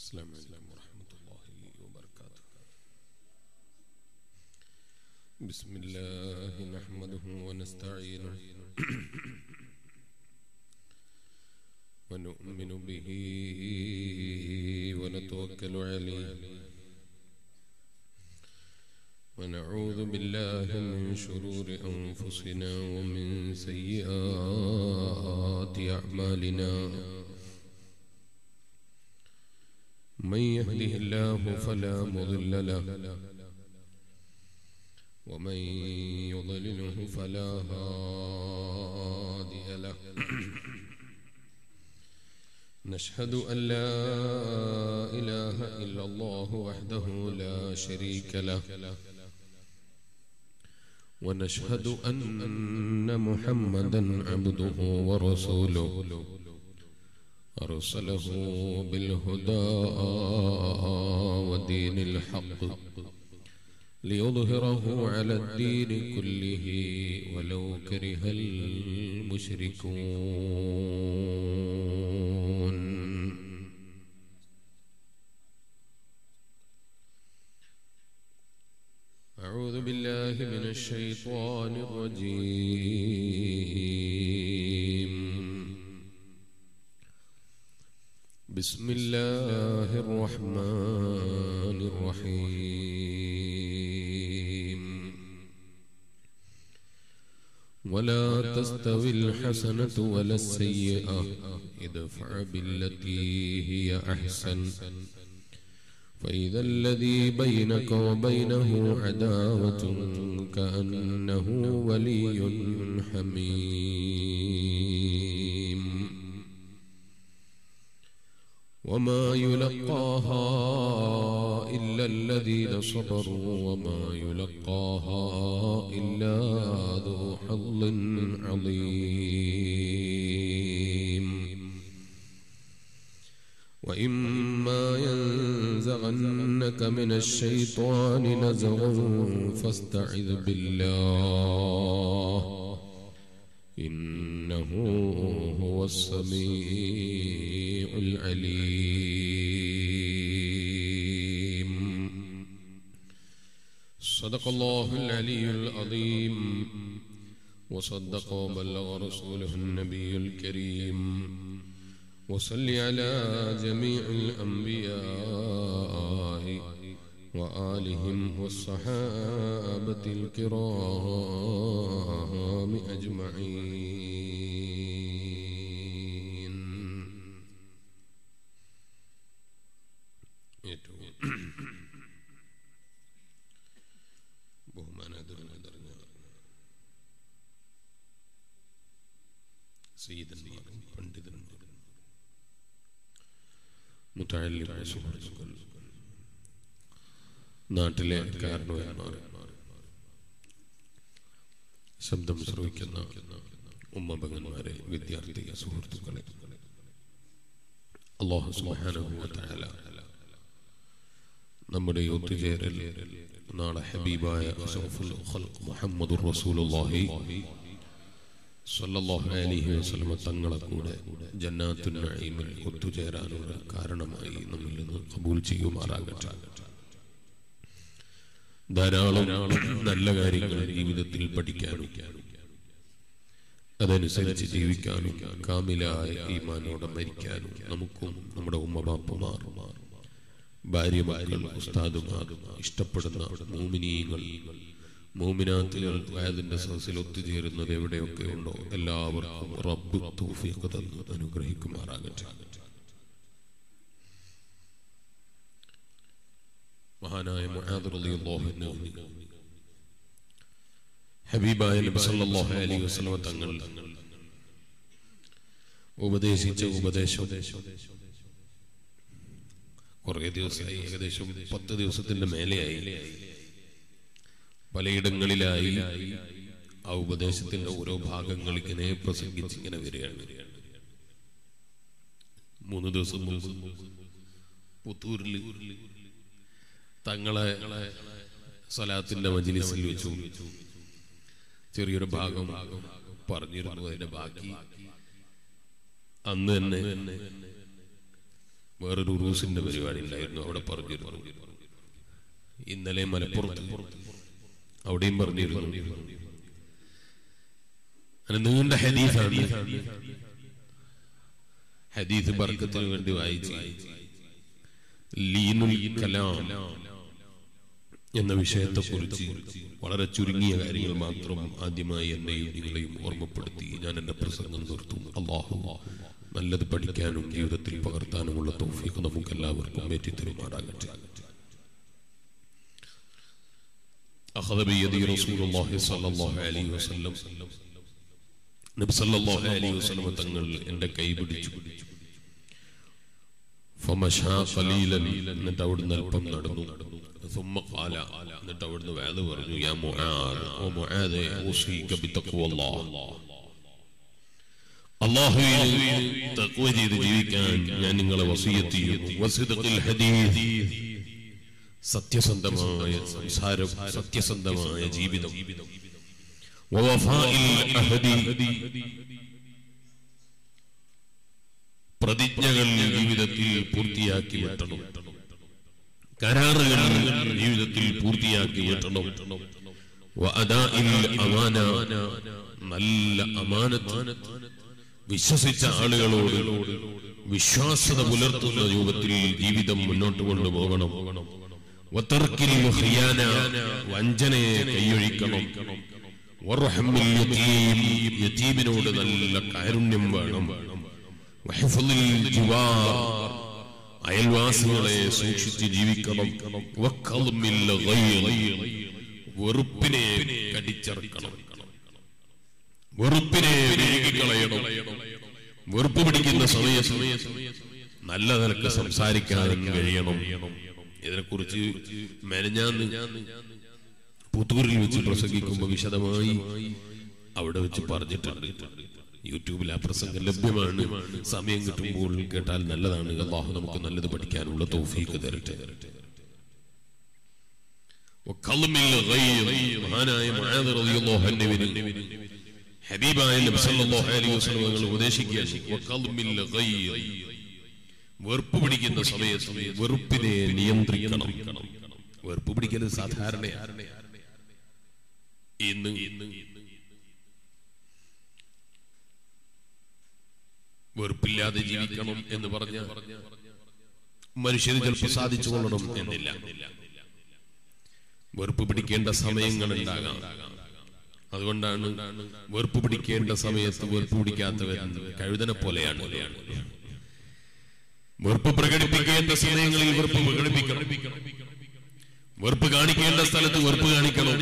السلام عليكم ورحمة الله وبركاته بسم الله نحمده ونستعينه ونؤمن به ونتوكل عليه ونعوذ بالله من شرور أنفسنا ومن سيئات أعمالنا من يهده الله فلا مضل له ومن يضلله فلا هادي له نشهد أن لا إله إلا الله وحده لا شريك له ونشهد أن محمدا عبده ورسوله أرسله بالهدى ودين الحق ليظهره على الدين كله ولو كره المشركون أعوذ بالله من الشيطان الرجيم بسم الله الرحمن الرحيم ولا تستوي الحسنة ولا السيئة ادفع بالتي هي أحسن فإذا الذي بينك وبينه عداوة كأنه ولي حميم وما يلقاها إلا الذين صبروا وما يلقاها إلا ذو حظ عظيم وإما ينزغنك من الشيطان نزغ فاستعذ بالله إنه هو السميع العليم صدق الله العلي العظيم وصدق وبلغ رسوله النبي الكريم وصل على جميع الأنبياء وآلهم والصحابة الكرام أجمعين ബഹുമാനാദരഞ്ഞ സയ്യിദന്മാരും പണ്ഡിതന്മാരും മുത്താലിമായ സുഹൃത്തുക്കൾ നാട്ടിലെ കാരണവന്മാർ ശബ്ദം ശ്രവിക്കുന്ന ഉമ്മഭകന്മാരെ വിദ്യാർത്ഥി സുഹൃത്തുക്കളെ അള്ളാഹു സുബ്ഹാനഹു വ തആല നമ്മുടെ ഈ ഒത്തുചേരൽ നാളെ ഹബീബായ അഷ്റഫുൽ ഖൽഖ് മുഹമ്മദുർ റസൂലുള്ളാഹി സല്ലല്ലാഹു അലൈഹി വസല്ലം തങ്ങളെ കൂടെ ജന്നാത്തുൻ നഈമിൽ ഒത്തുചേരാനുള്ള കാരണമായി നമ്മിൽ നിന്ന് കബൂൽ ചെയ്യുമാറാകട്ടെ ധാരാളം നല്ല കാര്യങ്ങൾ ജീവിതത്തിൽ പഠിക്കാനും അതനുസരിച്ച് ജീവിക്കാനും കാമിലായ ഈമാനോടെ മരിക്കാനും നമുക്കും നമ്മുടെ ഉമ്മബാപ്പുമാർ ഭാര്യമാരിൽ ഉസ്താദുമാർ ഇഷ്ടപ്പെടുന്ന മൂമിനീയങ്ങൾ മൂമിനാത്തുകൾ വയതിന്റെ സദസ്സിൽ ഒത്തുചേരുന്നത് എവിടെയൊക്കെ ഉണ്ടോ എല്ലാവർക്കും റബ്ബ് തൗഫീഖ് തന്ന് അനുഗ്രഹിക്കുമാറാകട്ടെ മഹാനായ മുആദ് റളിയല്ലാഹു അൻഹു ഹബീബായ നബി സല്ലല്ലാഹു അലൈഹി വസല്ലം തങ്ങൾ ഉപദേശിച്ച ഉപദേശം കുറേ ദിവസമായി ഏകദേശം പത്ത് ദിവസത്തിന്റെ മേലെയായി പലയിടങ്ങളിലായി ആ ഉപദേശത്തിന്റെ ഓരോ ഭാഗങ്ങൾ ഇങ്ങനെ പ്രസംഗിച്ച് ഇങ്ങനെ വരികയാണ് മൂന്ന് ദിവസം മുമ്പ് പുത്തൂരിൽ തങ്ങളെ സലാത്തിന്റെ മജിലിസിൽ വെച്ചു ചെറിയൊരു ഭാഗം പറഞ്ഞിരുന്നു അതിന്റെ ബാക്കി അന്ന് തന്നെ വേറൊരു റൂസിന്റെ പരിപാടി ഉണ്ടായിരുന്നു അവിടെ പറഞ്ഞിരുന്നു ഇന്നലെ മലപ്പുറത്ത് അവിടെയും പറഞ്ഞിരുന്നു അങ്ങനെ നീണ്ട ഹദീസാണ് ഹദീസ് ബർക്കത്തിന് വേണ്ടി വായിച്ചു ലീനുൽ കലാം എന്ന വിഷയത്തെ കുറിച്ച് വളരെ ചുരുങ്ങിയ കാര്യങ്ങൾ മാത്രം ആദ്യമായി എന്നെയും നിങ്ങളെയും ഓർമ്മപ്പെടുത്തി ഞാൻ എന്റെ പ്രസംഗം നിർത്തും അള്ളാഹു നല്ലത് പഠിക്കാനും ജീവിതത്തിൽ പകർത്താനുമുള്ള തൗഫീഖ് നമുക്ക് എല്ലാവർക്കും ഏറ്റിത്തരുമാറാകട്ടെ أخذ بيدي رسول الله صلى الله عليه وسلم നബി സല്ലല്ലാഹു അലൈഹി വസല്ലം തങ്ങൾ എൻ്റെ കൈ പിടിച്ചു فمشى قليلا എന്നിട്ട് അവിടുന്ന് അല്പം നടന്നു ثم قال എന്നിട്ട് അവിടുന്ന് വേദ പറഞ്ഞു യാ മുആദ് ഓ മുആദ് ഊസിക ബിതഖ്വ അല്ലാഹ് അല്ലാഹുവിൽ തഖ്വ ചെയ്ത് ജീവിക്കാൻ ഞാൻ നിങ്ങളെ വസിയത്ത് ചെയ്യുന്നു വസിദഖിൽ ഹദീസ് സത്യസന്ധമായ സംസാരം സത്യസന്ധമായ ജീവിതം വവഫാഇൽ അഹദി പ്രതിജ്ഞകൾ ജീവിതത്തിൽ പൂർത്തിയാക്കി വെട്ടണം കരാറുകൾ ജീവിതത്തിൽ പൂർത്തിയാക്കി വെട്ടണം വഅദാഇൽ അമാന നല്ല അമാനത്ത് വിശ്വസിച്ച ആളുകളോട് വിശ്വാസത പുലർത്തുന്ന രൂപത്തിൽ ജീവിതം മുന്നോട്ട് കൊണ്ടുപോകണം വതർക്കിൽ ഖിയാന വഞ്ചനയെ കൈയൊഴിക്കണം വറഹമിൽ യതീം യതീമിനോട് നല്ല കാരുണ്യം വേണം വഹിഫുൽ ജിവാർ അയൽവാസികളെ സൂക്ഷിച്ച് ജീവിക്കണം വഖൽമിൽ ഗൈർ വെറുപ്പിനെ കടിച്ചറക്കണം വെറുപ്പിനെ വിഴുകിക്കളയണം വെറുപ്പ് പിടിക്കുന്ന സമയ നല്ല നിലക്ക് സംസാരിക്കാൻ കഴിയണം ഇതിനെക്കുറിച്ച് മെനഞ്ഞാന്ന് പുത്തൂരിൽ വെച്ച് പ്രസംഗിക്കുമ്പോൾ വിശദമായി അവിടെ വെച്ച് പറഞ്ഞിട്ടുണ്ട് യൂട്യൂബിൽ ആ പ്രസംഗം ലഭ്യമാണ് സമയം കിട്ടുമ്പോൾ കേട്ടാൽ നല്ലതാണ് അള്ളാഹു നമുക്ക് നല്ലത് പഠിക്കാനുള്ള തൗഫീക്ക് തരട്ടെ വഖൽമിൽ ഗൈർ മഹാനായ മുആദ് റളിയല്ലാഹു അൻഹുവിന് ഹബീബായ നബി സല്ലല്ലാഹു അലൈഹി വസല്ലം തങ്ങൾ ഉപദേശിക്കുകയാണ് വഖൽമിൽ ഗൈർ വെറുപ്പ് പിടിക്കുന്ന സമയത്ത് വെറുപ്പിനെ നിയന്ത്രിക്കണം വെറുപ്പ് പിടിക്കൽ സാധാരണയാണ് ഇന്ന് വെറുപ്പില്ലാതെ ജീവിക്കണം എന്ന് പറഞ്ഞ മനുഷ്യന് ചിലപ്പോൾ സാധിച്ചു കൊള്ളണം എന്നില്ല വെറുപ്പ് പിടിക്കേണ്ട സമയങ്ങൾ ഉണ്ടാകാം അതുകൊണ്ടാണ് വെറുപ്പ് പിടിക്കേണ്ട സമയത്ത് വെറുപ്പ് പിടിക്കാത്തവൻ കഴുതനെ പോലെയാണ് വെറുപ്പ് പ്രകടിപ്പിക്കേണ്ട സമയങ്ങളിൽ വെറുപ്പ് പ്രകടിപ്പിക്കണം വെറുപ്പ് കാണിക്കേണ്ട സ്ഥലത്ത് വെറുപ്പ് കാണിക്കണം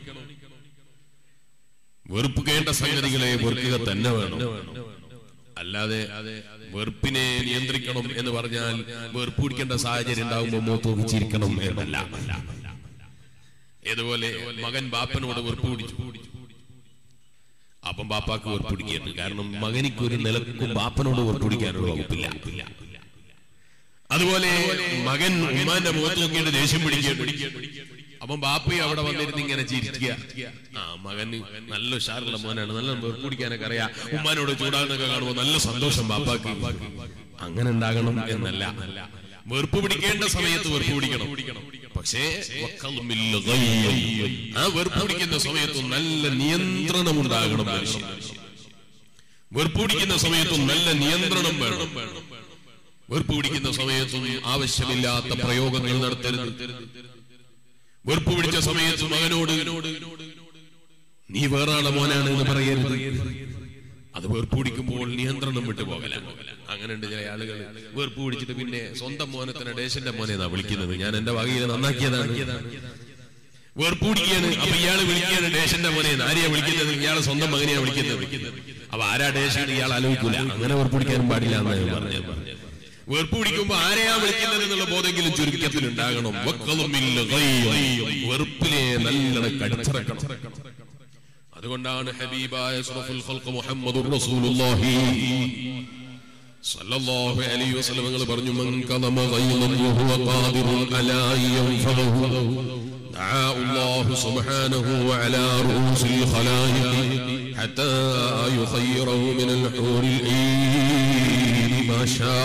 വെറുപ്പ് കേണ്ട സംഗതികളെ വെറുക്കുക തന്നെ വേണം അല്ലാതെ വെറുപ്പിനെ നിയന്ത്രിക്കണം എന്ന് പറഞ്ഞാൽ വെറുപ്പ് പിടിക്കേണ്ട സാഹചര്യം ഉണ്ടാകുമ്പോൾ മൂത്ത് നോക്കിച്ചിരിക്കണം എന്നല്ല ഇതുപോലെ മകൻ ബാപ്പനോട് വെറുപ്പ് പിടിച്ചു അപ്പം ബാപ്പാക്ക് വെറുപ്പ് പിടിക്കുകയാണ് കാരണം മകനിക്ക് ഒരു നിലക്കും ബാപ്പനോട് വെറുപ്പ് പിടിക്കാനുള്ള വകുപ്പില്ല അതുപോലെ മകൻ ഉമ്മാന്റെ മുഖത്ത് നോക്കിയിട്ട് ദേഷ്യം പിടിക്കുകയാണ് അപ്പം ബാപ്പി അവിടെ വന്നിരുന്ന് ഇങ്ങനെ ചിരിക്കുക ആ മകന് നല്ല ഉഷാറുള്ള മോനാണ് നല്ല വെറുപ്പ് പിടിക്കാനൊക്കെ അറിയാം ഉമ്മാനോട് ചൂടാകുന്നൊക്കെ കാണുമ്പോൾ നല്ല സന്തോഷം ബാപ്പാക്ക് അങ്ങനെ ഉണ്ടാകണം എന്നല്ല വെറുപ്പ് പിടിക്കേണ്ട സമയത്ത് വെറുപ്പ് പിടിക്കണം പക്ഷേ വക്കൽമിൽ ഗൈർ. ആ വെറുപ്പ് പിടിക്കുന്ന സമയത്ത് നല്ല നിയന്ത്രണം ഉണ്ടാകണം മനുഷ്യൻ വെറുപ്പ് പിടിക്കുന്ന സമയത്തും നല്ല നിയന്ത്രണം വേണം വെറുപ്പ് പിടിക്കുന്ന സമയത്തും ആവശ്യമില്ലാത്ത പ്രയോഗങ്ങൾ നടത്തരുത് വെറുപ്പ് പിടിച്ച സമയത്ത് മകനോട് നീ വേറാളെ മോനാണ് എന്ന് പറയരുത് അത് വെറുപ്പ് പിടിക്കുമ്പോൾ നിയന്ത്രണം വിട്ടു പോകലാണ് അങ്ങനെയുണ്ട് ചില ആളുകൾ വെറുപ്പ് പിടിച്ചിട്ട് പിന്നെ സ്വന്തം മോനെ തന്നെ ഡേശന്റെ മോനെ എന്നാ വിളിക്കുന്നത് ഞാൻ എന്റെ വകയിൽ നന്നാക്കിയതാണ് വെറുപ്പ് പിടിക്കുകയാണ് അപ്പൊ ഇയാള് വിളിക്കുകയാണ് ഡേശന്റെ മോനെ ആരെയാ വിളിക്കുന്നത് ഇയാളെ സ്വന്തം മകനെയാ വിളിക്കുന്നത് അപ്പൊ ആരാ ഡേശാണ് ഇയാൾ ആലോചിക്കൂല അങ്ങനെ വെറുപ്പ് പിടിക്കാനും പാടില്ല എന്നാണ് പറഞ്ഞത് വെറുപ്പ് പിടിക്കുമ്പോ ആരെയാ വിളിക്കുന്നത് എന്നുള്ള ബോധെങ്കിലും ചുരുക്കത്തിൽ ഉണ്ടാകണം വക്കലുമില്ല ഗൈർ. വെറുപ്പിനെ നല്ല കടിച്ചിറക്കണം അതുകൊണ്ടാണ് ഹബീബായ അഷ്റഫുൽ ഖൽഖ് മുഹമ്മദുർ റസൂലുള്ളാഹി സല്ലല്ലാഹു അലൈഹി വസല്ലം തങ്ങൾ പറഞ്ഞു മൻ കലമ ഗൈളൻ വഹുവ ഖാദിറുൻ അലാ യൻഫദഹു دعا الله سبحانه على رؤوس الخلائق حتى يخيره من الحور العين ما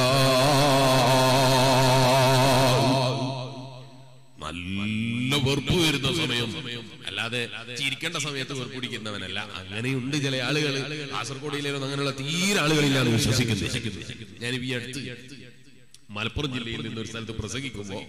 شاء നല്ല വെറുപ്പ് വരുന്ന സമയം അല്ലാതെ ചിരിക്കേണ്ട സമയത്ത് വെറുപ്പ് പിടിക്കുന്നവനല്ല അങ്ങനെയുണ്ട് ചില ആളുകൾ കാസർഗോഡ് ജില്ലയിലൊന്നും അങ്ങനെയുള്ള തീരെ ആളുകളിലാണ് വിശ്വസിക്കുന്നത് ഞാൻ ഈ അടുത്ത് മലപ്പുറം ജില്ലയിൽ നിന്ന് ഒരു സ്ഥലത്ത് പ്രസംഗിക്കുമ്പോ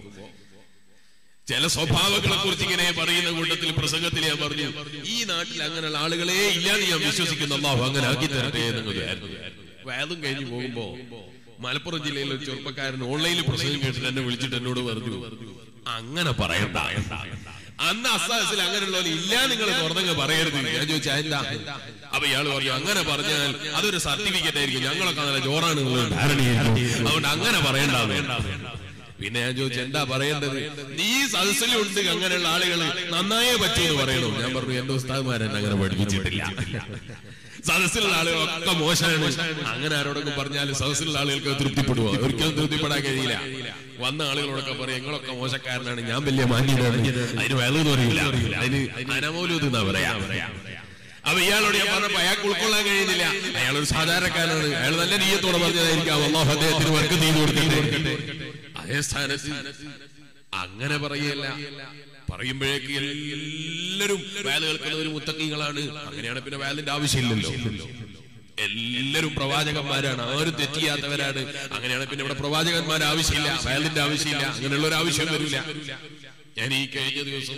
ചില സ്വഭാവങ്ങളെ കുറിച്ച് ഇങ്ങനെ പറയുന്ന കൂട്ടത്തിൽ പ്രസംഗത്തിൽ ഞാൻ പറഞ്ഞു ഈ നാട്ടിൽ അങ്ങനെയുള്ള ആളുകളെ ഇല്ലാന്ന് ഞാൻ വിശ്വസിക്കുന്നു അള്ളാഹു അങ്ങനെ ആക്കി തരട്ടെ എന്ന് വേദം കഴിഞ്ഞു പോകുമ്പോ മലപ്പുറം ജില്ലയിലെ ഒരു ചെറുപ്പക്കാരൻ ഓൺലൈനിൽ പ്രസംഗം കേട്ടിട്ട് എന്നെ വിളിച്ചിട്ട് എന്നോട് പറഞ്ഞു അങ്ങനെ പറയണ്ട അന്ന് അസാസിൽ അങ്ങനെയുള്ള ഇല്ല നിങ്ങൾ തുറന്നങ്ങ് പറയരുത് ഞാൻ ചോദിച്ചാ എന്താ അപ്പൊ ഇയാൾ പറഞ്ഞു അങ്ങനെ പറഞ്ഞാൽ അതൊരു സർട്ടിഫിക്കറ്റ് ആയിരിക്കും ഞങ്ങളൊക്കെ നല്ല ജോറാണ് നിങ്ങൾ ധാരണയായിരിക്കും അതുകൊണ്ട് അങ്ങനെ പറയണ്ട വേണ്ട പിന്നെ ഞാൻ ചോദിച്ചു എന്താ പറയേണ്ടത് നീ സദസ്സിലുണ്ട് അങ്ങനെയുള്ള ആളുകൾ നന്നായേ പറ്റൂ എന്ന് പറയണോ ഞാൻ പറഞ്ഞു എന്റെ ഉസ്താദ്മാരെന്നെ അങ്ങനെ പഠിപ്പിച്ചിട്ടില്ല സദസ്സിലുള്ള ആളുകളൊക്കെ മോശമാണ് അങ്ങനെ ആരോടൊക്കെ പറഞ്ഞാലും സദസ്സിലുള്ള ആളുകൾക്ക് തൃപ്തിപ്പെടുവോ ഒരിക്കലും തൃപ്തിപ്പെടാൻ കഴിയില്ല വന്ന ആളുകളോടൊക്കെ പറയും ഞങ്ങളൊക്കെ മോശക്കാരനാണ് ഞാൻ വലിയ മാന്യനാണ് അതിന് വേളെന്ന് പറയില്ല അതിന് അനമോലൂത് എന്നാ പറയാ അപ്പൊ ഇയാളോട് ഞാൻ പറഞ്ഞപ്പോ അയാൾക്ക് ഉൾക്കൊള്ളാൻ കഴിയുന്നില്ല അയാൾ ഒരു സാധാരണക്കാരനാണ് അയാൾ നല്ല നീയത്തോടെ പറഞ്ഞതായിരിക്കാം അള്ളാഹു അദ്ദേഹത്തിന് വർക്ക് ചെയ്തു കൊടുക്കട്ടെ അതേ സ്ഥാനത്ത് അങ്ങനെ പറയല്ല പറയുമ്പോഴേക്ക് എല്ലാവരും വേല കേൾക്കുന്നവർ മുത്തക്കികളാണ് അങ്ങനെയാണ് പിന്നെ വേലിന്റെ ആവശ്യമില്ലല്ലോ എല്ലാവരും പ്രവാചകന്മാരാണ് ആരും തെറ്റിയാത്തവരാണ് അങ്ങനെയാണ് പിന്നെ ഇവിടെ പ്രവാചകന്മാർ ആവശ്യമില്ല വേലിന്റെ ആവശ്യമില്ല അങ്ങനെയുള്ള ഒരു ആവശ്യം വരില്ല ഞാൻ ഈ കഴിഞ്ഞ ദിവസം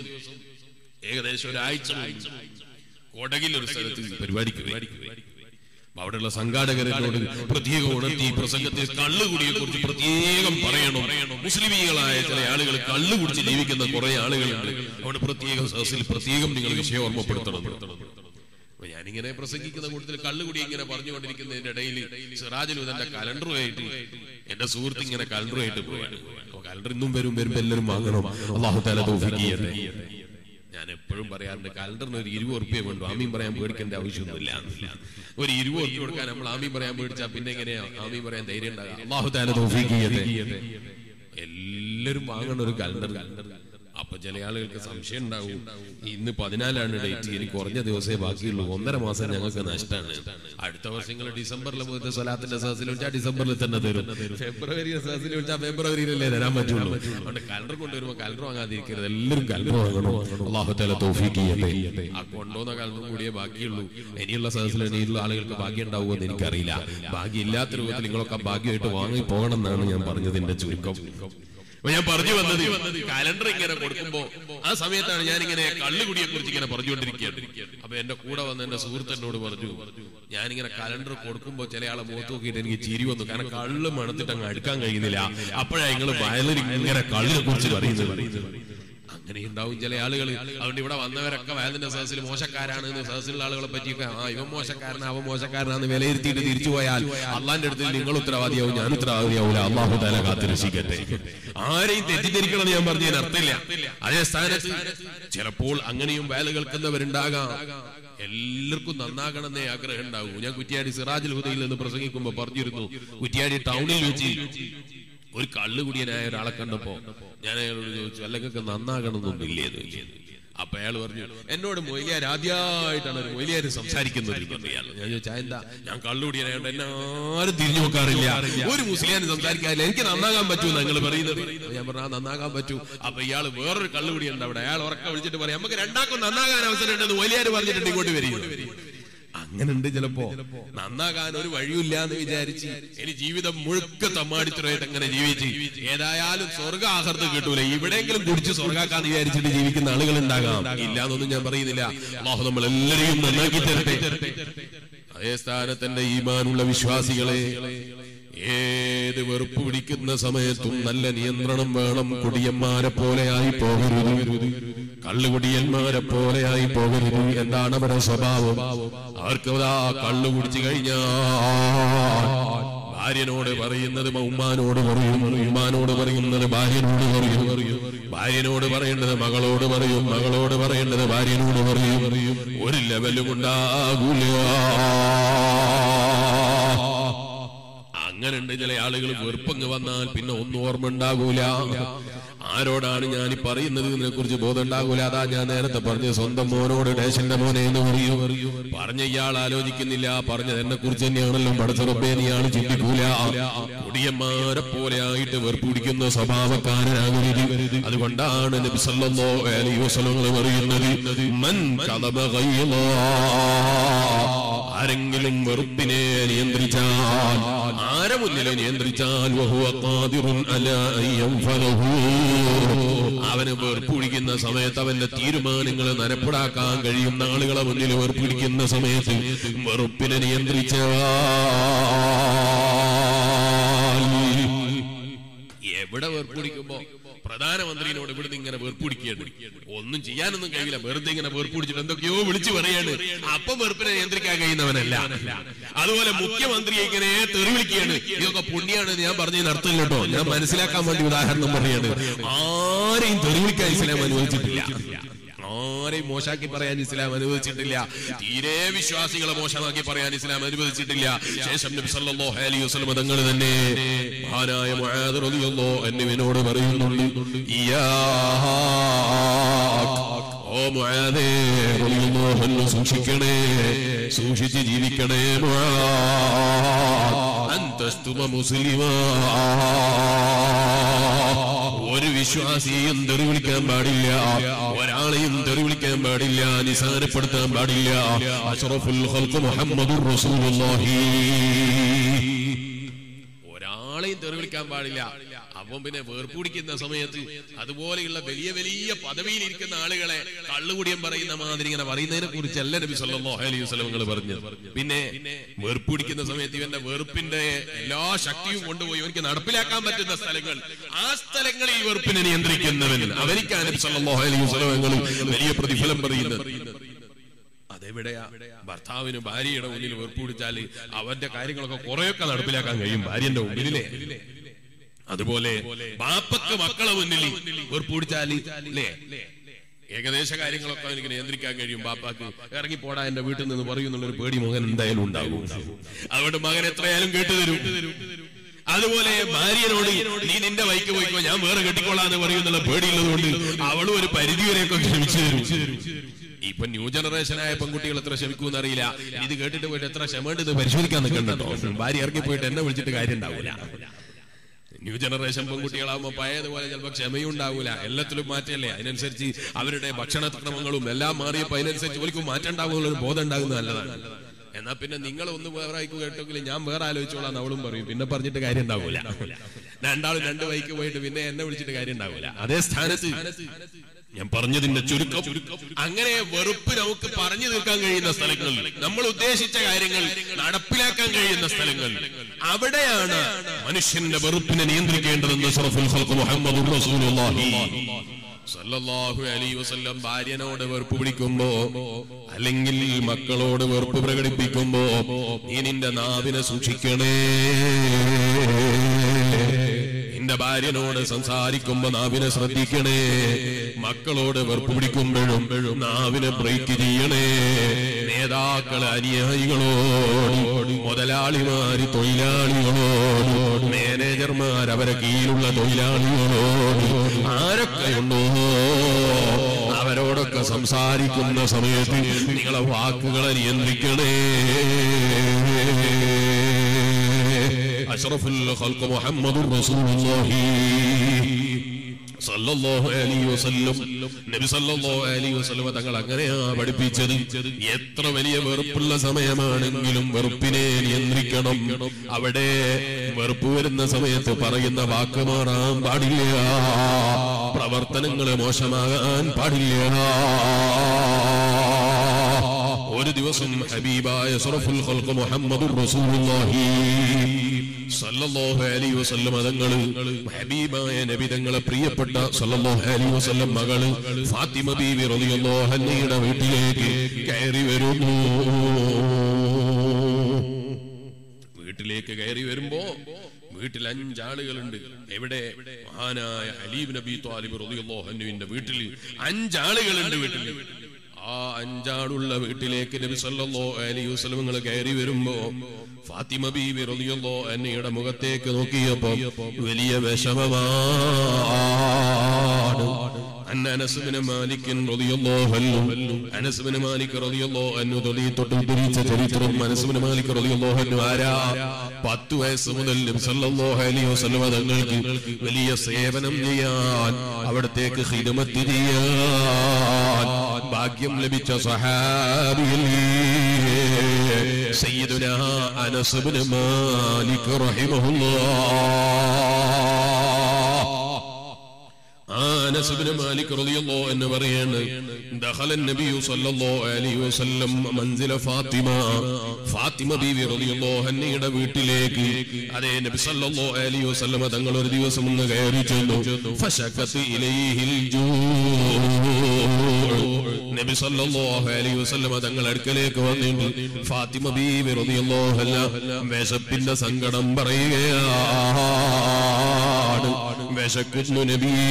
ഏകദേശം ഒരാഴ്ച മുമ്പ് കൊടകിൽ ഒരു സ്ഥലത്ത് പരിപാടിക്ക് പോയി. അപ്പൊ അവിടെയുള്ള സംഘാടകരോട് പ്രത്യേകം ഉണർത്തി ഈ പ്രസംഗത്തിൽ കള്ളുകുടിയെ കുറിച്ച് പ്രത്യേകം പറയണം മുസ്ലിമീകളായ ചില ആളുകൾ കള്ളു കുടിച്ച് ജീവിക്കുന്ന കുറെ ആളുകളുണ്ട് അവിടെ പ്രത്യേകം സദസ്സിൽ പ്രത്യേകം നിങ്ങൾ വിഷയം ഓർമ്മപ്പെടുത്തണം അപ്പൊ ഞാനിങ്ങനെ പ്രസംഗിക്കുന്ന കൂട്ടത്തിൽ കള്ളുകുടി ഇങ്ങനെ പറഞ്ഞുകൊണ്ടിരിക്കുന്നതിന്റെ ഇടയിൽ സിറാജുൽ തന്റെ കലണ്ടറുമായിട്ട് എന്റെ സുഹൃത്ത് ഇങ്ങനെ കലണ്ടറുമായിട്ട് പോവാണ് അപ്പൊ കലണ്ടർ ഇന്നും വരും വരുമ്പോ എല്ലാവരും വാങ്ങണം അള്ളാഹു താല തൗഫീഖ് ചെയ്യട്ടെ ഞാൻ എപ്പോഴും പറയാറുണ്ട് കലണ്ടറിന് ഒരു ഇരുപത് ഉറുപ്പ്യ വേണ്ടു ആമീൻ പറയാൻ പേടിക്കേണ്ട ആവശ്യമൊന്നുമില്ല ഒരു ഇരുപത് ഉറുപ്പ്യ കൊടുക്കാൻ നമ്മൾ ആമീൻ പറയാൻ പേടിച്ചാൽ പിന്നെ എങ്ങനെയാ ആമീൻ പറയാൻ ധൈര്യം ഉണ്ടാകാം അള്ളാഹു താല തൗഫീഖ് ചെയ്യട്ടെ എല്ലാരും വാങ്ങണ ഒരു കലണ്ടർ അപ്പൊ ചില ആളുകൾക്ക് സംശയം ഉണ്ടാവും ഇന്ന് പതിനാലാണ് ഡേറ്റ് ഇനി കുറഞ്ഞ ദിവസമേ ബാക്കിയുള്ളൂ ഒന്നര മാസം ഞങ്ങൾക്ക് നഷ്ടമാണ് അടുത്ത വർഷങ്ങൾ ഡിസംബറിൽ പോയിട്ട് സ്വലാത്തിന്റെ സഹസിൽ വിളിച്ചാൽ ഡിസംബറിൽ തന്നെ തരും ഫെബ്രുവരി സഹസിൽ വിളിച്ചാൽ ഫെബ്രുവരിയിലല്ലേ തരാൻ പറ്റുള്ളൂ അതുകൊണ്ട് കലണ്ടർ കൊണ്ടുവരുമ്പോൾ കലണ്ടർ വാങ്ങാതിരിക്കരുത് എല്ലാവരും കലണ്ടർ വാങ്ങണം അള്ളാഹുത്തല തോഫീക്ക് ചെയ്യട്ടെ ആ കൊണ്ടുവന്ന കലണ്ടർ കൂടിയേ ബാക്കിയുള്ളൂ ഇനിയുള്ള സഹസിൽ ഇനിയുള്ള ആളുകൾക്ക് ഭാഗ്യം ഉണ്ടാവുമോ എന്ന് എനിക്കറിയില്ല ഭാഗ്യം ഇല്ലാത്ത രൂപത്തിൽ നിങ്ങളൊക്കെ ഭാഗ്യമായിട്ട് വാങ്ങി പോകണം എന്നാണ് ഞാൻ പറഞ്ഞതിന്റെ ചുരുക്കം അപ്പൊ ഞാൻ പറഞ്ഞു വന്നത് കലണ്ടർ ഇങ്ങനെ കൊടുക്കുമ്പോ ആ സമയത്താണ് ഞാൻ ഇങ്ങനെ കള്ളുകുടിയെ കുറിച്ച് ഇങ്ങനെ പറഞ്ഞുകൊണ്ടിരിക്കുകയാണ് അപ്പൊ എന്റെ കൂടെ വന്ന എന്റെ സുഹൃത്ത് എന്നോട് പറഞ്ഞു ഞാനിങ്ങനെ കലണ്ടർ കൊടുക്കുമ്പോ ചില ആളെ മുഖത്ത് നോക്കിയിട്ട് എനിക്ക് ചിരി വന്നു കാരണം കള്ള് മണത്തിട്ട് അങ്ങ് അടുക്കാൻ കഴിയുന്നില്ല അപ്പോഴാ നിങ്ങൾ വയലിൽ ഇങ്ങനെ കള്ളിനെ കുറിച്ച് പറയുന്നത് അങ്ങനെ ഉണ്ടാവും ചില ആളുകൾ അതുകൊണ്ട് ഇവിടെ വന്നവരൊക്കെ വേദന സദസ്സിൽ മോശക്കാരാണ് എന്ന് സദസ്സിലുള്ള ആളുകളെ പറ്റിയൊക്കെ ആ ഇവൻ മോശക്കാരനാ അവൻ മോശക്കാരനാന്ന് വിലയിരുത്തിയിട്ട് തിരിച്ചു പോയാൽ അള്ളാന്റെ അടുത്ത് നിങ്ങൾ ഉത്തരവാദിയാവും ഞാൻ ഉത്തരവാദിയാവൂല അള്ളാഹു താല കാത്തിരക്ഷിക്കട്ടെ ആരെയും തെറ്റിദ്ധരിക്കണം ഞാൻ പറഞ്ഞതിന് അർത്ഥമില്ല അതേ സ്ഥാനത്ത് ചിലപ്പോൾ അങ്ങനെയും വേല കേൾക്കുന്നവരുണ്ടാകാം എല്ലാവർക്കും നന്നാകണമെന്നേ ആഗ്രഹം ഉണ്ടാവും ഞാൻ കുറ്റിയാടി സിറാജുൽ ഹുദയിൽ നിന്ന് പ്രസംഗിക്കുമ്പോ പറഞ്ഞിരുന്നു കുറ്റിയാടി ടൗണിൽ വെച്ച് ഒരു കള്ളുകുടിയനായ ഒരാളെ കണ്ടപ്പോ ഞാൻ അയാളോട് ചോദിച്ചു അല്ലെങ്കിൽ നന്നാകണമെന്നൊന്നുമില്ലേ എന്ന് ചോദിച്ചു അപ്പൊ അയാൾ പറഞ്ഞു എന്നോട് മൊയ്ലിയാർ ആദ്യമായിട്ടാണ് ഒരു മൊയ്ലിയാർ സംസാരിക്കുന്നത് എന്ന് പറഞ്ഞു അയാൾ. ഞാൻ ചോദിച്ചാ എന്താ ഞാൻ കള്ളുകുടിയനായോണ്ട് എന്നെ ആരും തിരിഞ്ഞു നോക്കാറില്ല ഒരു മുസ്ലിയാൻ സംസാരിക്കാറില്ല എനിക്ക് നന്നാകാൻ പറ്റൂ നിങ്ങൾ പറയുന്നത് അപ്പൊ ഞാൻ പറഞ്ഞു ആ നന്നാകാൻ പറ്റൂ അപ്പൊ ഇയാൾ വേറൊരു കള്ളുകുടിയുണ്ട് അവിടെ അയാൾ ഉറക്കം വിളിച്ചിട്ട് പറയാം നമുക്ക് രണ്ടാക്കും നന്നാകാൻ അവസരം ഉണ്ടെന്ന് മൊയ്ലിയാർ പറഞ്ഞിട്ടുണ്ട് ഇങ്ങോട്ട് വരിക അങ്ങനെ ഉണ്ട് ചിലപ്പോ നന്നാകാൻ ഒരു വഴിയില്ല എന്ന് വിചാരിച്ച് ഇനി ജീവിതം മുഴുക്ക തമ്മാടിത്തരമായിട്ട് അങ്ങനെ ജീവിച്ച് ഏതായാലും സ്വർഗ ആഹർത്ത് കിട്ടൂല ഇവിടെയെങ്കിലും കുടിച്ച് സ്വർഗാക്കാന്ന് വിചാരിച്ചിട്ട് ജീവിക്കുന്ന ആളുകൾ ഉണ്ടാകാം ഇല്ലാന്നൊന്നും ഞാൻ പറയുന്നില്ല അള്ളാഹു നമ്മൾ എല്ലാവരെയും നന്നാക്കി തരട്ടെ അതേ സ്ഥാനത്തിന്റെ ഈമാനുള്ള വിശ്വാസികളെ ഏത് വെറുപ്പ് പിടിക്കുന്ന സമയത്തും നല്ല നിയന്ത്രണം വേണം കുടിയന്മാരെ പോലെയായി പോകരുത് കള്ളുകുടിയന്മാരെ പോലെയായി പോകരുത് എന്താണ് അവരുടെ സ്വഭാവം അവർക്ക് അതാ കള്ളു കുടിച്ചു കഴിഞ്ഞാൽ ഭാര്യനോട് പറയുന്നത് ഉമ്മാനോട് പറയും ഉമ്മാനോട് പറയുന്നത് ഭാര്യനോട് പറയും ഭാര്യനോട് പറയേണ്ടത് മകളോട് പറയും മകളോട് പറയേണ്ടത് ഭാര്യനോട് പറയും ഒരു ലെവലും ഉണ്ടാകൂല അങ്ങനെ ഉണ്ട് ചില ആളുകൾ വെറുപ്പങ്ങ് വന്നാൽ പിന്നെ ഒന്നും ഓർമ്മ ഉണ്ടാകൂല ആരോടാണ് ഞാൻ ഈ പറയുന്നത് ഇതിനെ കുറിച്ച് ബോധം ഉണ്ടാകൂല അതാ ഞാൻ നേരത്തെ പറഞ്ഞ സ്വന്തം മോനോട് ഡേശന്റെ മോനെ എന്ന് പറയൂ പറഞ്ഞ ഇയാൾ ആലോചിക്കുന്നില്ല പറഞ്ഞത് എന്നെ കുറിച്ച് തന്നെയാണല്ലോ പടച്ചുറപ്പേ നീയാണ് ചിന്തിക്കൂല കുടിയന്മാരെ പോലെ ആയിട്ട് വെറുപ്പിടിക്കുന്ന സ്വഭാവക്കാരനാകരുത് അതുകൊണ്ടാണ് നബി സല്ലല്ലാഹു അലൈഹി വസല്ലം പറയുന്നത് മൻ കദബ ഗൈളാ ആരെങ്കിലും വെറുപ്പിനെ നിയന്ത്രിച്ചാൽ ആരെ മുന്നിലെ നിയന്ത്രിച്ചാൽ വഹുവ ഖാദിറുൻ അലാ അൻ യൻഫദഹു. അവന് വെറുപ്പിടിക്കുന്ന സമയത്ത് അവന്റെ തീരുമാനങ്ങൾ നരപ്പെടാക്കാൻ കഴിയുന്ന ആളുകളെ മുന്നിൽ വെറുപ്പിടിക്കുന്ന സമയത്ത് വെറുപ്പിനെ നിയന്ത്രിച്ചാൽ എവിടെ വേർപ്പിടിക്കുമ്പോ പ്രധാനമന്ത്രിയോട് ഇവിടുന്ന് ഇങ്ങനെ വേർപ്പിടിക്കുകയാണ് ഒന്നും ചെയ്യാനൊന്നും കഴിയില്ല വെറുതെ ഇങ്ങനെ വേർപ്പിടിച്ചിട്ട് എന്തൊക്കെയോ വിളിച്ചു പറയാണ് അപ്പം വെറുപ്പിനെ നിയന്ത്രിക്കാൻ കഴിയുന്നവനല്ല അതുപോലെ മുഖ്യമന്ത്രിയെ ഇങ്ങനെ തെറി വിളിക്കുകയാണ് ഇതൊക്കെ പുണ്യാണ് ഞാൻ പറഞ്ഞതിന് അർത്ഥമില്ല കേട്ടോ ഞാൻ മനസ്സിലാക്കാൻ വേണ്ടി ഉദാഹരണം പറയാണ് ആരെയും തെറി വിളിക്കാൻ ഇസ്ലാം അനുവദിച്ചിട്ടില്ല ആരെയും മോശാക്കി പറയാൻ ഇസ്ലാം അനുവദിച്ചിട്ടില്ല തീരെ വിശ്വാസികളെ മോശമാക്കി പറയാൻ ഇസ്ലാം അനുവദിച്ചിട്ടില്ല ശേഷം നബി സല്ലല്ലാഹു അലൈഹി വസല്ലം തങ്ങൾ തന്നെ മഹാനായ മുആദ് റളിയല്ലാഹു അൻഹുവിനോട് പറയുന്നുണ്ട് ഇയ്യാ ഓ മുആദേ റളിയല്ലാഹു അൻഹു സൂക്ഷിക്കണേ സൂക്ഷിച്ച് ജീവിക്കണേ മുആദ് അന്തസ്തുമ മുസ്ലിമാ ഒരു വിശ്വാസിയെയും തെറി വിളിക്കാൻ പാടില്ല ഒരാളെയും തെറി വിളിക്കാൻ പാടില്ല നിസാരപ്പെടുത്താൻ പാടില്ല അഷ്റഫുൽ ഖൽഖ് മുഹമ്മദുർ റസൂലുള്ളാഹി ഒരാളെയും തെറി വിളിക്കാൻ പാടില്ല അപ്പം പിന്നെ വേർപ്പിടിക്കുന്ന സമയത്ത് അതുപോലെയുള്ള വലിയ വലിയ പദവിയിൽ ഇരിക്കുന്ന ആളുകളെ കള്ളുകുടിയം പറയുന്ന മാതിരി ഇങ്ങനെ പറയുന്നതിനെ കുറിച്ചല്ല നബി സല്ലല്ലാഹു അലൈഹി വസല്ലം പറഞ്ഞു പിന്നെ വെറുപ്പിടിക്കുന്ന സമയത്ത് ഇവന്റെ വെറുപ്പിന്റെ എല്ലാ ശക്തിയും കൊണ്ടുപോയി അവർക്ക് നടപ്പിലാക്കാൻ പറ്റുന്ന സ്ഥലങ്ങൾ ആ സ്ഥലങ്ങളിൽ വെറുപ്പിനെ നിയന്ത്രിക്കുന്നവൻ അവനിക്കാണ് നബി സല്ലല്ലാഹു അലൈഹി വസല്ലം വലിയ പ്രതിഫലം പറയുന്നത് അതെവിടെയാ ഭർത്താവിന് ഭാര്യയുടെ മുന്നിൽ വെറുപ്പിടിച്ചാൽ അവന്റെ കാര്യങ്ങളൊക്കെ കുറെയൊക്കെ നടപ്പിലാക്കാൻ കഴിയും ഭാര്യന്റെ മുമ്പിലേ അതുപോലെ ബാപ്പക്ക് മക്കളെ മുന്നിൽ വെറുപ്പിടിച്ചാല് അല്ലേ ഏകദേശ കാര്യങ്ങളൊക്കെ എനിക്ക് നിയന്ത്രിക്കാൻ കഴിയും ബാപ്പാക്ക് ഇറങ്ങി പോടാ എന്റെ വീട്ടിൽ നിന്ന് പറയുന്നുള്ള ഒരു പേടി മകൻ എന്തായാലും ഉണ്ടാകും അതുകൊണ്ട് മകൻ എത്രയായാലും കേട്ടു തരും അതുപോലെ ഭാര്യനോട് നീ നിന്റെ വൈക്ക് പോയിക്കോ ഞാൻ വേറെ കെട്ടിക്കോളാന്ന് പറയുന്നുള്ള പേടിയുള്ളതുകൊണ്ട് അവളും ഒരു പരിധി വരെയൊക്കെ ക്ഷമിച്ചു തരും ഇപ്പൊ ന്യൂ ജനറേഷൻ ആയ പെൺകുട്ടികൾ എത്ര ക്ഷമിക്കൂന്ന് അറിയില്ല ഇത് കേട്ടിട്ട് പോയിട്ട് എത്ര ക്ഷമേണ്ടത് ഇത് പരിശോധിക്കാൻ നിൽക്കണ്ടോ ഭാര്യ ഇറങ്ങി പോയിട്ട് എന്നെ വിളിച്ചിട്ട് കാര്യം ഉണ്ടാവൂല ന്യൂ ജനറേഷൻ പെൺകുട്ടികളാകുമ്പോൾ പഴയതുപോലെ ചിലപ്പോൾ ക്ഷമയും ഉണ്ടാവൂല എല്ലാത്തിലും മാറ്റല്ലേ അതിനനുസരിച്ച് അവരുടെ ഭക്ഷണക്രമങ്ങളും എല്ലാം മാറിയപ്പോൾ അതിനനുസരിച്ച് ജോലിക്കും മാറ്റം ഉണ്ടാകുന്നുള്ള ഒരു ബോധം ഉണ്ടാകുന്നത് നല്ലതാണ് എന്നാ പിന്നെ നിങ്ങൾ ഒന്ന് വേറെ ആയിക്കു കേട്ടെങ്കിൽ ഞാൻ വേറെ ആലോചിച്ചോളാം അവളും പറയും പിന്നെ പറഞ്ഞിട്ട് കാര്യം ഉണ്ടാവൂല രണ്ടാളും രണ്ട് വൈക്ക് പോയിട്ട് പിന്നെ എന്നെ വിളിച്ചിട്ട് കാര്യം ഉണ്ടാവൂല അതേ സ്ഥാനത്ത് ഞാൻ പറഞ്ഞതിന്റെ ചുരുക്കം അങ്ങനെ വെറുപ്പ് നമുക്ക് പറഞ്ഞു തീർക്കാൻ കഴിയുന്ന സ്ഥലങ്ങൾ നമ്മൾ ഉദ്ദേശിച്ച കാര്യങ്ങൾ നടപ്പിലാക്കാൻ കഴിയുന്ന സ്ഥലങ്ങൾ അവിടെയാണ് മനുഷ്യന്റെ വെറുപ്പിനെ നിയന്ത്രിക്കേണ്ടതെന്ന് അഷ്റഫുൽ ഖൽഖ് മുഹമ്മദുർ റസൂലുള്ളാഹി സല്ലല്ലാഹു അലൈഹി വസല്ലം ഭാര്യനോട് വെറുപ്പ് പിടിക്കുമ്പോ അല്ലെങ്കിൽ മക്കളോട് വെറുപ്പ് പ്രകടിപ്പിക്കുമ്പോ നീ നിന്റെ നാവിനെ സൂക്ഷിക്കണേ നിന്റെ ഭാര്യനോട് സംസാരിക്കുമ്പോ നാവിനെ ശ്രദ്ധിക്കണേ മക്കളോട് വെറുപ്പ് പിടിക്കുമ്പോഴും നാവിനെ ബ്രേക്ക് ചെയ്യണേ നേതാക്കള് അനുയായികളോട് മുതലാളിമാര് തൊഴിലാളികളോട് മാനേജർമാർ അവരെ കീഴിലുള്ള തൊഴിലാളികളോട് ആരൊക്കെയുണ്ടോ അവരോടൊക്കെ സംസാരിക്കുന്ന സമയത്ത് നിങ്ങളെ വാക്കുകളെ നിയന്ത്രിക്കണേ അഷ്റഫുൽ ഖൽഖ് മുഹമ്മദുർ റസൂലുള്ളാഹി സല്ലല്ലാഹു അലൈഹി വസല്ലം നബി സല്ലല്ലാഹു അലൈഹി വസല്ലം തങ്ങൾ അങ്ങനെയാ പഠിപ്പിച്ചത് എത്ര വലിയ വെറുപ്പുള്ള സമയമാണെങ്കിലും വെറുപ്പിനെ നിയന്ത്രിക്കണം അവിടെ വെറുപ്പ് വരുന്ന സമയത്ത് പറയുന്ന വാക്ക് മാറാൻ പാടില്ല പ്രവർത്തനങ്ങൾ മോശമാകാൻ പാടില്ല ഒരു ദിവസം ഹബീബായ സറഫുൽ ഖൽഖ് മുഹമ്മദുർ റസൂലുള്ളാഹി സല്ലല്ലാഹു അലൈഹി വസല്ലം തങ്ങള് ഹബീബായ നബി തങ്ങളെ പ്രിയപ്പെട്ട സല്ലല്ലാഹു അലൈഹി വസല്ലം മകള് ഫാത്തിമ ബീവി റളിയല്ലാഹു അൻഹയുടെ വീട്ടിലേക്ക് കയറി വരുന്നു വീട്ടിലേക്ക് കയറി വരുമ്പോ വീട്ടിൽ അഞ്ചാളുകളുണ്ട് എവിടെ മഹാനായ അലീബ് നബി താലിബ് റളിയല്ലാഹു അൻഹുവിന്റെ വീട്ടിൽ അഞ്ചാളുകളുണ്ട് വീട്ടിൽ ആ അഞ്ചാളുള്ള വീട്ടിലേക്ക് നബി സല്ലല്ലാഹു അലൈഹി വസല്ലം നിങ്ങൾ കയറി വരുമ്പോ ഫാത്തിമ ബീവി റളിയല്ലാഹു അൻഹയുടെ മുഖത്തേക്ക് നോക്കിയപ്പോ വലിയ വിഷമമാ അനസ് ബിൻ മാലിക് റളിയല്ലാഹു അൻഹു അനസ് ബിൻ മാലിക് റളിയല്ലാഹു അൻഹു തൊടി തൊട്ട് ഉദ്ധരിച്ച ചരിത്രം അനസ് ബിൻ മാലിക് റളിയല്ലാഹു അൻഹു ആരാ പത്ത് വയസ്സ് മുതൽ നബി സല്ലല്ലാഹു അലൈഹി വസല്ലം തങ്ങൾക്ക് വലിയ സേവനം ചെയ്യാൻ അവിടത്തേക്ക് ഹിദമത്ത് ചെയ്യാൻ ഭാഗ്യം ലഭിച്ച സഹാബിയല്ലേ സയ്യിദുന അനസ് ബിൻ മാലിക് റഹിമഹുല്ലാഹ് آنس بن مالك رضي الله عنه പറയാണ് دخل النبي صلى الله عليه وسلم منزل فاطمة ഫാത്തിമ ബീവി റളിയല്ലാഹു അൻഹയുടെ വീട്ടിലേക്ക് അതേ നബി സല്ലല്ലാഹു അലൈഹി വസല്ലം തങ്ങൾ ഒരു ദിവസം ഒന്ന് കയറി ചെന്നു ഫശഖത്ത് ഇലൈഹിൽ ജൂ നബി സല്ലല്ലാഹു അലൈഹി വസല്ലം തങ്ങൾ അടുക്കലേക്ക് വന്നിട്ട് ഫാത്തിമ ബീവി റളിയല്ലാഹു അൻഹ വിശപ്പിന്റെ സങ്കടം പറയുകയാണ് വിശക്കുന്നു നബിയേ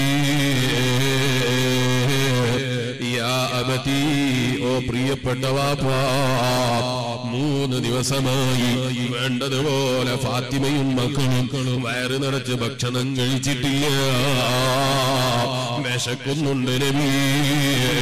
യാ അബതി ഓ പ്രിയപ്പെട്ട വാപ്പാ മൂന്ന് ദിവസമായി വേണ്ടതുപോലെ ഫാത്തിമയും മക്കളും വയറ് നിറച്ച് ഭക്ഷണം കഴിച്ചിട്ടില്ല വിശക്കുന്നുണ്ട് നബിയേ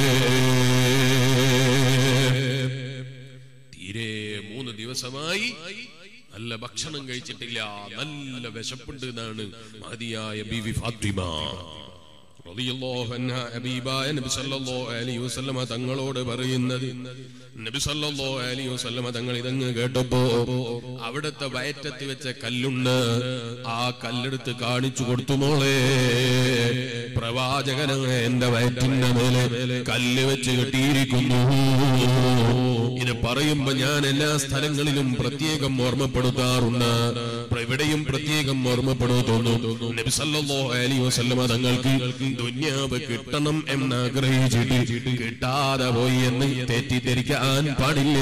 തീരെ മൂന്ന് ദിവസമായി നല്ല ഭക്ഷണം കഴിച്ചിട്ടില്ല നല്ല വിശപ്പുണ്ട് എന്നാണ് മഹതിയായ ബീവി ഫാത്തിമ റളിയല്ലാഹു അൻഹ ഹബീബായ നബി സല്ലല്ലാഹു അലൈഹി വസല്ലമ തങ്ങളോട് പറയുന്നത് നബി സല്ലല്ലാഹു അലൈഹി വസല്ലമ തങ്ങൾ ഇതങ്ങ് കേട്ടപ്പോ അവിടുത്തെ വയറ്റത്ത് വെച്ച കല്ലുണ്ട് ആ കല്ലെടുത്ത് കാണിച്ചു കൊടുത്തു മോളെ പ്രവാചകനായ എന്റെ വയറ്റിന്റെ മേലെ കല്ല് വെച്ച് കെട്ടിയിരിക്കുന്നു ഇത് പറയുമ്പോ ഞാൻ എല്ലാ സ്ഥലങ്ങളിലും പ്രത്യേകം ഓർമ്മപ്പെടുത്താറുണ്ട് ഇവിടെയും പ്രത്യേകം ഓർമ്മപ്പെടുത്തുന്നു നബി സല്ലല്ലാഹു അലൈഹി വസല്ലമ തങ്ങൾക്ക് ദുന്യാവ് കിട്ടണം എന്ന് ആഗ്രഹിച്ചിട്ട് കിട്ടാതെ പോയി എന്ന് തെറ്റിദ്ധരിക്കാൻ പാടില്ല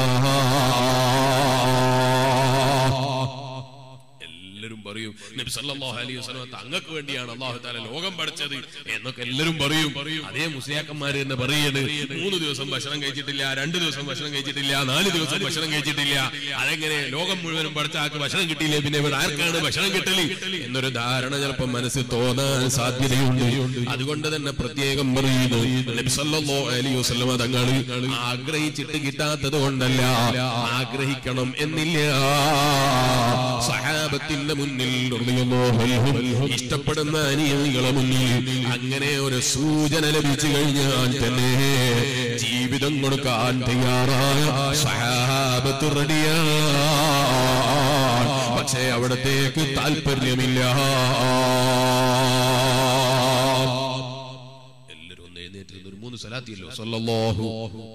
എല്ലാവരും പറയും നബി സല്ലല്ലാഹു അലൈഹി വസല്ലം തങ്ങൾക്ക് വേണ്ടിയാണ് അള്ളാഹു താല ലോകം പഠിച്ചത് എന്നൊക്കെ എല്ലാവരും പറയും അതേ മുസ്ലിയാക്കന്മാര് തന്നെ പറയുന്നത് മൂന്ന് ദിവസം ഭക്ഷണം കഴിച്ചിട്ടില്ല രണ്ട് ദിവസം ഭക്ഷണം കഴിച്ചിട്ടില്ല നാല് ദിവസം ഭക്ഷണം കഴിച്ചിട്ടില്ല അതെങ്ങനെ ലോകം മുഴുവനും പഠിച്ച ആൾക്ക് ഭക്ഷണം കിട്ടിയില്ലേ പിന്നെ ഇവിടെ ആർക്കാണ് ഭക്ഷണം കിട്ടല് എന്നൊരു ധാരണ ചിലപ്പോൾ മനസ്സിൽ തോന്നാൻ സാധ്യതയുണ്ട് അതുകൊണ്ട് തന്നെ പ്രത്യേകം പറയുന്നു നബി സല്ലല്ലാഹു അലൈഹി വസല്ലം തങ്ങൾ ആഗ്രഹിച്ചിട്ട് കിട്ടാത്തത് കൊണ്ടല്ല ആഗ്രഹിക്കണം എന്നില്ല സഹാബത്തിന്റെ മുന്നിൽ റളിയല്ലാഹു അൻഹും ഇഷ്ടപ്പെടുന്ന അനിയങ്ങളെ മുന്നിൽ അങ്ങനെ ഒരു സൂചന ലഭിച്ചു കഴിഞ്ഞാൽ തന്നെ ജീവിതം കൊടുക്കാൻ തയ്യാറായ സഹാബത്ത് റെഡിയാണ് പക്ഷേ അവിടത്തേക്ക് താല്പര്യമില്ല എല്ലാവരും ഒന്ന് എഴുന്നേറ്റ് ഒരു മൂന്ന് സലാത്തിയല്ലോ സല്ലല്ലാഹു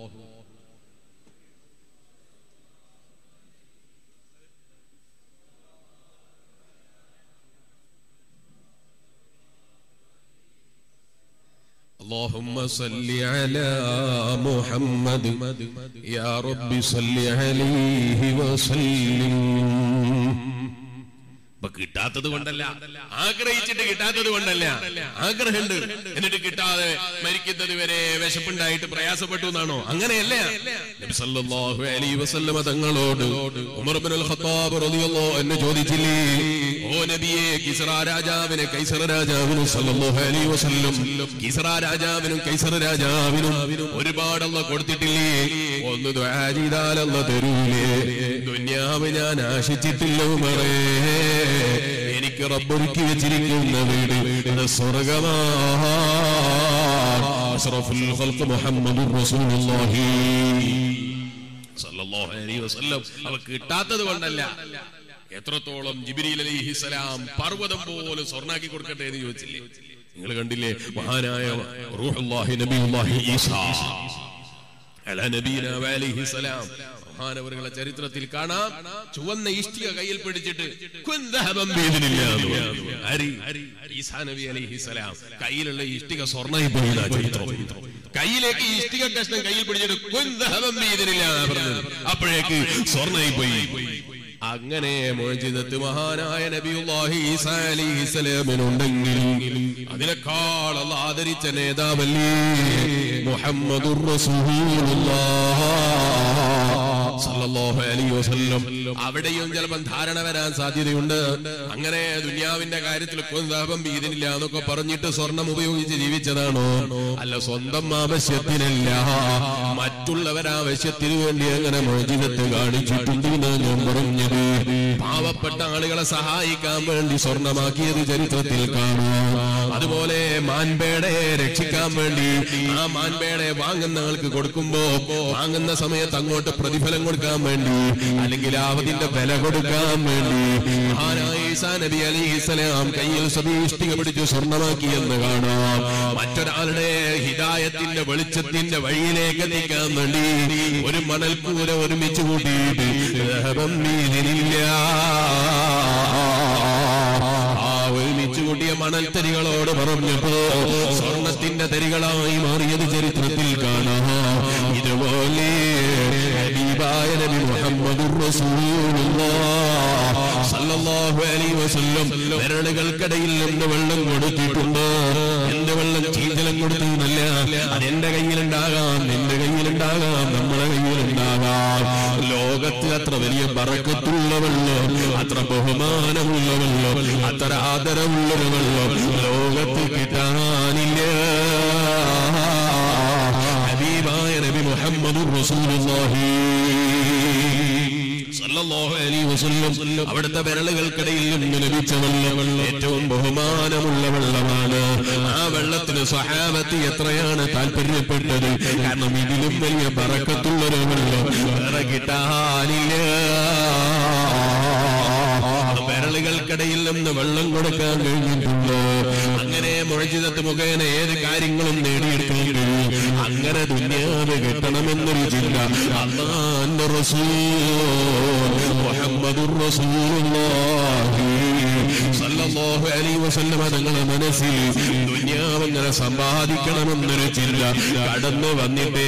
اللهم صل على محمد يا رب صل عليه وسلم ഇപ്പൊ കിട്ടാത്തത് കൊണ്ടല്ല ആഗ്രഹിച്ചിട്ട് കിട്ടാത്തത് കൊണ്ടല്ല ആഗ്രഹമുണ്ട് എന്നിട്ട് കിട്ടാതെ മരിക്കുന്നത് വരെ വിശപ്പുണ്ടായിട്ട് പ്രയാസപ്പെട്ടു എന്നാണോ അങ്ങനെയല്ല നബി സല്ലല്ലാഹു അലൈഹി വസല്ലമ തങ്ങളോട് ഉമർ ഇബ്നുൽ ഖത്താബ് റളിയല്ലാഹു അൻഹു ചോദിച്ചില്ലേ ഓ നബിയെ കിസ്റ രാജാവിനെ കൈസർ രാജാവിനും സല്ലല്ലാഹു അലൈഹി വസല്ലം കിസ്റ രാജാവിനും കൈസർ രാജാവിനും ഒരുപാട് അല്ല കൊടുത്തിട്ടില്ലേ ഒന്ന് ദുആ ചെയ്താൽ അല്ല തരൂലേ ദുനിയാവ് ഞാൻ ആശിച്ചിട്ടില്ല ഉമറേ എനിക്ക് റബ്ബൊരുക്കി വെച്ചിരിക്കുന്ന വീട് അത് സ്വർഗമാണ് അഷ്റഫുൽ ഖൽഖ് മുഹമ്മദുർ റസൂലുള്ളാഹി സല്ലല്ലാഹു അലൈഹി വസല്ലം അവ കിട്ടാത്തത് കൊണ്ടല്ല എത്രത്തോളം ജിബ്രീൽ അലൈഹിസ്സലാം പർവ്വതം പോലെ സ്വർണ്ണാക്കി കൊടുക്കട്ടെ എന്ന് ചോദിച്ചില്ലേ നിങ്ങൾ കണ്ടില്ലേ മഹാനായ റൂഹുല്ലാഹി നബിയുല്ലാഹി ഈസാ അല നബീന അലൈഹിസ്സലാം മഹാനവറുകളെ ചരിത്രത്തിൽ കാണാം ചുവന്ന ഇഷ്ടിക കയ്യിൽ പിടിച്ചിട്ട് കുൻ ദഹബൻ ബിഇذനില്ലാ എന്ന് പറഞ്ഞു. ആര്? ഈസാ നബി അലൈഹിസ്സലാം കയ്യിലുള്ള ഇഷ്ടിക സ്വർണ്ണമായി പോയതാ ചരിത്രം കയ്യിലേക്ക് ഈ ഇഷ്ടിക കഷ്ണം കയ്യിൽ പിടിച്ചിട്ട് കുൻ ദഹബൻ ബിഇذനില്ലാ എന്നാ പറഞ്ഞത് അപ്പോഴേക്ക് സ്വർണ്ണമായി പോയി അങ്ങനെ മോചിതത്ത് മഹാനായ നബിയുല്ലാഹി ഈസാ അലൈഹിസ്സലാമിനുണ്ടെങ്കിലും അതിനേക്കാൾ അള്ളാഹ് ആദരിച്ച നേതാവല്ലേ മുഹമ്മദുർ റസൂലുള്ളാഹ് സല്ലല്ലാഹു അലൈഹി വസല്ലം അവിടെയും ചിലപ്പം ധാരണ വരാൻ സാധ്യതയുണ്ട് അങ്ങനെ ദുനിയാവിന്റെ കാര്യത്തിൽ കുന്താപം ഇതിനില്ല എന്നൊക്കെ പറഞ്ഞിട്ട് സ്വർണം ഉപയോഗിച്ച് ജീവിച്ചതാണോ അല്ല സ്വന്തം ആവശ്യത്തിനല്ല മറ്റുള്ളവരാവശ്യത്തിന് വേണ്ടി അങ്ങനെ മോചിതത്തെ കാണിച്ചിട്ടുണ്ട് എന്ന് ഞാൻ പറഞ്ഞത് പാവപ്പെട്ട ആളുകളെ സഹായിക്കാൻ വേണ്ടി സ്വർണമാക്കിയത് ചരിത്രത്തിൽ കാണാം അതുപോലെ മാൻപേടെ രക്ഷിക്കാൻ വേണ്ടി ആ മാൻപേടെ വാങ്ങുന്ന ആൾക്ക് കൊടുക്കുമ്പോ വാങ്ങുന്ന സമയത്ത് അങ്ങോട്ട് പ്രതിഫലം കൊടുക്കാൻ വേണ്ടി അല്ലെങ്കിൽ ആവതിന്റെ വില കൊടുക്കാൻ വേണ്ടി മഹാനായ ഈസാ നബി അലിഹിസലാം കയ്യിൽ സതീഷ്ടിക പിടിച്ച് സ്വർണമാക്കി എന്ന് കാണാം മറ്റൊരാളുടെ ഹിദായത്തിന്റെ വെളിച്ചത്തിന്റെ വഴിയിലേക്ക് എത്തിക്കാൻ വേണ്ടി ഒരു മണൽക്കൂര ഒരുമിച്ച് കൂട്ടിയിട്ട് ذهبًا بإذن الله. ആ ഒരുമിച്ച് കൂട്ടിയ മണൽത്തരികളോട് പറഞ്ഞപ്പോ സ്വർണത്തിന്റെ തരികളായി മാറിയത് ചരിത്രത്തിൽ കാണാം ഇതുപോലെ ഹബീബായ നബി മുഹമ്മദുർ റസൂലുള്ളാഹ് സല്ലല്ലാഹു അലൈഹി വസല്ലം വിരലുകൾക്കിടയിൽ നിന്ന് വെള്ളം കൊടുത്തിട്ടുണ്ട് എന്റെ വെള്ളം ചീന്തലം കൊടുത്തതല്ല അത് എന്റെ കയ്യിലുണ്ടാകാം നിന്റെ കയ്യിലുണ്ടാകാം നമ്മളെ കയ്യിലുണ്ടാകാം ലോകത്ത് അത്ര വലിയ ബറക്കത്തുള്ള വെള്ളം അത്ര ബഹുമാനമുള്ള വെള്ളം അത്ര ആദരവുള്ളൊരു വെള്ളം ലോകത്ത് കിട്ടാനില്ല ഹബീബായ നബി മുഹമ്മദ് റസൂലുള്ളാഹി സല്ലല്ലാഹു അലൈഹി വസല്ലം അവിടുത്തെ വിരലുകൾക്കിടയിൽ നിന്ന് ലഭിച്ച വെള്ളം ഏറ്റവും ബഹുമാനമുള്ള വെള്ളമാണ് ആ വെള്ളത്തിന് സ്വഹാബത്ത് എത്രയാണ് താല്പര്യപ്പെട്ടത് കാരണം ഇതിലും വലിയ ബറക്കത്തുള്ളൊരു വെള്ളം വേറെ കിട്ടാനില്ല വിരലുകൾക്കിടയിൽ നിന്ന് വെള്ളം കൊടുക്കാൻ കഴിഞ്ഞിട്ടുണ്ട് അങ്ങനെ മുഴജിതത്ത് മുഖേന ഏത് കാര്യങ്ങളും നേടിയെടുക്കാൻ കഴിയും അങ്ങനെ ദുന്യാവ് കിട്ടണമെന്നൊരു ചിന്ത അള്ളാന്റെ റസൂൽ മുഹമ്മദുർ റസൂലുള്ളാഹി സല്ലല്ലാഹു അലൈഹി വസല്ലമ തങ്ങളുടെ മനസ്സിൽ ദുന്യാവ് അങ്ങനെ സമ്പാദിക്കണമെന്നൊരു ചിന്ത കടന്നു വന്നിട്ടേ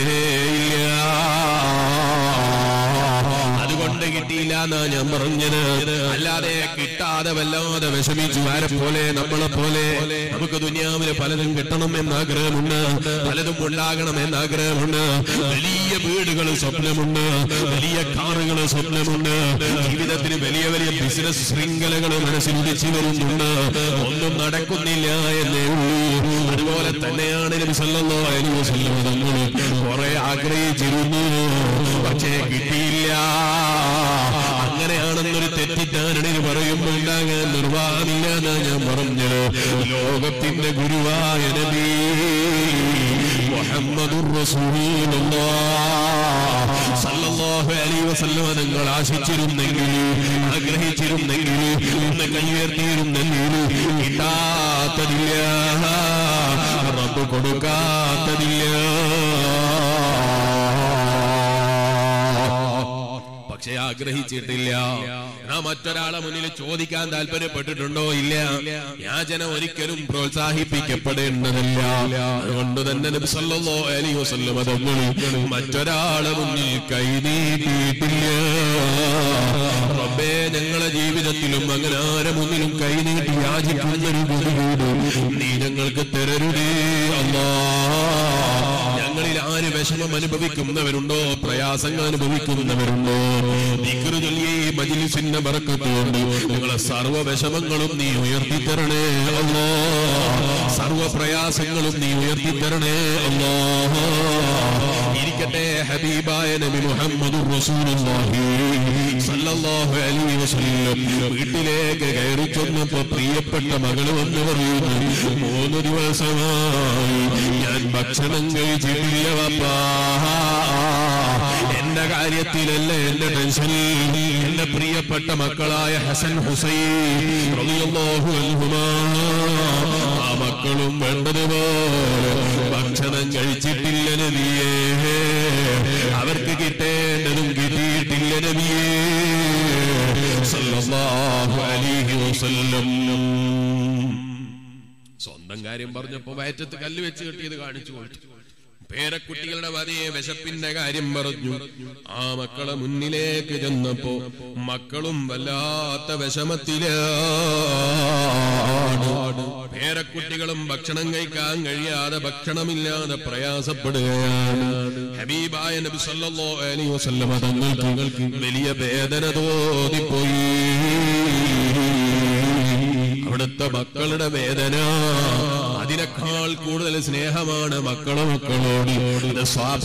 ഇല്ല അതുകൊണ്ട് കിട്ടിയില്ല എന്നാ ഞാൻ പറഞ്ഞത് അല്ലാതെ കിട്ടാതെ വല്ലാതെ വിഷമിച്ചു ആരെ പോലെ നമ്മളെ പോലെ നമുക്ക് ദുനിയാവില് പലതും കിട്ടണം എന്ന് ആഗ്രഹമുണ്ട് പലതും ഉണ്ടാകണം എന്ന് ആഗ്രഹമുണ്ട് വലിയ വീടുകൾ സ്വപ്നമുണ്ട് വലിയ കാറുകൾ സ്വപ്നമുണ്ട് ജീവിതത്തിന് വലിയ വലിയ ബിസിനസ് ശൃംഖലകൾ മനസ്സിൽ ഉദിച്ചു വരുന്നുണ്ട് ഒന്നും നടക്കുന്നില്ല എന്നേ ഉള്ളൂ അതുപോലെ തന്നെയാണ് നബി സല്ലല്ലാഹു അലൈഹി വസല്ലം തങ്ങൾ കുറെ ആഗ്രഹിച്ചിരുന്നു പക്ഷേ കിട്ടിയില്ല അങ്ങനെയാണെന്നൊരു തെറ്റിദ്ധാരണയിൽ പറയുമ്പോൾ ഉണ്ടാകാൻ നിർവാഹമില്ല എന്നാ ഞാൻ പറഞ്ഞത് ലോകത്തിന്റെ ഗുരുവായ നബി മുഹമ്മദുർ റസൂലുള്ളാഹ് സല്ലല്ലാഹു അലൈഹി വസല്ലം നിങ്ങൾ ആശിച്ചിരുന്നെങ്കിൽ ആഗ്രഹിച്ചിരുന്നെങ്കിൽ ഒന്ന് കൈയുയർത്തിയിരുന്നെങ്കിൽ കിട്ടാത്തതില്ല റബ്ബ് കൊടുക്കാത്തതില്ല പക്ഷെ ആഗ്രഹിച്ചിട്ടില്ല നാ മറ്റൊരാളെ മുന്നിൽ ചോദിക്കാൻ താല്പര്യപ്പെട്ടിട്ടുണ്ടോ ഇല്ല യാചന ഒരിക്കലും പ്രോത്സാഹിപ്പിക്കപ്പെടേണ്ടതല്ല അതുകൊണ്ട് തന്നെ നബി സല്ലല്ലാഹു അലൈഹി വസല്ലം തങ്ങൾ മറ്റൊരാളെ മുന്നിൽ കൈനീട്ടിയിട്ടില്ല റബ്ബേ ഞങ്ങളെ ജീവിതത്തിലും അങ്ങനെ ആരെ മുന്നിലും കൈനീട്ടി യാചിക്കുന്നൊരു ഗതികേട് നീ ഞങ്ങൾക്ക് തരരുതേ അല്ലാ ഞങ്ങളിൽ ആര് വിഷമം അനുഭവിക്കുന്നവരുണ്ടോ പ്രയാസങ്ങൾ അനുഭവിക്കുന്നവരുണ്ടോ ദിക്റ് ചൊല്ലി ഈ മജ്ലിസിന്റെ ബറക്കത്തുകൊണ്ട് നിങ്ങളെ സർവ്വ വിഷമങ്ങളും നീ ഉയർത്തിത്തരണേ അല്ലോ സർവ്വ പ്രയാസങ്ങളും നീ ഉയർത്തിത്തരണേ അല്ലോ ഇരിക്കട്ടെ ഹബീബായ നബി മുഹമ്മദ് റസൂലുള്ളാഹി സല്ലല്ലാഹു അലൈഹി വസല്ലം വീട്ടിലേക്ക് കയറി ചെന്നപ്പോ പ്രിയപ്പെട്ട മകള് വന്ന് പറയുന്നു മൂന്ന് ദിവസമായി ഞാൻ ഭക്ഷണം കഴിച്ചിട്ടില്ല പപ്പാ എന്റെ കാര്യത്തിലല്ല എന്റെ ടെൻഷൻ എന്റെ പ്രിയപ്പെട്ട മക്കളായ ഹസൻ ഹുസൈൻ റളിയല്ലാഹു അൻഹുമാ ആ മക്കളും വേണ്ടതുപോലെ ഭക്ഷണം കഴിച്ചിട്ടില്ല നബിയേ അവർക്ക് കിട്ടേണ്ടതും കിട്ടിയിട്ടില്ല നബിയേ സല്ലല്ലാഹു അലൈഹി വസല്ലം സ്വന്തം കാര്യം പറഞ്ഞപ്പോ വയറ്റത്ത് കല്ല് വെച്ച് കെട്ടിയത് കാണിച്ചു കൊടുത്തു പേരക്കുട്ടികളുടെ വധിയെ വിശപ്പിന്റെ കാര്യം പറഞ്ഞു ആ മക്കളെ മുന്നിലേക്ക് ചെന്നപ്പോ മക്കളും വല്ലാത്ത വിഷമത്തിലാണ് പേരക്കുട്ടികളും ഭക്ഷണം കഴിക്കാൻ കഴിയാതെ ഭക്ഷണമില്ലാതെ പ്രയാസപ്പെടുകയാണ് ഹബീബായ നബി സല്ലല്ലാഹു അലൈഹി വസല്ലമ തങ്ങൾക്ക് വലിയ വേദന തോന്നിപ്പോയി അവിടുത്തെ മക്കളുടെ വേദന അതിനേക്കാൾ കൂടുതൽ സ്നേഹമാണ് മക്കളെ മക്കളോട് ഇത്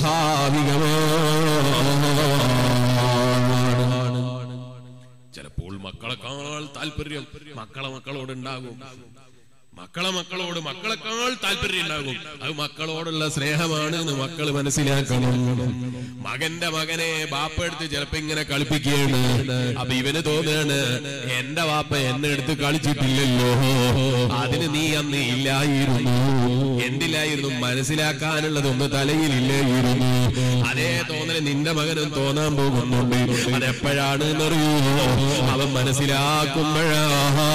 സ്വാഭാവികമാണ് ചിലപ്പോൾ മക്കളെക്കാൾ താല്പര്യം മക്കളെ മക്കളോട് ഉണ്ടാകും മക്കളെ മക്കളോട് മക്കളെക്കാൾ താല്പര്യം ഉണ്ടാകും അത് മക്കളോടുള്ള സ്നേഹമാണ് എന്ന് മക്കൾ മനസ്സിലാക്കണം മകന്റെ മകനെ ബാപ്പ എടുത്ത് ചിലപ്പോ ഇങ്ങനെ കളിപ്പിക്കുകയാണ് അപ്പൊ ഇവന് തോന്നുകയാണ് എന്റെ വാപ്പ എന്നെ എടുത്ത് കളിച്ചിട്ടില്ലല്ലോ അതിന് നീ അന്ന് ഇല്ലായിരുന്നു എന്തില്ലായിരുന്നു മനസ്സിലാക്കാനുള്ളതൊന്ന് തലയിലില്ലായിരുന്നു അതേ തോന്നല് നിന്റെ മകനും തോന്നാൻ പോകുന്നുണ്ട് അതെപ്പോഴാണ് എന്നറിയൂ അവൻ മനസ്സിലാക്കുമ്പോഴാണ്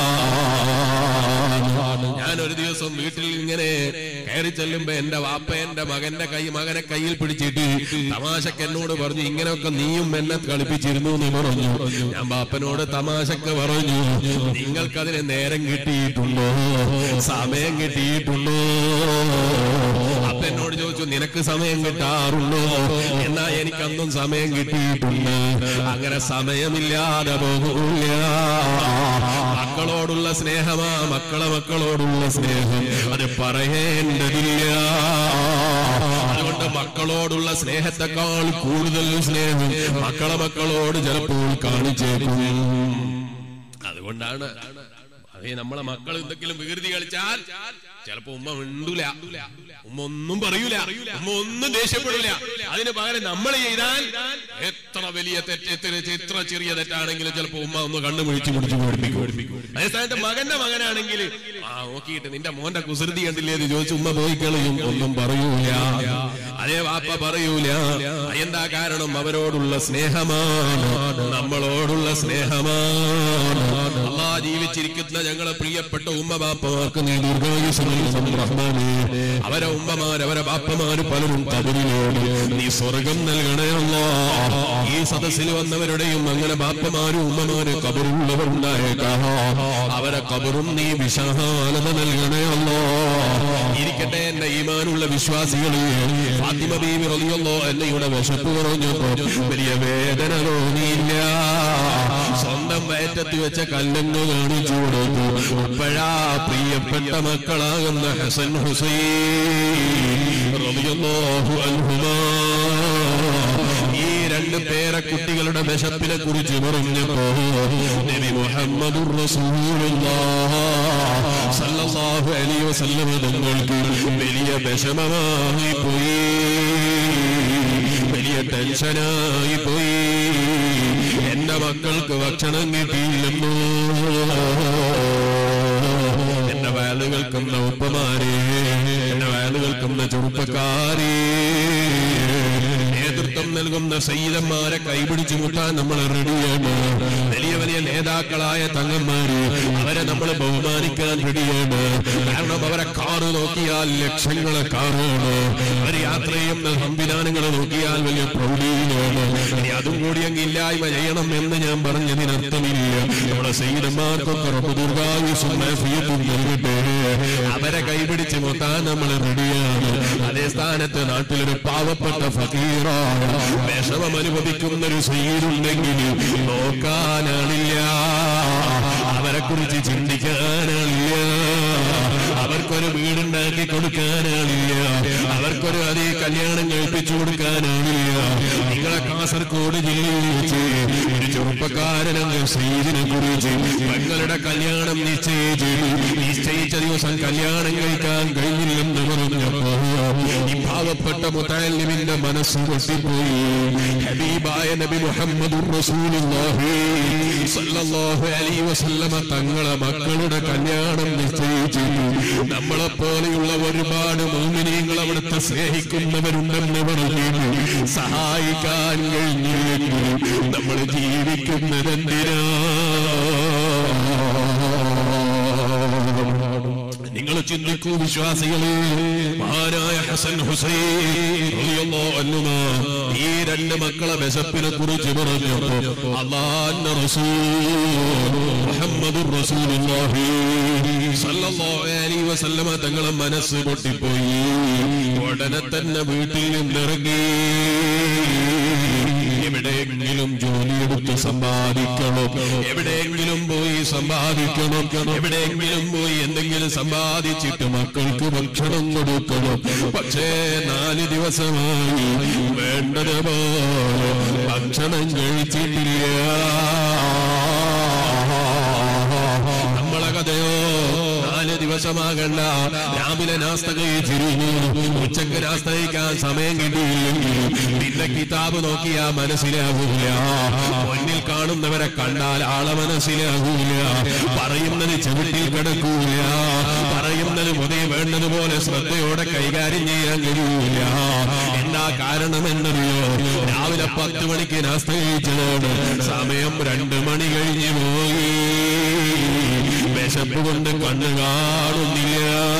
ഞാൻ ഒരു ദിവസം വീട്ടിൽ ഇങ്ങനെ കയറി ചെല്ലുമ്പോ എന്റെ വാപ്പ എന്റെ മകന്റെ കൈ മകനെ കയ്യിൽ പിടിച്ചിട്ട് തമാശക്ക് എന്നോട് പറഞ്ഞു ഇങ്ങനെയൊക്കെ നീയും എന്നെ കളിപ്പിച്ചിരുന്നു എന്ന് പറഞ്ഞു ഞാൻ ബാപ്പനോട് തമാശക്ക് പറഞ്ഞു നിങ്ങൾക്കതിന് നേരം കിട്ടിയിട്ടുണ്ടോ സമയം കിട്ടിയിട്ടുണ്ടോ അപ്പ എന്നോട് ചോദിച്ചു നിനക്ക് സമയം കിട്ടാറുണ്ടോ എന്നാ എനിക്കന്നും സമയം കിട്ടിയിട്ടുണ്ട് അങ്ങനെ സമയമില്ലാതെ പോകൂല മക്കളോടുള്ള സ്നേഹമാ മക്കളെ മക്കളോടുള്ള സ്നേഹം അത് പറയേണ്ടതില്ല അതുകൊണ്ട് മക്കളോടുള്ള സ്നേഹത്തെക്കാൾ കൂടുതൽ സ്നേഹം മക്കളെ മക്കളോട് ചിലപ്പോൾ കാണിച്ചേക്കും അതുകൊണ്ടാണ് അതേ നമ്മളെ മക്കൾ എന്തെങ്കിലും വികൃതി കളിച്ചാൽ ചിലപ്പോ ഉമ്മ മിണ്ടൂല ഉമ്മ ഒന്നും പറയൂല ഉമ്മ ഒന്നും ദേഷ്യപ്പെടൂല അതിന് പകരം നമ്മൾ ചെയ്താൽ എത്ര വലിയ തെറ്റ് എത്ര എത്ര ചെറിയ തെറ്റാണെങ്കിലും ചിലപ്പോ ഉമ്മ ഒന്ന് കണ്ണു പിടിച്ചു പിടിച്ചു പഠിപ്പിക്കും അതേ സ്ഥാനത്ത് മകന്റെ മകനാണെങ്കിൽ ആ നോക്കിയിട്ട് നിന്റെ മോന്റെ കുസൃതി കണ്ടില്ലേ എന്ന് ചോദിച്ചു ഉമ്മ പോയി കളയും ഒന്നും പറയൂല അതേ വാപ്പ പറയൂല എന്താ കാരണം അവരോടുള്ള സ്നേഹമാണ് നമ്മളോടുള്ള സ്നേഹമാണ് അള്ളാ ജീവിച്ചിരിക്കുന്ന ഞങ്ങളെ പ്രിയപ്പെട്ട ഉമ്മ ബാപ്പമാർക്ക് നീ ദീർഘായുസ് നൽകണം റഹ്മാനേ അവരെ ഉമ്മമാർ അവരെ ബാപ്പമാര് പലരും കബറിലോട് നീ സ്വർഗം നൽകണേ അല്ലാ ഈ സദസ്സിൽ വന്നവരുടെയും അങ്ങനെ ബാപ്പമാരും ഉമ്മമാര് കബറുള്ളവരുണ്ടായേക്കാം അവരെ കബറും നീ വിശാലത നൽകണേ അല്ലോ ഇരിക്കട്ടെ എന്റെ ഈമാനുള്ള വിശ്വാസികളെ ഫാത്തിമ ബീവി റളിയല്ലോ എന്നയുടെ വിശപ്പ് കുറഞ്ഞപ്പോ വലിയ വേദന തോന്നിയില്ല സ്വന്തം വയറ്റത്ത് വെച്ച കല്ലെന്ന് കാണിച്ചു കൊടുത്തു അപ്പോഴാ പ്രിയപ്പെട്ട മക്കളാകുന്ന ഹസൻ ഹുസൈൻ റളിയല്ലാഹു അൻഹുമാ ഈ രണ്ട് പേരക്കുട്ടികളുടെ വിശപ്പിനെ കുറിച്ച് പറഞ്ഞപ്പോ നബി മുഹമ്മദുർ റസൂലുള്ളാഹ് സല്ലല്ലാഹു അലൈഹി വസല്ലം തങ്ങൾക്ക് വലിയ വിഷമമായി പോയി വലിയ ടെൻഷനായി പോയി എന്റെ മക്കൾക്ക് ഭക്ഷണം കിട്ടിയില്ലെന്നോ എന്റെ വയല് കേൾക്കുന്ന ഉപ്പമാരെ എന്റെ വയല് കേൾക്കുന്ന ചെറുപ്പക്കാരെ നേതൃത്വം നൽകുന്ന സൈതന്മാരെ കൈപിടിച്ചു മുട്ടാൻ നമ്മൾ റെഡിയാണ് വലിയ വലിയ നേതാക്കളായ തങ്ങന്മാര് അവരെ നമ്മൾ ബഹുമാനിക്കാൻ റെഡിയാണ് കാരണം അവരെ കാറ് നോക്കിയാൽ ലക്ഷങ്ങളെ കാറാണ് അവർ യാത്ര ചെയ്യുന്ന സംവിധാനങ്ങൾ നോക്കിയാൽ വലിയ പ്രൗഢിയാണ് ഇനി അതും കൂടി അങ്ങ് ഇല്ലായ്മ ചെയ്യണം എന്ന് ഞാൻ പറഞ്ഞതിനർത്ഥമില്ല നമ്മുടെ സൈതന്മാർക്കൊക്കെ റബ്ബ് ദീർഘായുസ്സും ആഫിയത്തും നൽകട്ടെ അവരെ കൈപിടിച്ച് മുത്താൻ നമ്മൾ റെഡിയാണ് അതേ സ്ഥാനത്ത് നാട്ടിലൊരു പാവപ്പെട്ട ഫക്കീറായ വിഷമം അനുഭവിക്കുന്ന ഒരു സൈനുണ്ടെങ്കിൽ നോക്കാനാണില്ല അവരെ കുറിച്ച് ചിന്തിക്കാനാണില്ല അവർക്കൊരു വീടുണ്ടാക്കി കൊടുക്കാനാണില്ല അവർക്കൊരു അതേ കല്യാണം കഴിപ്പിച്ചു കൊടുക്കാനാണില്ല നിങ്ങളെ കാസർഗോഡ് ജില്ലയിൽ വെച്ച് ഒരു ചെറുപ്പക്കാരനങ്ങ് സൈദിനെ കുറിച്ച് പെങ്ങളുടെ കല്യാണം നിശ്ചയിച്ച് നിശ്ചയിച്ച ദിവസം കല്യാണം കഴിക്കാൻ കഴിഞ്ഞില്ലെന്ന് പറഞ്ഞപ്പോ ഈ പാവപ്പെട്ട മുത്താലിമിന്റെ മനസ്സ് പൊട്ടിപ്പോയി ഹബീബായ നബി മുഹമ്മദ് റസൂലുള്ളാഹി സല്ലല്ലാഹു അലൈഹി വസല്ലമ തങ്ങളെ മക്കളുടെ കല്യാണം നിശ്ചയിച്ചു നമ്മളെ പോലെയുള്ള ഒരുപാട് മോമിനിയങ്ങൾ അവിടുത്തെ സ്നേഹിക്കുന്നവരുണ്ടെന്ന് പറഞ്ഞു സഹായിക്കാൻ കഴിഞ്ഞില്ലെങ്കിൽ നമ്മൾ ജീവിക്കുന്നതെന്തിനാ നിങ്ങൾ ചിന്തിക്കൂ വിശ്വാസികളെ മഹാനായ ഹസൻ ഹുസൈൻ റളിയല്ലാഹു അൻഹുമാ ഈ രണ്ട് മക്കളെ വിശപ്പിനെ കുറിച്ച് പറഞ്ഞപ്പോ അള്ളാന്റെ റസൂൽ മുഹമ്മദുർ റസൂലുള്ളാഹി സല്ലല്ലാഹു അലൈഹി വസല്ലമ തങ്ങളെ മനസ്സ് പൊട്ടിപ്പോയി ഉടനെ തന്നെ വീട്ടിൽ നിന്നിറങ്ങി എവിടെയെങ്കിലും ജോലിയെടുത്ത് സമ്പാദിക്കണം എവിടെയെങ്കിലും പോയി സമ്പാദിക്കണം എവിടെയെങ്കിലും പോയി എന്തെങ്കിലും സമ്പാദിച്ചിട്ട് മക്കൾക്ക് ഭക്ഷണം കൊടുക്കണം പക്ഷേ നാല് ദിവസമായി വേണ്ടതുപോലെ ഭക്ഷണം കഴിച്ചിട്ടില്ല നമ്മളെ കഥയോ നാല് ദിവസമാകണ്ട രാവിലെ നാസ്ത കഴിച്ചിരുന്നു ഉച്ചക്ക് നാസ്ത കഴിക്കാൻ സമയം കിട്ടിയില്ലെങ്കിൽ പിന്നെ കിതാബ് നോക്കിയാ മനസ്സിലാകൂല മുന്നിൽ കാണുന്നവരെ കണ്ടാൽ ആളെ മനസ്സിലാകൂല പറയുന്നത് ചെവിട്ടിൽ കിടക്കൂല പറയുന്നത് മുതൽ വേണ്ടതുപോലെ ശ്രദ്ധയോടെ കൈകാര്യം ചെയ്യാൻ കഴിയൂല എന്താ കാരണം എന്നറിയോ രാവിലെ പത്ത് മണിക്ക് നാസ്ത കഴിച്ചതാണ് സമയം രണ്ട് മണി കഴിഞ്ഞു പോയി വിശപ്പ് കൊണ്ട് കണ്ണു കാണുന്നില്ല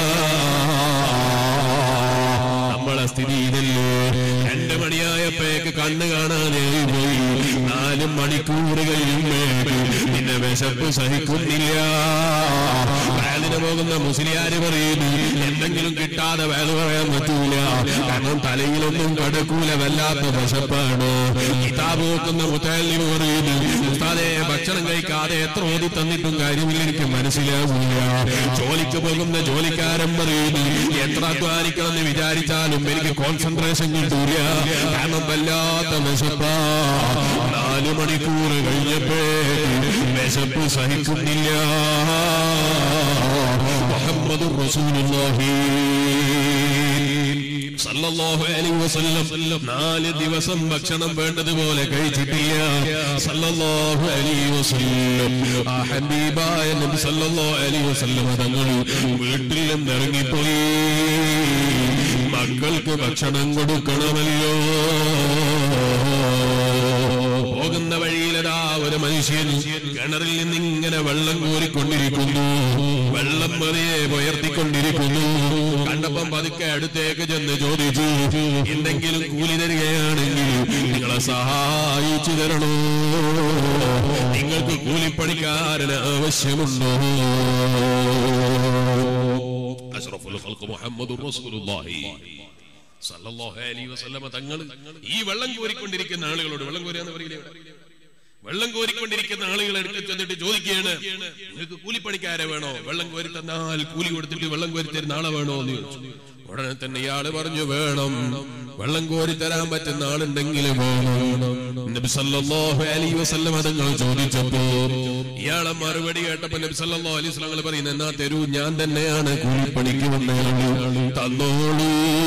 നമ്മളെ സ്ഥിതി ഇതല്ലേ രണ്ട് മണിയായപ്പോഴേക്ക് കണ്ണ് കാണാതെ പോയി നാല് മണിക്കൂർ കഴിയുമ്പോഴേക്ക് പിന്നെ വിശപ്പ് സഹിക്കുന്നില്ല വേദന പോകുന്ന മുസ്ലിയാര് പറയുന്നു എന്തെങ്കിലും കിട്ടാതെ വേല പറയാൻ പറ്റൂല കാരണം തലയിലൊന്നും കടക്കൂല വല്ലാത്ത വിശപ്പാണ് കിതാബ് നോക്കുന്ന മുത്തല്ലിമ് പറയുന്നു ഉസ്താദെ ഭക്ഷണം കഴിക്കാതെ എത്ര ഓതി തന്നിട്ടും കാര്യമില്ല എനിക്ക് മനസ്സിലാകൂല ജോലിക്ക് പോകുന്ന ജോലിക്കാരൻ പറയുന്നു എത്ര അധ്വാനിക്കണം എന്ന് വിചാരിച്ചാലും എനിക്ക് കോൺസെൻട്രേഷൻ കിട്ടൂല കാരണം വല്ലാത്ത വിശപ്പാ നാല് മണിക്കൂർ കഴിഞ്ഞപ്പേ വിശപ്പ് സഹിക്കുന്നില്ല മുഹമ്മദ് റസൂലുള്ളാഹി സല്ലല്ലാഹു അലൈഹി വസല്ലം നാല് ദിവസം ഭക്ഷണം വേണ്ടതുപോലെ കഴിച്ചിട്ടില്ല സല്ലല്ലാഹു അലൈഹി വസല്ലം ആ ഹബീബായ നബി സല്ലല്ലാഹു അലൈഹി വസല്ലം തങ്ങൾ വീട്ടിൽ നിന്ന് ഇറങ്ങിപ്പോയി മക്കൾക്ക് ഭക്ഷണം കൊടുക്കണമല്ലോ പോകുന്ന വഴിയിലതാ ഒരു മനുഷ്യൻ കിണറിൽ നിന്ന് ഇങ്ങനെ വെള്ളം കോരിക്കൊണ്ടിരിക്കുന്നു വെള്ളം മതിയെ ഉയർത്തിക്കൊണ്ടിരിക്കുന്നു കണ്ടപ്പം പതുക്കെ അടുത്തേക്ക് ചെന്ന് ചോദിച്ചു എന്തെങ്കിലും കൂലി തരികയാണെങ്കിൽ നിങ്ങളെ സഹായിച്ചു തരണോ നിങ്ങൾക്ക് കൂലിപ്പണിക്കാരന് ആവശ്യമുണ്ടോ അഷ്റഫുൽ ഖൽഖ് മുഹമ്മദുർ റസൂലുള്ളാഹി സല്ലല്ലാഹു അലൈഹി വസല്ലമ തങ്ങൾ ഈ വെള്ളം കോരിക്കൊണ്ടിരിക്കുന്ന ആളുകളോട് വെള്ളം കോരിയാന്ന് പറയില്ലേ ഇവിടെ? വെള്ളം കോരിക്കൊണ്ടിരിക്കുന്ന ആളുകൾ എടുത്ത് ചെന്നിട്ട് ചോദിക്കുകയാണ് നിങ്ങൾക്ക് കൂലിപ്പണിക്കാരെ വേണോ വെള്ളം കോരി തന്നാൽ കൂലി കൊടുത്തിട്ട് വെള്ളം കോരി തരുന്ന ആളെ വേണോ എന്ന് ചോദിച്ചു ഉടനെ തന്നെ ഇയാള് പറഞ്ഞു വേണം വെള്ളം കോരി തരാൻ പറ്റുന്ന ആളുണ്ടെങ്കിൽ വേണം നബി സല്ലല്ലാഹു അലൈഹി വസല്ലം തങ്ങൾ ചോദിച്ചപ്പോ ഇയാളെ മറുപടി കേട്ടപ്പോ നബി സല്ലല്ലാഹു അലൈഹി വസല്ലം പറയുന്നത് എന്നാ തരൂ ഞാൻ തന്നെയാണ് കൂലിപ്പണിക്ക് വന്നയാള് തന്നോളൂ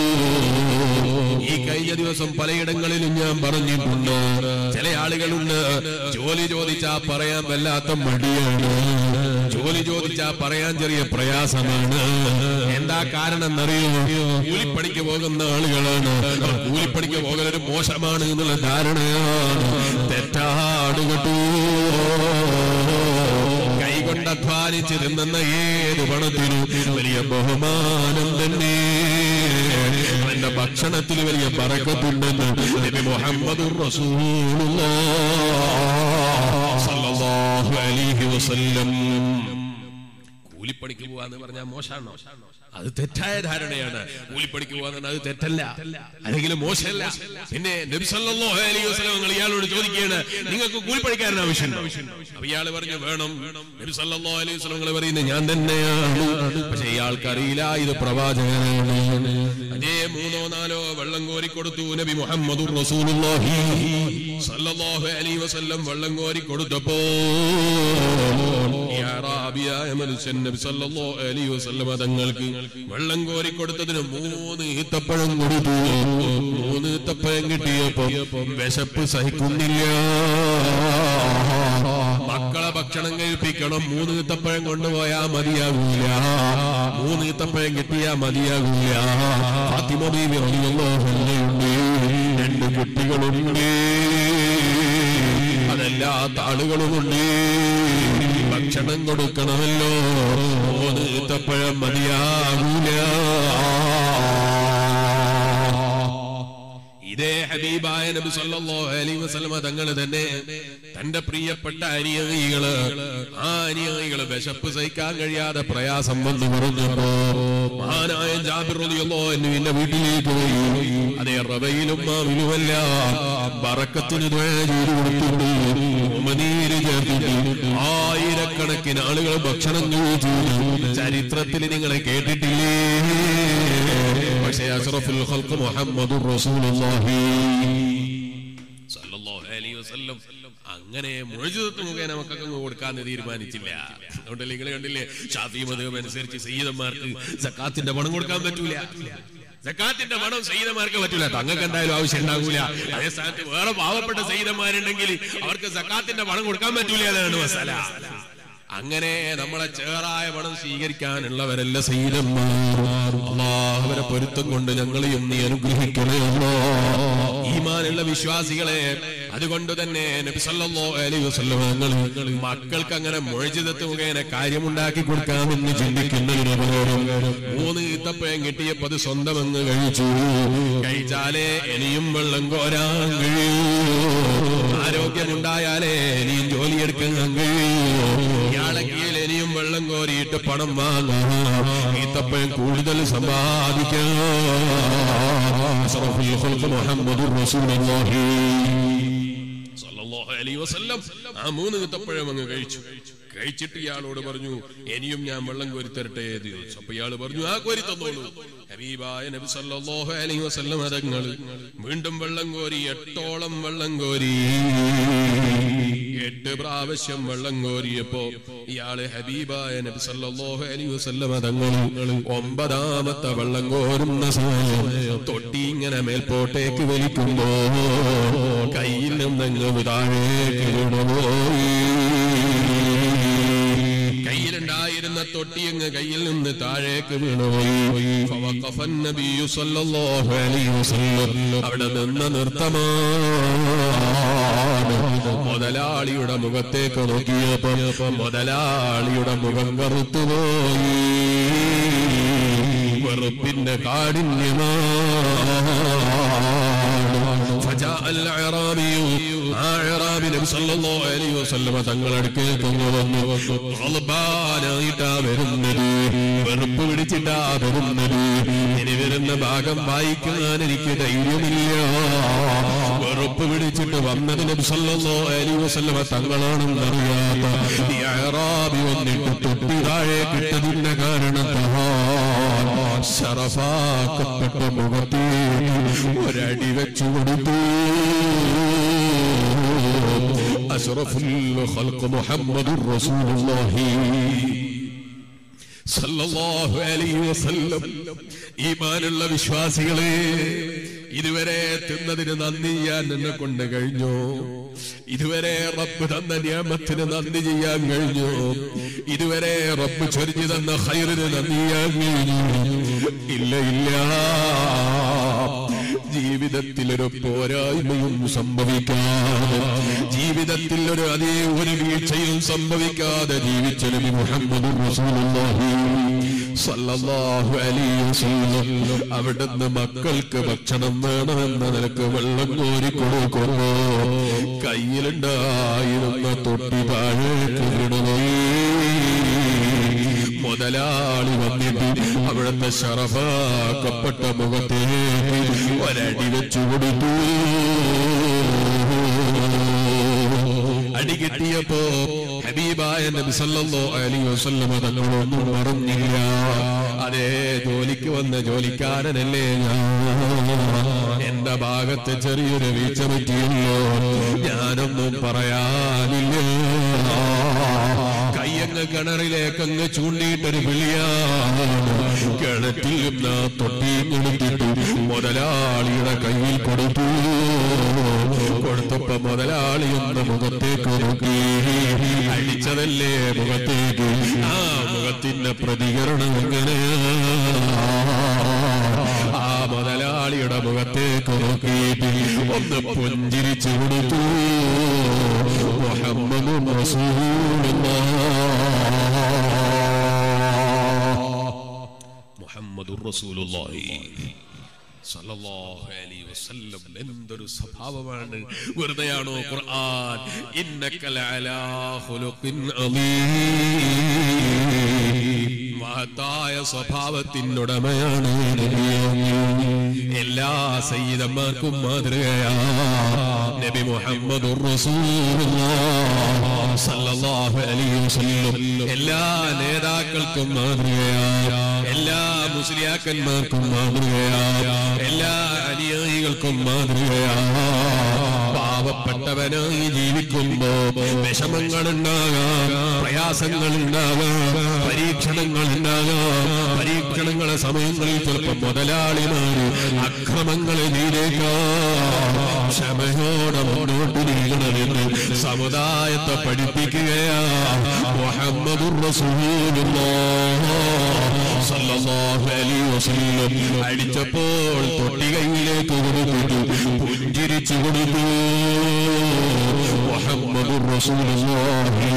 ഈ കഴിഞ്ഞ ദിവസം പലയിടങ്ങളിലും ഞാൻ പറഞ്ഞിട്ടുണ്ട് ചില ആളുകളുണ്ട് ജോലി ചോദിച്ചാ പറയാൻ വല്ലാത്ത മടിയാണ് ജോലി ചോദിച്ചാ പറയാൻ ചെറിയ പ്രയാസമാണ് എന്താ കാരണം എന്നറിയോ കൂലിപ്പണിക്ക് പോകുന്ന ആളുകളാണ് കൂലിപ്പണിക്ക് പോകലൊരു മോശമാണ് എന്നുള്ള ധാരണയാണ് തെറ്റാണ് കേട്ടോ കൈകൊണ്ട് അധ്വാനിച്ച് തിന്നുന്ന ഏത് പണത്തിനും വലിയ ബഹുമാനം തന്നെ അവന്റെ ഭക്ഷണത്തിൽ വലിയ പറക്കത്തുണ്ടെന്ന് നബി മുഹമ്മദ് അലൈഹി വസല്ലം കൂലിപ്പണിക്ക് പോവാന്ന് പറഞ്ഞാൽ മോശമാണോ അത് തെറ്റായ ധാരണയാണ് കൂലിപ്പണിക്ക് പോവാന്ന് അത് തെറ്റല്ല അല്ലെങ്കിൽ മോശമല്ല പിന്നെ നബി സല്ലല്ലാഹു അലൈഹി വസല്ലം നിങ്ങൾ ഇയാളോട് ചോദിക്കുകയാണ് നിങ്ങൾക്ക് കൂലിപ്പണിക്കാരൻ ആവശ്യമുണ്ടോ അപ്പൊ ഇയാൾ പറഞ്ഞു വേണം നബി സല്ലല്ലാഹു അലൈഹി വസല്ലം നിങ്ങൾ പറയുന്നത് ഞാൻ തന്നെയാണ് പക്ഷെ ഇയാൾക്ക് അറിയില്ല ഇത് പ്രവാചകനാണ് അതേ മൂന്നോ നാലോ വെള്ളം കോരി കൊടുത്തു നബി മുഹമ്മദ് റസൂലുള്ളാഹി സല്ലല്ലാഹു അലൈഹി വസല്ലം വെള്ളം കോരി കൊടുത്തപ്പോ ഈ അറാബിയായ മനുഷ്യൻ നബി സല്ലല്ലാഹു അലൈഹി വസല്ലം തങ്ങൾക്ക് വെള്ളം കോരി കൊടുത്തതിന് മൂന്ന് ഈത്തപ്പഴം കൊടുത്തു മൂന്ന് ഈത്തപ്പഴം കിട്ടിയപ്പോ വിശപ്പ് സഹിക്കുന്നില്ല മക്കളെ ഭക്ഷണം കഴിപ്പിക്കണം മൂന്ന് ഈത്തപ്പഴം കൊണ്ടുപോയാ മതിയാകൂല മൂന്ന് ഈത്തപ്പഴം കിട്ടിയാ മതിയാകൂല ഫാത്തിമ ബീവി റളിയല്ലാഹു അൻഹയുണ്ട് രണ്ട് കുട്ടികളുണ്ട് അതല്ലാത്ത ആളുകളുമുണ്ട് ഭക്ഷണം കൊടുക്കണമല്ലോ മൂന്ന് ഈത്തപ്പഴം മതിയാകൂല ഇതേ ഹബീബായ നബി സല്ലല്ലാഹു അലൈഹി വസല്ലമ തങ്ങൾ തന്നെ തന്റെ പ്രിയപ്പെട്ട അനുയായികള് ആ അനുയായികള് വിശപ്പ് സഹിക്കാൻ കഴിയാതെ പ്രയാസം വന്നു പറഞ്ഞപ്പോ മഹാനായ ജാബിർ റളിയല്ലാഹു അൻഹുവിന്റെ വീട്ടിലേക്ക് പോയി അതേ റബയിലും മാവിലുമല്ല ബറക്കത്തിന് ദുആ ചെയ്തു കൊടുത്തിട്ട് ഉമനീര് ചേർത്തിട്ട് ആയിരക്കണക്കിന് ആളുകൾ ഭക്ഷണം കഴിച്ചു ചരിത്രത്തിൽ നിങ്ങളെ കേട്ടിട്ടില്ലേ പക്ഷേ അഷ്റഫുൽ ഖൽഖ് മുഹമ്മദുർ റസൂലുള്ളാഹി സല്ലല്ലാഹു അലൈഹി വസല്ലം അങ്ങനെ മുഴുവത്ത് മുഖേന മക്കൾക്ക് അങ്ങ് കൊടുക്കാന്ന് തീരുമാനിച്ചില്ല അതുകൊണ്ട് നിങ്ങൾ കണ്ടില്ലേ ഷാഫി മതം അനുസരിച്ച് സയ്യിദന്മാർക്ക് സക്കാത്തിന്റെ പണം കൊടുക്കാൻ പറ്റൂല സക്കാത്തിന്റെ പണം സയ്യിദന്മാർക്ക് പറ്റൂല തങ്ങൾക്ക് എന്തായാലും ആവശ്യം ഉണ്ടാകൂല അതേ സ്ഥാനത്ത് വേറെ പാവപ്പെട്ട സയ്യിദന്മാരുണ്ടെങ്കിൽ അവർക്ക് സക്കാത്തിന്റെ പണം കൊടുക്കാൻ പറ്റൂല എന്നാണ് മസാല അങ്ങനെ നമ്മളെ ചേറായ പണം സ്വീകരിക്കാനുള്ളവരല്ല സൈനന്മാർ അള്ളാഹുവരെ പൊരുത്തം കൊണ്ട് ഞങ്ങളെയും നീ അനുഗ്രഹിക്കണേ അല്ലാ. ഈമാനുള്ള വിശ്വാസികളെ അതുകൊണ്ട് തന്നെ നബി സല്ലല്ലാഹു അലൈഹി വസല്ലം ഞങ്ങൾ മക്കൾക്ക് അങ്ങനെ മുഴജിതത്ത് മുഖേന കാര്യമുണ്ടാക്കി കൊടുക്കാമെന്ന് ചിന്തിക്കുന്നതിന് പകരം മൂന്ന് ഈത്തപ്പഴം കിട്ടിയപ്പോ അത് സ്വന്തം അങ്ങ് കഴിച്ചു കഴിച്ചാലേ ഇനിയും വെള്ളം കോരാൻ കഴിയൂ ആരോഗ്യമുണ്ടായാലേ ഇനിയും ജോലിയെടുക്കാൻ കഴിയൂ ഇയാളെ കീഴിൽ ഇനിയും വെള്ളം കോരിയിട്ട് പണം വാങ്ങാം ഈത്തപ്പഴം കൂടുതൽ സമ്പാദിക്കാം അഷ്റഫുൽ ഖൽഖ് മുഹമ്മദുർ റസൂലുള്ളാഹി സല്ലല്ലാഹു അലൈഹി വസല്ലം ആ മൂന്ന് ഈത്തപ്പഴം അങ്ങ് കഴിച്ചു കഴിച്ചിട്ട് ഇയാളോട് പറഞ്ഞു ഇനിയും ഞാൻ വെള്ളം കോരി തരട്ടെ എന്ന് ചോദിച്ചു അപ്പൊ ഇയാൾ പറഞ്ഞു ആ കോരി തന്നോളൂ ഹബീബായ നബി സല്ലല്ലാഹു അലൈഹി വസല്ലം അതങ്ങൾ വീണ്ടും വെള്ളം കോരി എട്ടോളം വെള്ളം കോരി എട്ട് പ്രാവശ്യം വെള്ളം കോരിയപ്പോ ഇയാള് ഹബീബായ നബി സല്ലല്ലാഹു അലൈഹി വസല്ലം തങ്ങൾ ഒമ്പതാമത്തെ വെള്ളം കോരുന്ന സമയം തൊട്ടി ഇങ്ങനെ മേൽപോട്ടേക്ക് വലിക്കുമ്പോ കയ്യിൽ നിന്നങ്ങ് താഴേക്ക് വീണുപോയി കയ്യിലുണ്ടായിരുന്ന തൊട്ടിയങ്ങ് കയ്യിൽ നിന്ന് താഴേക്ക് വീണുപോയി ഫവഖഫ النبي صلى الله عليه وسلم അവിടെ നിന്ന് നിർത്തമാണ് മുതലാളിയുടെ മുഖത്തേക്ക് നോക്കിയപ്പോ മുതലാളിയുടെ മുഖം കറുത്തുപോയി വെറുപ്പിന്റെ കാഠിന്യമാണ് فجاء الأعرابي أعرابي നബി സല്ലല്ലാഹു അലൈഹി വസല്ലമ തങ്ങളടുക്കേക്ക് വന്നു ഗളബാനായിട്ടാ വരുന്നത് വെറുപ്പ് പിടിച്ചിട്ടാ വരുന്നത് ഇനി വരുന്ന ഭാഗം വായിക്കാൻ എനിക്ക് ധൈര്യമില്ല വെറുപ്പ് പിടിച്ചിട്ട് വന്നത് നബി സല്ലല്ലാഹു അലൈഹി വസല്ലമ തങ്ങളാണെന്നറിയാത്ത ഈ അഅറാബി വന്നിട്ട് തൊട്ടി താഴെ കിട്ടതിന്റെ കാരണത്താൽ ശറഫാക്കപ്പെട്ട മുഖത്തെ ഒരടി വെച്ചു കൊടുത്തു അഷ്റഫുൽ ഖൽഖ് മുഹമ്മദുർ റസൂലുള്ളാഹി സല്ലല്ലാഹു അലൈഹി വസല്ലം ഈമാനുള്ള വിശ്വാസികളെ ഇതുവരെ തിന്നതിന് നന്ദി ചെയ്യാൻ എന്നെ കൊണ്ട് കഴിഞ്ഞു ഇതുവരെ റബ്ബ് തന്ന നിയമത്തിന് നന്ദി ചെയ്യാൻ കഴിഞ്ഞു ഇതുവരെ റബ്ബ് ചൊരിഞ്ഞു തന്ന ഹൈറിന് നന്ദി ചെയ്യാൻ കഴിഞ്ഞു ഇല്ല ഇല്ല ജീവിതത്തിൽ ഒരു പോരായ്മയും സംഭവിക്കാതെ ജീവിതത്തിൽ ഒരു അതേ ഒരു വീഴ്ചയും സംഭവിക്കാതെ ജീവിച്ച നബി മുഹമ്മദ് റസൂലുള്ളാഹി സല്ലല്ലാഹു അലൈഹി വസല്ലം അവിടുന്ന് മക്കൾക്ക് ഭക്ഷണം വേണമെന്ന നിലക്ക് വെള്ളം കോരി കൊടുക്കുന്നു കയ്യിലുണ്ടായിരുന്ന തൊട്ടി താഴേക്ക് വീണുപോയി മുതലാളി വന്നിട്ട് അവിടുത്തെ ശറഫാക്കപ്പെട്ട മുഖത്തെ ഒരടി വെച്ചു കൊടുത്തു അടി കിട്ടിയപ്പോ ഹബീബായ നബി സല്ലല്ലാഹു അലൈഹി വസല്ലം തങ്ങളൊന്നും മറന്നില്ല അതേ ജോലിക്ക് വന്ന ജോലിക്കാരനല്ലേ ഞാൻ എന്റെ ഭാഗത്ത് ചെറിയൊരു വീഴ്ച പറ്റിയല്ലോ ഞാനൊന്നും പറയാനില്ല കയ്യങ്ങ് കിണറിലേക്ക് അങ്ങ് ചൂണ്ടിയിട്ടൊരു വിളിയാണ് കിണറ്റിൽ നിന്ന് തൊട്ടിയും എടുത്തിട്ട് മുതലാളിയുടെ കയ്യിൽ കൊടുത്തു കൊടുത്തപ്പോ മുതലാളി ഒന്ന് മുഖത്തേക്ക് നോക്കി അടിച്ചതല്ലേ മുഖത്തേക്ക് ആ മുഖത്തിന്റെ പ്രതികരണം എങ്ങനെ ആ മുതലാളിയുടെ മുഖത്തേക്ക് നോക്കിയിട്ട് ഒന്ന് പുഞ്ചിരിച്ചു കൊടുത്തു മുഹമ്മദ് റസൂലുള്ളാഹ് മുഹമ്മദുർ റസൂലുള്ളാഹി സല്ലല്ലാഹു അലൈഹി വസല്ലം എന്തൊരു സ്വഭാവമാണ് വെറുതെയാണോ ഖുർആൻ ഇന്നക ലഅലാ ഖുലുഖിൻ അലീം മഹത്തായ സ്വഭാവത്തിനുടമയാണ് എല്ലാ സയ്യിദന്മാർക്കും മാതൃകയാ നബി മുഹമ്മദുർ റസൂലുള്ളാഹ് സല്ലല്ലാഹു അലൈഹി വസല്ലം എല്ലാ നേതാക്കൾക്കും മാതൃകയാ എല്ലാ മുസ്ലിയാക്കന്മാർക്കും മാതൃകയാ എല്ലാ അനുയായികൾക്കും മാതൃകയാ പാവപ്പെട്ടവനായി ജീവിക്കുമ്പോ വിഷമങ്ങൾ ഉണ്ടാകാം പ്രയാസങ്ങൾ ഉണ്ടാകാം പരീക്ഷണങ്ങൾ ഉണ്ടാകാം പരീക്ഷണങ്ങളെ സമയങ്ങളിൽ ചിലപ്പോൾ മുതലാളിമാര് അക്രമങ്ങളെ നീരേക്കാം ക്ഷമയോടെ മുന്നോട്ട് നീങ്ങണമെന്ന് സമുദായത്തെ പഠിപ്പിക്കുകയാ മുഹമ്മദുർ റസൂലുള്ളാഹ് സല്ലല്ലാഹു അലൈഹി വസല്ലം അടിച്ചപ്പോൾ തൊട്ടി കൈയിലേക്ക് കൊടുത്തിട്ട് പുഞ്ചിരിച്ചു കൊടുത്തു മുഹമ്മദുർ റസൂലുള്ളാഹി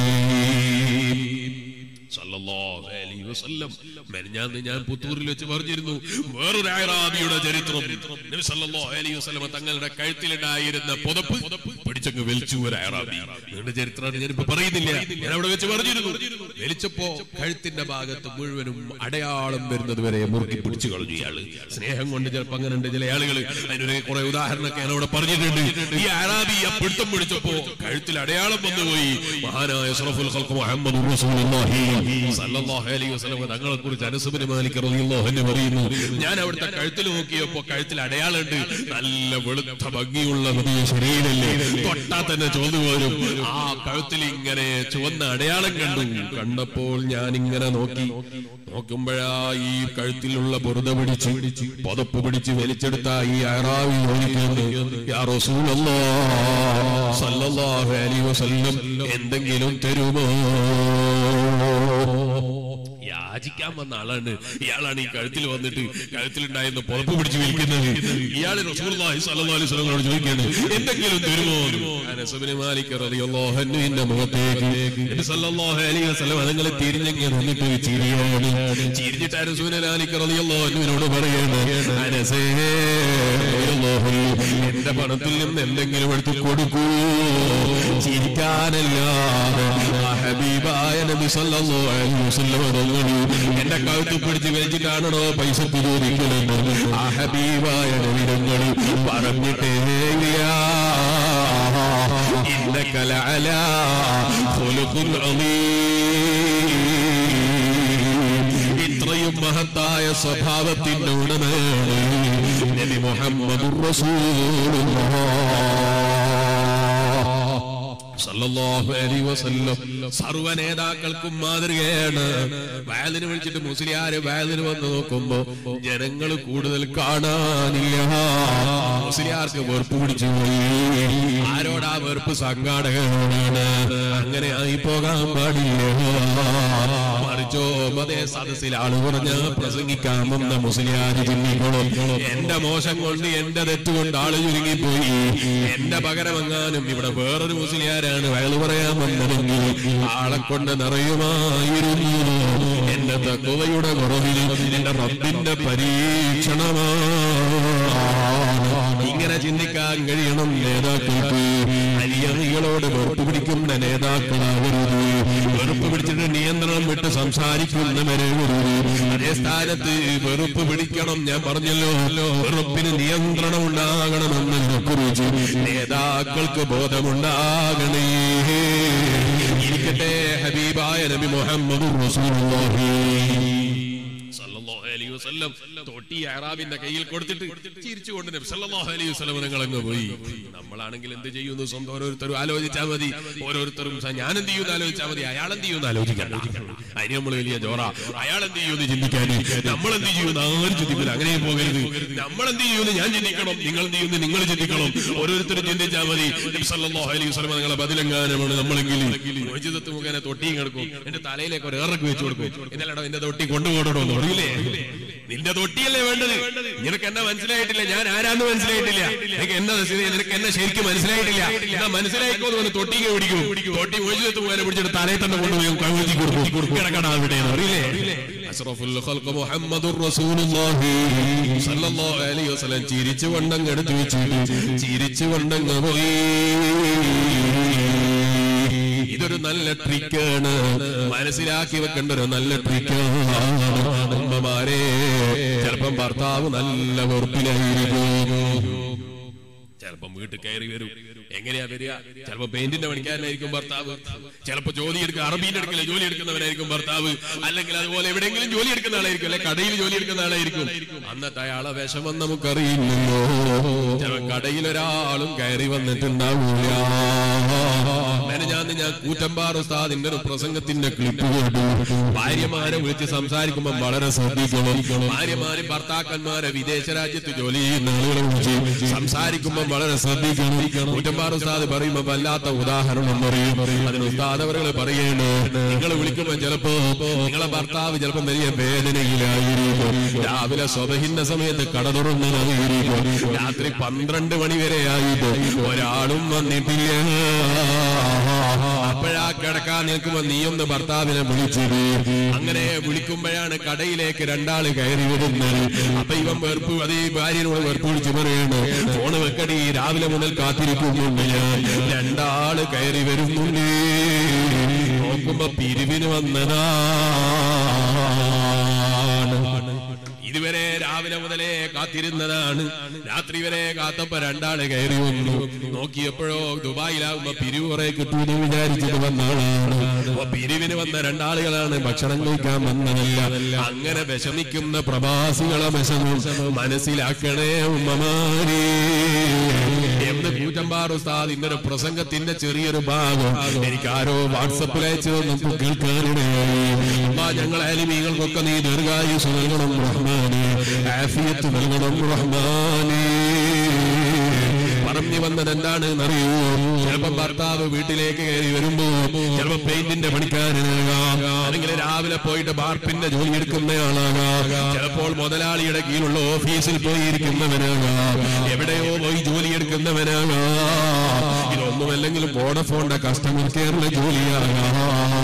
സല്ലല്ലാഹു അലൈഹി വസല്ലം മെനഞ്ഞാന്ന് ഞാൻ പുത്തൂരിൽ വെച്ച് പറഞ്ഞിരുന്നു വേറൊരു അയറാബിയുടെ ചരിത്രം നബി സല്ലല്ലാഹു അലൈഹി വസല്ലം തങ്ങളുടെ കഴുത്തിലുണ്ടായിരുന്ന പുതപ്പ് പിടിച്ചങ്ങ് വലിച്ചു ഒരു അയറാബി നീണ്ട ചരിത്രമാണ് ഞാനിപ്പോ പറയുന്നില്ല ഞാൻ അവിടെ വെച്ച് പറഞ്ഞിരുന്നു വലിച്ചപ്പോ കഴുത്തിന്റെ ഭാഗത്ത് മുഴുവനും അടയാളം വരുന്നത് വരെ മുറുക്കി പിടിച്ചു കളഞ്ഞു ഇയാള് സ്നേഹം കൊണ്ട് ചിലപ്പോ അങ്ങനെ ഉണ്ട് ചില ആളുകൾ അതിനൊരു കുറെ ഉദാഹരണമൊക്കെ ഞാൻ അവിടെ പറഞ്ഞിട്ടുണ്ട് ഈ അറാബി ആ പിടുത്തം പിടിച്ചപ്പോ കഴുത്തിൽ അടയാളം വന്നുപോയി മഹാനായ സറഫുൽ ഖൽഖ് മുഹമ്മദ് റസൂലുള്ളാഹി സല്ലല്ലാഹു അലൈഹി വസല്ലം തങ്ങളെ കുറിച്ച് അനസുബിന് മാലിക് റളിയല്ലാഹു അൻഹു പറയുന്നു ഞാൻ അവിടുത്തെ കഴുത്തിൽ നോക്കിയപ്പോ കഴുത്തിൽ അടയാളമുണ്ട് നല്ല വെളുത്ത ഭംഗിയുള്ള വലിയ ശരീരല്ലേ തൊട്ടാ തന്നെ ചോന്നു പോരും ആ കഴുത്തിൽ ഇങ്ങനെ ചുവന്ന അടയാളം കണ്ടു കണ്ടപ്പോൾ ഞാൻ ഇങ്ങനെ നോക്കി നോക്കുമ്പോഴാ ഈ കഴുത്തിലുള്ള ബുറുത പിടിച്ച് പുതപ്പ് പിടിച്ച് വലിച്ചെടുത്ത ഈ അറാവി ചോദിക്കുന്നു യാ റസൂലല്ലാഹ് സല്ലല്ലാഹു അലൈഹി വസല്ലം എന്തെങ്കിലും തരുമോ യാചിക്കാൻ വന്ന ആളാണ് ഇയാളാണ് ഈ കഴുത്തിൽ വന്നിട്ട് കഴുത്തിലുണ്ടായിരുന്ന പുറപ്പ് പിടിച്ച് വിൽക്കുന്നത് ഇയാള് റസൂലുള്ളാഹി സ്വല്ലല്ലാഹു അലൈഹി വസല്ലമയോട് ചോദിക്കുകയാണ് എന്തെങ്കിലും തരുമോ അനസ് ഇബ്നു മാലിക് റളിയല്ലാഹു അൻഹുവിന്റെ മുഖത്തേക്ക് നബി സല്ലല്ലാഹു അലൈഹി വസല്ലം അതുങ്ങളെ തിരിഞ്ഞെങ്ങനെ വന്നിട്ട് ചിരിയാണ് ചിരിച്ചിട്ട് അനസ് ഇബ്നു മാലിക് റളിയല്ലാഹു അൻഹുവിനോട് പറയാണ് അനസേ റളിയല്ലാഹു അൻഹു, എന്റെ പണത്തിൽ നിന്ന് എന്തെങ്കിലും എടുത്ത് കൊടുക്കൂ ചിരിക്കാനല്ലാതെ ആ ഹബീബായ നബി സല്ലല്ലാഹു അലൈഹി വസല്ലം തങ്ങൾ എന്റെ കഴുത്ത് പിടിച്ച് വെച്ചിട്ടാണോ പൈസ ചോദിക്കുന്നത് ആ ഹബീബായ നബിതങ്ങൾ പറഞ്ഞിട്ടേ ഇല്ല. ഇന്നക ലഅലാ ഖുലുഖുൻ അളീം. ഇത്രയും മഹത്തായ സ്വഭാവത്തിന്റെ ഉടമയാണ് നബി മുഹമ്മദുർ റസൂലുള്ളാഹ് സല്ലല്ലാഹു അലൈഹി വസല്ലം സർവ്വ നേതാക്കൾക്കും മാതൃകയാണ് വയലിന് വിളിച്ചിട്ട് മുസ്ലിയാര് വയലിന് വന്ന് നോക്കുമ്പോ ജനങ്ങൾ കൂടുതൽ കാണാനില്ല മുസ്ലിയാർക്ക് വെറുപ്പ് പിടിച്ചു പോയി ആരോടാ വെറുപ്പ് സംഘാടകനാണ് അങ്ങനെ ആയി പോകാൻ പാടില്ല മറിച്ചോ അതേ സദസ്സിൽ ആള് പറഞ്ഞ പ്രസംഗിക്കാമെന്ന മുസ്ലിയാര് ചിന്തിക്കണം എന്റെ മോശം കൊണ്ട് എന്റെ തെറ്റുകൊണ്ട് ആള് ചുരുങ്ങിപ്പോയി എന്റെ പകരമെങ്ങാനും ഇവിടെ വേറൊരു മുസ്ലിയാരാണ് വയല് പറയാൻ വന്നതെങ്കിൽ ആളെ കൊണ്ട് നിറയുമായിരുന്നു എന്റെ തക്കുവയുടെ കുറവിൽ എന്റെ റബ്ബിന്റെ പരീക്ഷണമാണ് ഇങ്ങനെ ചിന്തിക്കാൻ കഴിയണം നേതാക്കൾക്ക് അരിയറികളോട് വെറുപ്പ് പിടിക്കുന്ന നേതാക്കളാകരുത് വെറുപ്പ് പിടിച്ചിട്ട് നിയന്ത്രണം വിട്ട് സംസാരിക്കുന്നവരരുത് അതേ സ്ഥാനത്ത് വെറുപ്പ് പിടിക്കണം ഞാൻ പറഞ്ഞല്ലോ വെറുപ്പിന് നിയന്ത്രണം ഉണ്ടാകണമെന്നതിനെ കുറിച്ച് നേതാക്കൾക്ക് ബോധമുണ്ടാകണേ ഇരിക്കട്ടെ ഹബീബായ നബി മുഹമ്മദ് റസൂലുള്ളാഹി സല്ലല്ലാഹു അലൈഹി വസല്ലം തൊട്ടി അറാബിന്റെ കയ്യിൽ കൊടുത്തിട്ട് ചിരിച്ചുകൊണ്ട് നബി സല്ലല്ലാഹു അലൈഹി വസല്ലം നിങ്ങൾ അങ്ങ് പോയി നമ്മളാണെങ്കിൽ എന്ത് ചെയ്യുന്നു സ്വന്തം ഓരോരുത്തരും ആലോചിച്ചാൽ മതി ഓരോരുത്തരും സ- ഞാൻ എന്ത് ചെയ്യുന്നു ആലോചിച്ചാൽ മതി അയാൾ എന്ത് ചെയ്യുന്നു ആലോചിക്കണ്ട അതിന് നമ്മൾ വലിയ ജോറ അയാൾ എന്ത് ചെയ്യുന്നു ചിന്തിക്കാൻ നമ്മൾ എന്ത് ചെയ്യുന്നു ആരും ചിന്തിക്കില്ല അങ്ങനെ പോകരുത് നമ്മൾ എന്ത് ചെയ്യുന്നു ഞാൻ ചിന്തിക്കണം നിങ്ങൾ എന്ത് ചെയ്യുന്നു നിങ്ങൾ ചിന്തിക്കണം ഓരോരുത്തരും ചിന്തിച്ചാൽ മതി നബി സല്ലല്ലാഹു അലൈഹി വസല്ലം നിങ്ങളെ ബദിലങ്കാനമാണ് നമ്മളെങ്കിൽ മോചിതത്ത് മുഖേന തൊട്ടിയും കിടക്കും എന്റെ തലയിലേക്ക് ഒരു ഇറക്കി വെച്ചു കൊടുക്കും എന്നല്ലടോ എന്റെ തൊട്ടി കൊണ്ടുപോകണോ എന്ന് പറയില്ലേ നിന്റെ തൊട്ടിയല്ലേ വേണ്ടത് നിനക്ക് എന്നെ മനസ്സിലായിട്ടില്ല ഞാൻ ആരാന്ന് മനസ്സിലായിട്ടില്ല നിനക്ക് എന്നെ നിനക്ക് എന്നെ ശരിക്കും മനസ്സിലായിട്ടില്ല എന്നാ മനസ്സിലായിക്കോ എന്ന് പറഞ്ഞ് തൊട്ടിക്ക് പിടിക്കും തൊട്ടി മോചിതത്ത് മുഖേന പിടിച്ചിട്ട് തലയിൽ തന്നെ കൊണ്ടുപോയി കഴുകി കൊടുക്കും കിടക്കണ അവിടെ അറിയില്ലേ അഷ്റഫുൽ ഖൽഖ് മുഹമ്മദുർ റസൂലുള്ളാഹി സല്ലല്ലാഹു അലൈഹി വസല്ലം ചിരിച്ചു കൊണ്ടങ്ങ് എടുത്തു വെച്ചിട്ട് ചിരിച്ചു കൊണ്ടങ്ങ് പോയി ഇതൊരു നല്ല ട്രിക്കാണ് മനസ്സിലാക്കി വെക്കേണ്ട ഒരു നല്ല ട്രിക്കാണ് ഉമ്മമാരെ ചിലപ്പം ഭർത്താവ് നല്ല വെറുപ്പിലായിരിക്കും ചിലപ്പം വീട്ടിൽ കയറി വരും എങ്ങനെയാ വരിക ചിലപ്പോ പെയിന്റിന്റെ പണിക്കാരനായിരിക്കും ഭർത്താവ് ചിലപ്പോ ജോലി എടുക്കുക അറബീന്റെ അടുക്കല ജോലി എടുക്കുന്നവനായിരിക്കും ഭർത്താവ് അല്ലെങ്കിൽ അതുപോലെ എവിടെയെങ്കിലും ജോലി എടുക്കുന്ന ആളായിരിക്കും അല്ലെ കടയിൽ ജോലി എടുക്കുന്ന ആളായിരിക്കും അന്നത്തെ അയാളെ വിഷമം നമുക്കറിയില്ലല്ലോ ചിലപ്പോ കടയിൽ ഒരാളും കയറി വന്നിട്ടുണ്ടാവൂല ഞാൻ ഞാൻ കൂറ്റമ്പാർ ഉസ്താദിന്റെ ഒരു പ്രസംഗത്തിന്റെ ക്ലിപ്പ് കേട്ടു ഭാര്യമാരെ വിളിച്ച് സംസാരിക്കുമ്പോൾ വളരെ ശ്രദ്ധിക്കണം ഭാര്യമാരും ഭർത്താക്കന്മാരെ വിദേശ രാജ്യത്ത് ജോലി ചെയ്യുന്ന ആളുകളെ വിളിച്ച് സംസാരിക്കുമ്പോൾ വളരെ ശ്രദ്ധിക്കണം കൂറ്റമ്പാർ ഉസ്താദ് പറയുമ്പോൾ വല്ലാത്ത ഉദാഹരണം പറയും അതിന് ഉസ്താദ് അവരുകൾ പറയേണ് നിങ്ങൾ വിളിക്കുമ്പോൾ ചിലപ്പോ നിങ്ങളെ ഭർത്താവ് ചിലപ്പോൾ വലിയ വേദനയിലായിരിക്കും രാവിലെ സ്വതഹിന്റെ സമയത്ത് കട തുറന്നതായിരിക്കും രാത്രി പന്ത്രണ്ട് മണി വരെ ആയിട്ട് ഒരാളും വന്നിട്ടില്ല അപ്പോഴാ കിടക്കാൻ നിൽക്കുമ്പോ നീയൊന്ന് ഭർത്താവിനെ വിളിച്ചത് അങ്ങനെ വിളിക്കുമ്പോഴാണ് കടയിലേക്ക് രണ്ടാള് കയറി വരുന്നത് അപ്പൊ ഇവൻ വെറുപ്പ് അത് ഈ ഭാര്യനോട് വെറുപ്പ് വിളിച്ച് പറയാണ് ഫോണ് വെക്കടി രാവിലെ മുതൽ കാത്തിരിക്കുന്നുണ്ട് ഞാൻ രണ്ടാള് കയറി വരുന്നുണ്ട് നോക്കുമ്പോ പിരിവിന് വന്നതാണ് ഇതുവരെ രാവിലെ മുതലേ കാത്തിരുന്നതാണ് രാത്രി വരെ കാത്തപ്പോ രണ്ടാള് കയറി വന്നു നോക്കിയപ്പോഴോ ദുബായിലാകുമ്പോ പിരിവ് കുറെ കിട്ടുമെന്ന് വിചാരിച്ചിട്ട് വന്ന ആളാണ് അപ്പൊ പിരിവിന് വന്ന രണ്ടാളുകളാണ് ഭക്ഷണം കഴിക്കാൻ വന്നതല്ല അങ്ങനെ വിഷമിക്കുന്ന പ്രവാസികളെ വിഷമം മനസ്സിലാക്കണേ ഉമ്മമാരെ എന്ന് കൂറ്റമ്പാർ ഉസ്താദ് ഇന്നൊരു പ്രസംഗത്തിന്റെ ചെറിയൊരു ഭാഗം എനിക്ക് ആരോ വാട്സപ്പിൽ അയച്ചു നമുക്ക് കേൾക്കാനിടയായി അമ്മ ഞങ്ങൾ അലിമീകൾക്കൊക്കെ നീ ദീർഘായുസ് നൽകണം റഹ്മാനെ ആഫിയത്ത് നൽകണം റഹ്മാനെ പറഞ്ഞു വന്നത് എന്താണ് അറിയൂ ചിലപ്പോ ഭർത്താവ് വീട്ടിലേക്ക് കയറി വരുമ്പോ ചിലപ്പോ പെയിന്റിന്റെ പണിക്കാരനാകാം അല്ലെങ്കിൽ രാവിലെ പോയിട്ട് ബാർപ്പിന്റെ ജോലി എടുക്കുന്നയാളാകാം ചിലപ്പോൾ മുതലാളിയുടെ കീഴിലുള്ള ഓഫീസിൽ പോയി ഇരിക്കുന്നവനാകാം എവിടെയോ പോയി ജോലി എടുക്കുന്നവനാകാം ഇതൊന്നുമല്ലെങ്കിലും വോഡഫോണിന്റെ കസ്റ്റമർ കെയറിലെ ജോലിയാകാം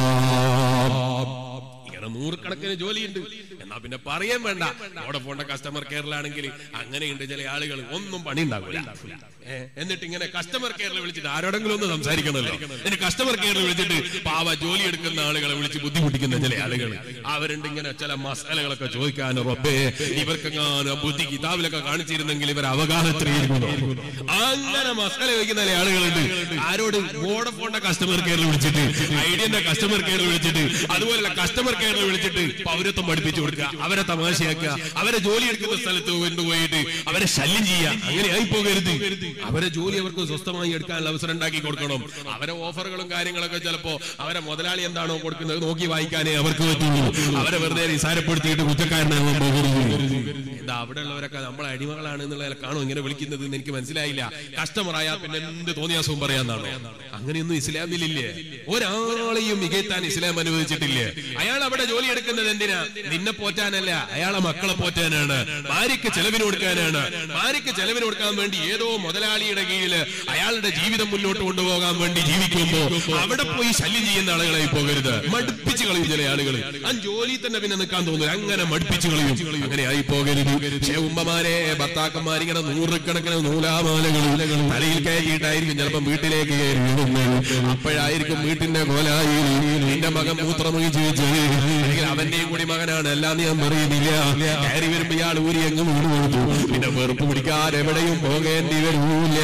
ഇങ്ങനെ നൂറുകണക്കിന് ജോലിയുണ്ട് എന്നാ പിന്നെ പറയാൻ വേണ്ട വോഡഫോണിന്റെ കസ്റ്റമർ കെയറിലാണെങ്കിൽ അങ്ങനെയുണ്ട് ചില ആളുകൾ ഒന്നും പണി ഉണ്ടാവില്ല ഏ, എന്നിട്ട് ഇങ്ങനെ കസ്റ്റമർ കെയറിൽ വിളിച്ചിട്ട് ആരോടെങ്കിലും ഒന്ന് സംസാരിക്കണമല്ലോ എന്നിട്ട് കസ്റ്റമർ കെയറിൽ വിളിച്ചിട്ട് പാവ ജോലി എടുക്കുന്ന ആളുകളെ വിളിച്ച് ബുദ്ധിമുട്ടിക്കുന്ന ചില ആളുകൾ അവരുണ്ട് ഇങ്ങനെ ചില മസാലകളൊക്കെ ചോദിക്കാൻ റബ്ബേ ഇവർക്കെങ്ങാനും ബുദ്ധി കിതാബിലൊക്കെ കാണിച്ചിരുന്നെങ്കിൽ ഇവർ അവഗാഹത്തിലായിരുന്നു അങ്ങനെ മസാല ചോദിക്കുന്ന ചില ആളുകളുണ്ട് ആരോട് വോഡഫോണിന്റെ കസ്റ്റമർ കെയറിൽ വിളിച്ചിട്ട് ഐഡിയന്റെ കസ്റ്റമർ കെയറിൽ വിളിച്ചിട്ട് അതുപോലെ കസ്റ്റമർ കെയറിൽ വിളിച്ചിട്ട് പൗരത്വം പഠിപ്പിച്ചു കൊടുക്കുക അവരെ തമാശയാക്കുക അവരെ ജോലി എടുക്കുന്ന സ്ഥലത്ത് കൊണ്ടുപോയിട്ട് അവരെ ശല്യം ചെയ്യുക അങ്ങനെ ആയി പോകരുത് അവരെ ജോലി അവർക്ക് സ്വസ്ഥമായി എടുക്കാനുള്ള അവസരം ഉണ്ടാക്കി കൊടുക്കണം അവരെ ഓഫറുകളും കാര്യങ്ങളൊക്കെ ചിലപ്പോ അവരെ മുതലാളി എന്താണോ കൊടുക്കുന്നത് നോക്കി വായിക്കാനേ അവർക്ക് പറ്റുള്ളൂ അവരെ വെറുതെ നിസാരപ്പെടുത്തിയിട്ട് കുറ്റക്കാരനാകാൻ പോകരുത് എന്താ അവിടെ ഉള്ളവരൊക്കെ നമ്മളെ അടിമകളാണ് എന്നുള്ള കാണോ ഇങ്ങനെ വിളിക്കുന്നത് എന്ന് എനിക്ക് മനസ്സിലായില്ല കസ്റ്റമർ ആയാൽ പിന്നെ എന്ത് തോന്നിയാസവും പറയാന്നാണോ അങ്ങനെയൊന്നും ഇസ്ലാമിലില്ലേ ഒരാളെയും മികത്താൻ ഇസ്ലാം അനുവദിച്ചിട്ടില്ലേ അയാൾ അവിടെ ജോലി എടുക്കുന്നത് എന്തിനാ നിന്നെ പോറ്റാനല്ല അയാളെ മക്കളെ പോറ്റാനാണ് ഭാര്യയ്ക്ക് ചെലവിന് കൊടുക്കാനാണ് ഭാര്യയ്ക്ക് ചെലവിന് കൊടുക്കാൻ വേണ്ടി ഏതോ മുതലാളിയുടെ കീഴില് അയാളുടെ ജീവിതം മുന്നോട്ട് കൊണ്ടുപോകാൻ വേണ്ടി ജീവിക്കുമ്പോ അവിടെ പോയി ശല്യം ചെയ്യുന്ന ആളുകളായി പോകരുത് മടുപ്പിച്ച് കളയും ചില ആളുകൾ ആ ജോലി തന്നെ പിന്നെ നിൽക്കാൻ തോന്നില്ല അങ്ങനെ മടുപ്പിച്ച് കളയും അങ്ങനെ ആയി പോകരുത് പക്ഷേ ഉമ്മമാരെ ഭർത്താക്കന്മാർ ഇങ്ങനെ നൂറുകണക്കിന് നൂലാമാലകളും തലയിൽ കയറ്റിയിട്ടായിരിക്കും ചിലപ്പം വീട്ടിലേക്ക് കയറി വരുന്നത് അപ്പോഴായിരിക്കും വീട്ടിന്റെ കോലായി നിന്റെ മകൻ മൂത്രമൊഴിച്ച് വെച്ചത് അല്ലെങ്കിൽ അവന്റെയും കൂടി മകനാണ് എല്ലാം ഞാൻ പറയുന്നില്ല കയറി വരുമ്പോ ഇയാൾ ഊരി എങ്ങും വീട് കൊടുത്തു പിന്നെ വെറുപ്പ് പിടിക്കാൻ എവിടെയും പോകേണ്ടി വരൂല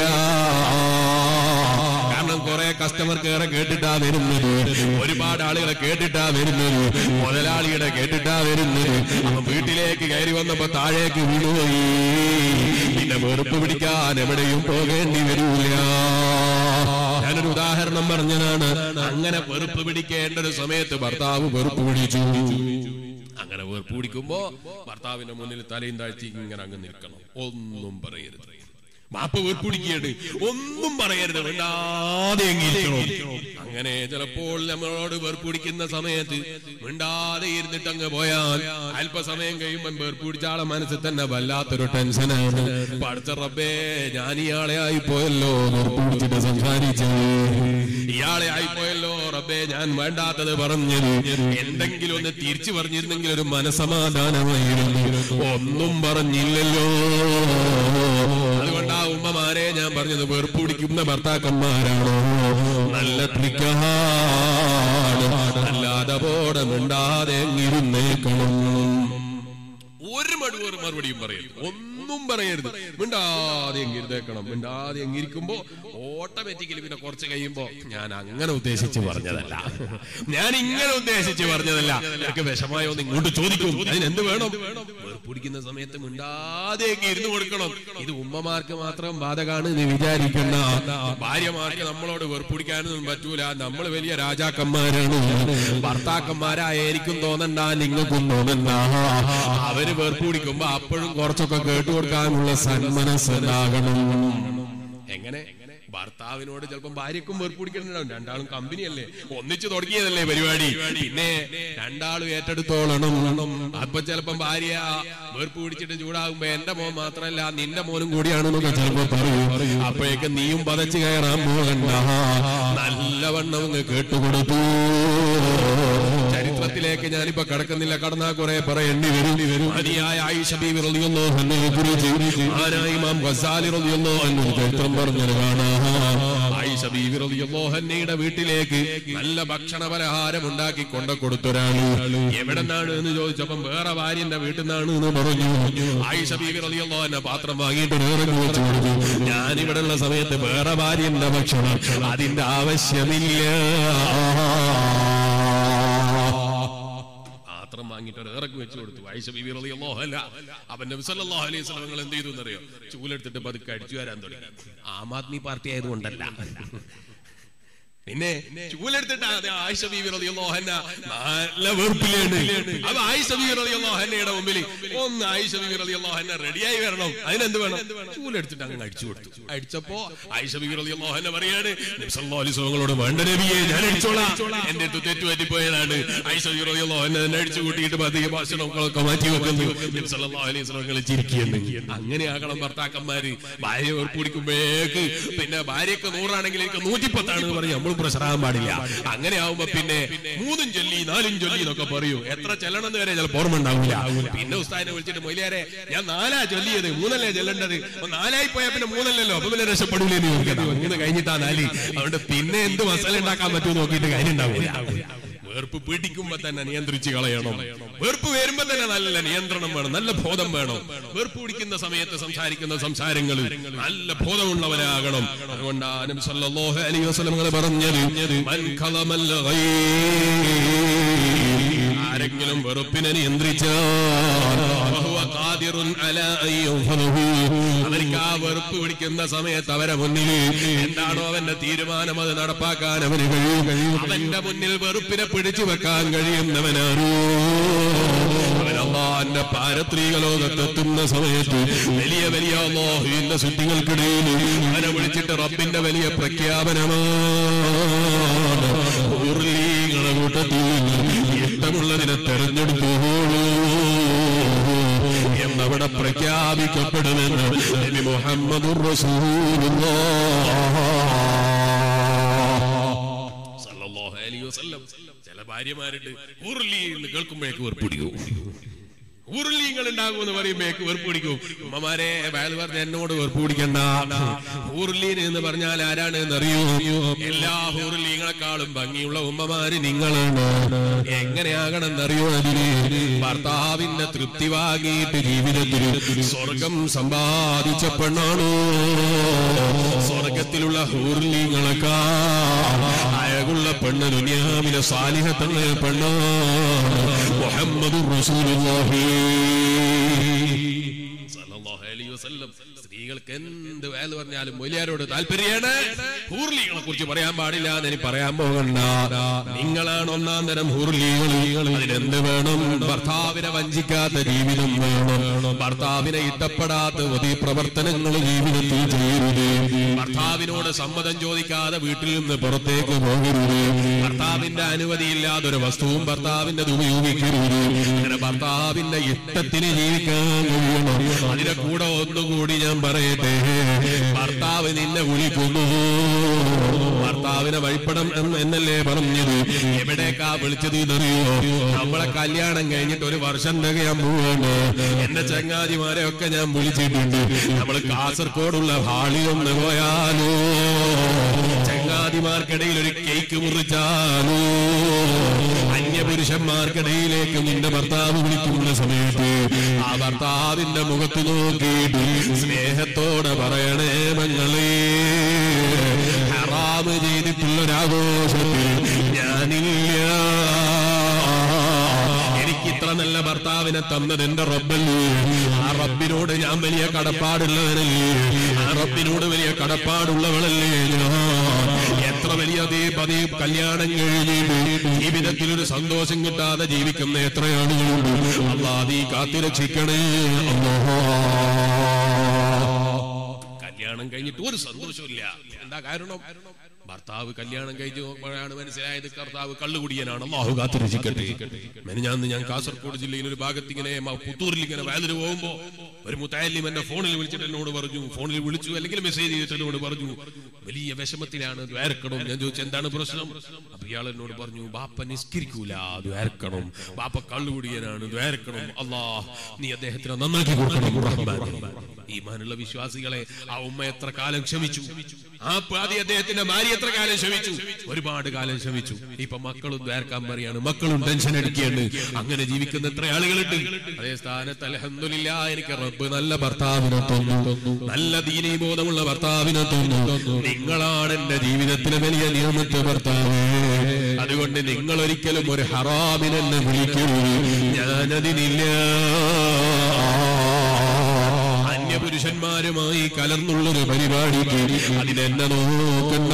കാരണം കുറെ കസ്റ്റമർ കെയറെ കേട്ടിട്ടാ വരുന്നത് ഒരുപാട് ആളുകളെ കേട്ടിട്ടാ വരുന്നത് മുതലാളിയുടെ കേട്ടിട്ടാ വരുന്നത് അവൻ വീട്ടിലേക്ക് കയറി വന്നപ്പോ താഴേക്ക് വീണുപോയി പിന്നെ വെറുപ്പ് പിടിക്കാൻ എവിടെയും പോകേണ്ടി വരൂല ഞാനൊരു ഉദാഹരണം പറഞ്ഞതാണ് അങ്ങനെ വെറുപ്പ് പിടിക്കേണ്ട ഒരു സമയത്ത് ഭർത്താവ് വെറുപ്പ് പിടിച്ചു അങ്ങനെ വെറുപ്പ് പിടിക്കുമ്പോ ഭർത്താവിന്റെ മുന്നിൽ തലയും താഴ്ത്തി ഇങ്ങനെ അങ്ങ് നിൽക്കണം ഒന്നും പറയരുത് ബാപ്പ വീർപ്പിടിക്കുകയാണ് ഒന്നും പറയരുത് മിണ്ടാതെ എങ്ങിയിരിക്കണം അങ്ങനെ ചിലപ്പോൾ നമ്മളോട് വേർപ്പിടിക്കുന്ന സമയത്ത് മിണ്ടാതെ ഇരുന്നിട്ട് അങ്ങ് പോയാൽ അല്പസമയം കഴിയുമ്പോൾ വേർപ്പിടിച്ച ആളെ മനസ്സിൽ തന്നെ വല്ലാത്തൊരു ടെൻഷനാണ് പഠിച്ച റബ്ബേ ഞാൻ ഇയാളെ ആയി പോയല്ലോ വേർപ്പിടിച്ചിട്ട് സംസാരിച്ചത് ഇയാളെ ആയി പോയല്ലോ റബ്ബേ ഞാൻ വേണ്ടാത്തത് പറഞ്ഞത് എന്തെങ്കിലും ഒന്ന് തിരിച്ചു പറഞ്ഞിരുന്നെങ്കിൽ ഒരു മനസമാധാനമായിരുന്നു ഒന്നും പറഞ്ഞില്ലല്ലോ അതുകൊണ്ട് ആ ഉമ്മമാരെ ഞാൻ പറഞ്ഞത് വെറുപ്പിടിക്കുന്ന ഭർത്താക്കന്മാരാണോ നല്ല ട്രിക്കാണ് അല്ലാതെ പോടെ മിണ്ടാതെ ഇരുന്നേക്കണം ഒരു മടുവർ മറുപടിയും പറയരുത് ഒന്നും പറയരുത് മിണ്ടാതെ എങ്ങിരുന്നേക്കണം മിണ്ടാതെ എങ്ങിരിക്കുമ്പോ ഓട്ടോമാറ്റിക്കലി പിന്നെ കുറച്ച് കഴിയുമ്പോ ഞാൻ അങ്ങനെ ഉദ്ദേശിച്ച് പറഞ്ഞതല്ല ഞാൻ ഇങ്ങനെ ഉദ്ദേശിച്ച് പറഞ്ഞതല്ല എനിക്ക് വിഷമായോ എന്ന് ഇങ്ങോട്ട് ചോദിക്കും അതിന് എന്ത് വേണം വേർപിടിക്കുന്ന സമയത്ത് മിണ്ടാതെ അങ്ങ് ഇരുന്ന് കൊടുക്കണം ഇത് ഉമ്മമാർക്ക് മാത്രം ബാധകാണ് എന്ന് വിചാരിക്കണ്ട ഭാര്യമാർക്ക് നമ്മളോട് വെറുപ്പിടിക്കാനൊന്നും പറ്റൂല നമ്മൾ വലിയ രാജാക്കന്മാരാണ് ഭർത്താക്കന്മാരായ എനിക്കും തോന്നണ്ട നിങ്ങൾക്കും തോന്നണ്ട അവര് വെറുപ്പിടിക്കുമ്പോ അപ്പോഴും കുറച്ചൊക്കെ കേട്ടു കൊടുക്കാനുള്ള സന്മനസ്സുണ്ടാകണം എങ്ങനെ ഭർത്താവിനോട് ചിലപ്പം ഭാര്യക്കും വെറുപ്പിടിക്കുന്നുണ്ടാവും രണ്ടാളും കമ്പനിയല്ലേ ഒന്നിച്ചു തുടങ്ങിയതല്ലേ പരിപാടി പിന്നെ രണ്ടാളും ഏറ്റെടുത്തോളണം അപ്പൊ ചിലപ്പം ഭാര്യ വെറുപ്പ് പിടിച്ചിട്ട് ചൂടാകുമ്പോ എന്റെ മോൻ മാത്രമല്ല നിന്റെ മോനും കൂടിയാണെന്നൊക്കെ ചിലപ്പോ പറയൂ അപ്പോഴേക്ക് നീയും പതച്ചു കയറാൻ പോകണ്ട നല്ലവണ്ണം അങ്ങ് കേട്ടുകൊടുത്തു ചരിത്രത്തിലേക്ക് ഞാനിപ്പോ കടക്കുന്നില്ല കടന്നാ കുറെ പറയേണ്ടി വരും മതിയായ ആയിഷ ബീവി റളിയല്ലാഹു അൻഹയെ കുറിച്ച് ആനായ ഇമാം ഗസാലി റളിയല്ലാഹു അൻഹു ചരിത്രം പറഞ്ഞത് കാണാം ആയിഷ ബീവി റളിയല്ലാഹു അൻഹയുടെ വീട്ടിലേക്ക് നല്ല ഭക്ഷണ പലഹാരം ഉണ്ടാക്കി കൊണ്ട കൊടുത്തൊരാള് എവിടെ നിന്നാണ് എന്ന് ചോദിച്ചപ്പം വേറെ ഭാര്യന്റെ വീട്ടിൽ നിന്നാണ് എന്ന് പറഞ്ഞു ആയിഷ ബീവി റളിയല്ലാഹു അൻഹ പാത്രം വാങ്ങിയിട്ട് വേറെ വെച്ച് കൊടുത്തു ഞാൻ ഇവിടെ ഉള്ള സമയത്ത് വേറെ ഭാര്യന്റെ ഭക്ഷണം അതിന്റെ ആവശ്യമില്ല പാത്രം വാങ്ങിയിട്ട് ഒരു ഇറക്കി വെച്ചു കൊടുത്തു ആയിഷ ബിബി റളിയല്ലാഹു അല്ല അവൻ നബി സല്ലല്ലാഹു അലൈഹി വസല്ലം നിങ്ങൾ എന്ത് ചെയ്തു എന്നറിയോ ചൂലെടുത്തിട്ട് പതുക്കെ അടിച്ചു വരാൻ തുടങ്ങി ആം ആദ്മി പാർട്ടി ആയതുകൊണ്ടല്ല പിന്നെ ചൂലെടുത്തിട്ട് അത് ആയിഷ ബീവി റളിയല്ലാഹു അൻഹ നല്ല വെറുപ്പിലാണ് അപ്പൊ ആയിഷ ബീവി റളിയല്ലാഹു അൻഹയുടെ മുമ്പിൽ ഒന്ന് ആയിഷ ബീവി റളിയല്ലാഹു അൻഹ റെഡിയായി വരണം അതിനെന്ത് വേണം ചൂലെടുത്തിട്ട് അങ്ങ് അടിച്ചു കൊടുത്തു അടിച്ചപ്പോ ആയിഷ ബീവി റളിയല്ലാഹു അൻഹ പറയാണ് നബി സല്ലല്ലാഹു അലൈഹി വസല്ലമയോട് വേണ്ട നബിയെ ഞാൻ അടിച്ചോളാം എന്റെ അടുത്ത് തെറ്റുപറ്റിപ്പോയതാണ് ആയിഷ ബീവി റളിയല്ലാഹു അൻഹ എന്നെ അടിച്ചു കൂട്ടിയിട്ട് പതിയെ ഭാഷണങ്ങളൊക്കെ മാറ്റി വെക്കുന്നു നബി സല്ലല്ലാഹു അലൈഹി വസല്ലം ചിരിക്കുന്നു അങ്ങനെ ആകണം ഭർത്താക്കന്മാര് ഭാര്യ വെറുപ്പിടിക്കുമ്പോഴേക്ക് പിന്നെ ഭാര്യക്ക് നൂറാണെങ്കിൽ എനിക്ക് നൂറ്റിപ്പത്താണ് പറഞ്ഞ് നമ്മൾ പ്രശ്നമാകാൻ പാടില്ല അങ്ങനെ ആവുമ്പോ പിന്നെ മൂന്നും ചൊല്ലി നാലും ചൊല്ലി എന്നൊക്കെ പറയൂ എത്ര ചെല്ലണം എന്ന് വരെ ചിലപ്പോൾ ഓർമ്മ ഉണ്ടാവില്ല പിന്നെ ഉസ്താദിനെ വിളിച്ചിട്ട് മൊയിലേറെ ഞാൻ നാലാ ചൊല്ലിയത് മൂന്നല്ലേ ചെല്ലേണ്ടത് അപ്പൊ നാലായി പോയാൽ പിന്നെ മൂന്നല്ലല്ലോ അപ്പൊ പിന്നെ രക്ഷപ്പെടൂലേ എന്ന് ചോദിക്കണം ഇങ്ങനെ കഴിഞ്ഞിട്ടാ നാല് അതുകൊണ്ട് പിന്നെ എന്ത് മസാല ഉണ്ടാക്കാൻ പറ്റുമോ നോക്കിയിട്ട് കാര്യം ഉണ്ടാവില്ല വേർപ്പ് പീഡിക്കുമ്പോ തന്നെ നിയന്ത്രിച്ച് കളയണം വേർപ്പ് വരുമ്പോ തന്നെ നല്ല നിയന്ത്രണം വേണം നല്ല ബോധം വേണം വേർപ്പ് പിടിക്കുന്ന സമയത്ത് സംസാരിക്കുന്ന സംസാരങ്ങൾ നല്ല ബോധമുള്ളവരാകണം അതുകൊണ്ടാണ് നബി സല്ലല്ലാഹു അലൈഹി വസല്ലം പറഞ്ഞത് മൻ ഖലമൽ ഗൈബ് ആരെങ്കിലും വെറുപ്പിനെ നിയന്ത്രിച്ചാൽ ഫഹുവ ഖാദിറുൻ അലാ അൻ യൻഫദഹു. അവർക്ക് ആ വെറുപ്പ് പിടിക്കുന്ന സമയത്ത് അവരെ മുന്നിൽ എന്താണോ അവന്റെ തീരുമാനം അത് നടപ്പാക്കാൻ അവന് കഴിയും അവന്റെ മുന്നിൽ വെറുപ്പിനെ പിടിച്ചു വെക്കാൻ കഴിയുന്നവനാരോ അവൻ അള്ളാന്റെ പാരത്രിക ലോകത്തെത്തുന്ന സമയത്ത് വലിയ വലിയ അള്ളാഹുവിന്റെ ശുദ്ധികൾക്കിടയിൽ അവനെ വിളിച്ചിട്ട് റബ്ബിന്റെ വലിയ പ്രഖ്യാപനമാണ് ഉരുളീകളെ കൂട്ടത്തിൽ ഇഷ്ടമുള്ളതിനെ തെരഞ്ഞെടുത്തോളൂ എന്നവിടെ പ്രഖ്യാപിക്കപ്പെടുമെന്ന് നബി മുഹമ്മദുർ റസൂലുള്ളാഹ് സല്ലല്ലാഹു അലൈഹി വസല്ലം ചില ഭാര്യമാരുണ്ട് ഉരുളി എന്ന് കേൾക്കുമ്പോഴേക്ക് വെറുപ്പിടിക്കൂ ഉരുളിങ്ങൾ ഉണ്ടാകുമെന്ന് പറയുമ്പോഴേക്ക് വെറുപ്പ് പിടിക്കും ഉമ്മമാരെ വയൽ പറഞ്ഞ എന്നോട് വെറുപ്പ് പിടിക്കണ്ട ഉരുളീൻ എന്ന് പറഞ്ഞാൽ ആരാണ് എന്നറിയൂ എല്ലാ ഉരുളീങ്ങളെക്കാളും ഭംഗിയുള്ള ഉമ്മമാര് നിങ്ങളാണ് എങ്ങനെയാകണം എന്നറിയോ അതിന് ഭർത്താവിന്റെ തൃപ്തി വാങ്ങിയിട്ട് ജീവിതത്തിൽ സ്വർഗം സമ്പാദിച്ച പെണ്ണാണോ സ്വർഗത്തിലുള്ള ഹൂർലിങ്ങളെക്കാ അഴകുള്ള പെണ്ണ് ദുനിയാവിലെ സാലിഹത്തങ്ങളെ പെണ്ണാണ് മുഹമ്മദ് റസൂലുള്ളാഹി സല്ലല്ലാഹു സല്ലല്ലാഹു അലൈഹി വസല്ലം സ്ത്രീകൾക്ക് എന്ത് വേല പറഞ്ഞാലും മൊലിയാരോട് താല്പര്യമാണ് ഹൂർലികളെ കുറിച്ച് പറയാൻ പാടില്ല എന്ന് എനിക്ക് പറയാൻ പോകണ്ട നിങ്ങളാണ് ഒന്നാം തരം ഹൂർലികൾ അതിനെന്ത് വേണം ഭർത്താവിനെ വഞ്ചിക്കാത്ത ജീവിതം വേണം ഭർത്താവിനെ ഇഷ്ടപ്പെടാത്ത ഒതി പ്രവർത്തനങ്ങൾ ജീവിതത്തിൽ ചെയ്യരുത് ഭർത്താവിനോട് സമ്മതം ചോദിക്കാതെ വീട്ടിൽ നിന്ന് പുറത്തേക്ക് പോകരുത് ഭർത്താവിന്റെ അനുമതിയില്ലാതെ ഒരു വസ്തുവും ഭർത്താവിന്റെ ഉപയോഗിക്കരുത് അങ്ങനെ ഭർത്താവിന്റെ ഇഷ്ടത്തിന് ജീവിക്കാൻ കഴിയണം അതിന്റെ കൂടെ ഒന്നുകൂടി ഞാൻ പറയട്ടെ ഭർത്താവ് നിന്നെ വിളിക്കുന്നു ഭർത്താവിനെ വഴിപ്പടം എന്ന് എന്നല്ലേ പറഞ്ഞത് എവിടേക്കാ വിളിച്ചത് എന്നറിയോ നമ്മളെ കല്യാണം കഴിഞ്ഞിട്ട് ഒരു വർഷം തികയാൻ പോവാണ് എന്റെ ചങ്ങാതിമാരെ ഒക്കെ ഞാൻ വിളിച്ചിട്ടുണ്ട് നമ്മൾ കാസർഗോഡുള്ള ഹാളി ഒന്ന് പോയാലോ ചങ്ങാതിമാർക്കിടയിൽ ഒരു കേക്ക് മുറിച്ചാലോ അന്യപുരുഷന്മാർക്കിടയിലേക്ക് നിന്റെ ഭർത്താവ് വിളിക്കുന്ന സമയത്ത് ആ ഭർത്താവിന്റെ മുഖത്ത് നോക്കിയിട്ട് സ്നേഹത്തോടെ പറയണേ മങ്ങളേ ഹറാമ് ചെയ്തിട്ടുള്ളൊരാഘോഷത്തിൽ ഞാനില്ല എനിക്ക് ഇത്ര നല്ല ഭർത്താവിനെ തന്നത് എന്റെ റബ്ബല്ലേ ആ റബ്ബിനോട് ഞാൻ വലിയ കടപ്പാടുള്ളവനല്ലേ ആ റബ്ബിനോട് വലിയ കടപ്പാടുള്ളവളല്ലേ ഞാൻ എത്ര വലിയ ദീപതി കല്യാണം കഴിഞ്ഞിട്ട് ജീവിതത്തിൽ ഒരു സന്തോഷം കിട്ടാതെ ജീവിക്കുന്ന എത്ര ആളുകളുണ്ട് അള്ളാഹ് കാത്തിരക്ഷിക്കണേ കല്യാണം കഴിഞ്ഞിട്ട് ഒരു സന്തോഷമില്ല എന്താ കാരണം ഭർത്താവ് കല്യാണം കഴിഞ്ഞപ്പോഴാണ് മനസ്സിലായത് കർത്താവ് കള്ളുകുടിയനാണ് അള്ളാഹു കാത്തിരക്ഷിക്കട്ടെ മെനഞ്ഞാന്ന് ഞാൻ കാസർഗോഡ് ജില്ലയിൽ ഒരു ഭാഗത്ത് ഇങ്ങനെ മ- പുത്തൂരിൽ ഇങ്ങനെ വയലിന് പോകുമ്പോ ഒരു മുത്തായാലും എന്റെ ഫോണിൽ വിളിച്ചിട്ട് എന്നോട് പറഞ്ഞു ഫോണിൽ വിളിച്ചു അല്ലെങ്കിൽ മെസ്സേജ് ചെയ്തിട്ട് എന്നോട് പറഞ്ഞു വലിയ വിഷമത്തിലാണ് ദ്വാരക്കണം ഞാൻ ചോദിച്ചു എന്താണ് പ്രശ്നം അപ്പൊ ഇയാൾ എന്നോട് പറഞ്ഞു ബാപ്പ നിസ്കരിക്കൂല ദ്വാരക്കണം ബാപ്പ കള്ളുകുടിയനാണ് ദ്വാരക്കണം അള്ളാ നീ അദ്ദേഹത്തിന് നന്നാക്കി കൊടുക്കണം റഹ്മാനെ. ഈമാനുള്ള വിശ്വാസികളെ ആ ഉമ്മ എത്ര കാലം ക്ഷമിച്ചു ആ പാതി അദ്ദേഹത്തിന്റെ ഭാര്യ എത്ര കാലം ക്ഷമിച്ചു ഒരുപാട് കാലം ക്ഷമിച്ചു ഇപ്പൊ മക്കളും ദ്വാരക്കാൻ പറയാണ് മക്കളും ടെൻഷൻ അടിക്കുകയാണ് അങ്ങനെ ജീവിക്കുന്ന എത്ര ആളുകളുണ്ട് അതേ സ്ഥാനത്ത് അലഹമില്ല എനിക്ക് റബ്ബ് നല്ല ഭർത്താവിനെ തന്നു നല്ല ദീനീ ബോധമുള്ള ഭർത്താവിനെ തന്നു നിങ്ങളാണ് എന്റെ ജീവിതത്തിലെ വലിയ നിയമത്തെ ഭർത്താവ് അതുകൊണ്ട് നിങ്ങൾ ഒരിക്കലും ഒരു ഹറാമിനെന്നെ വിളിക്കരുത് ഞാനതിനില്ല അന്യപുരുഷന്മാരുമായി കലർന്നുള്ളൊരു പരിപാടിക്ക് അതിനെന്നെ നോക്കണ്ട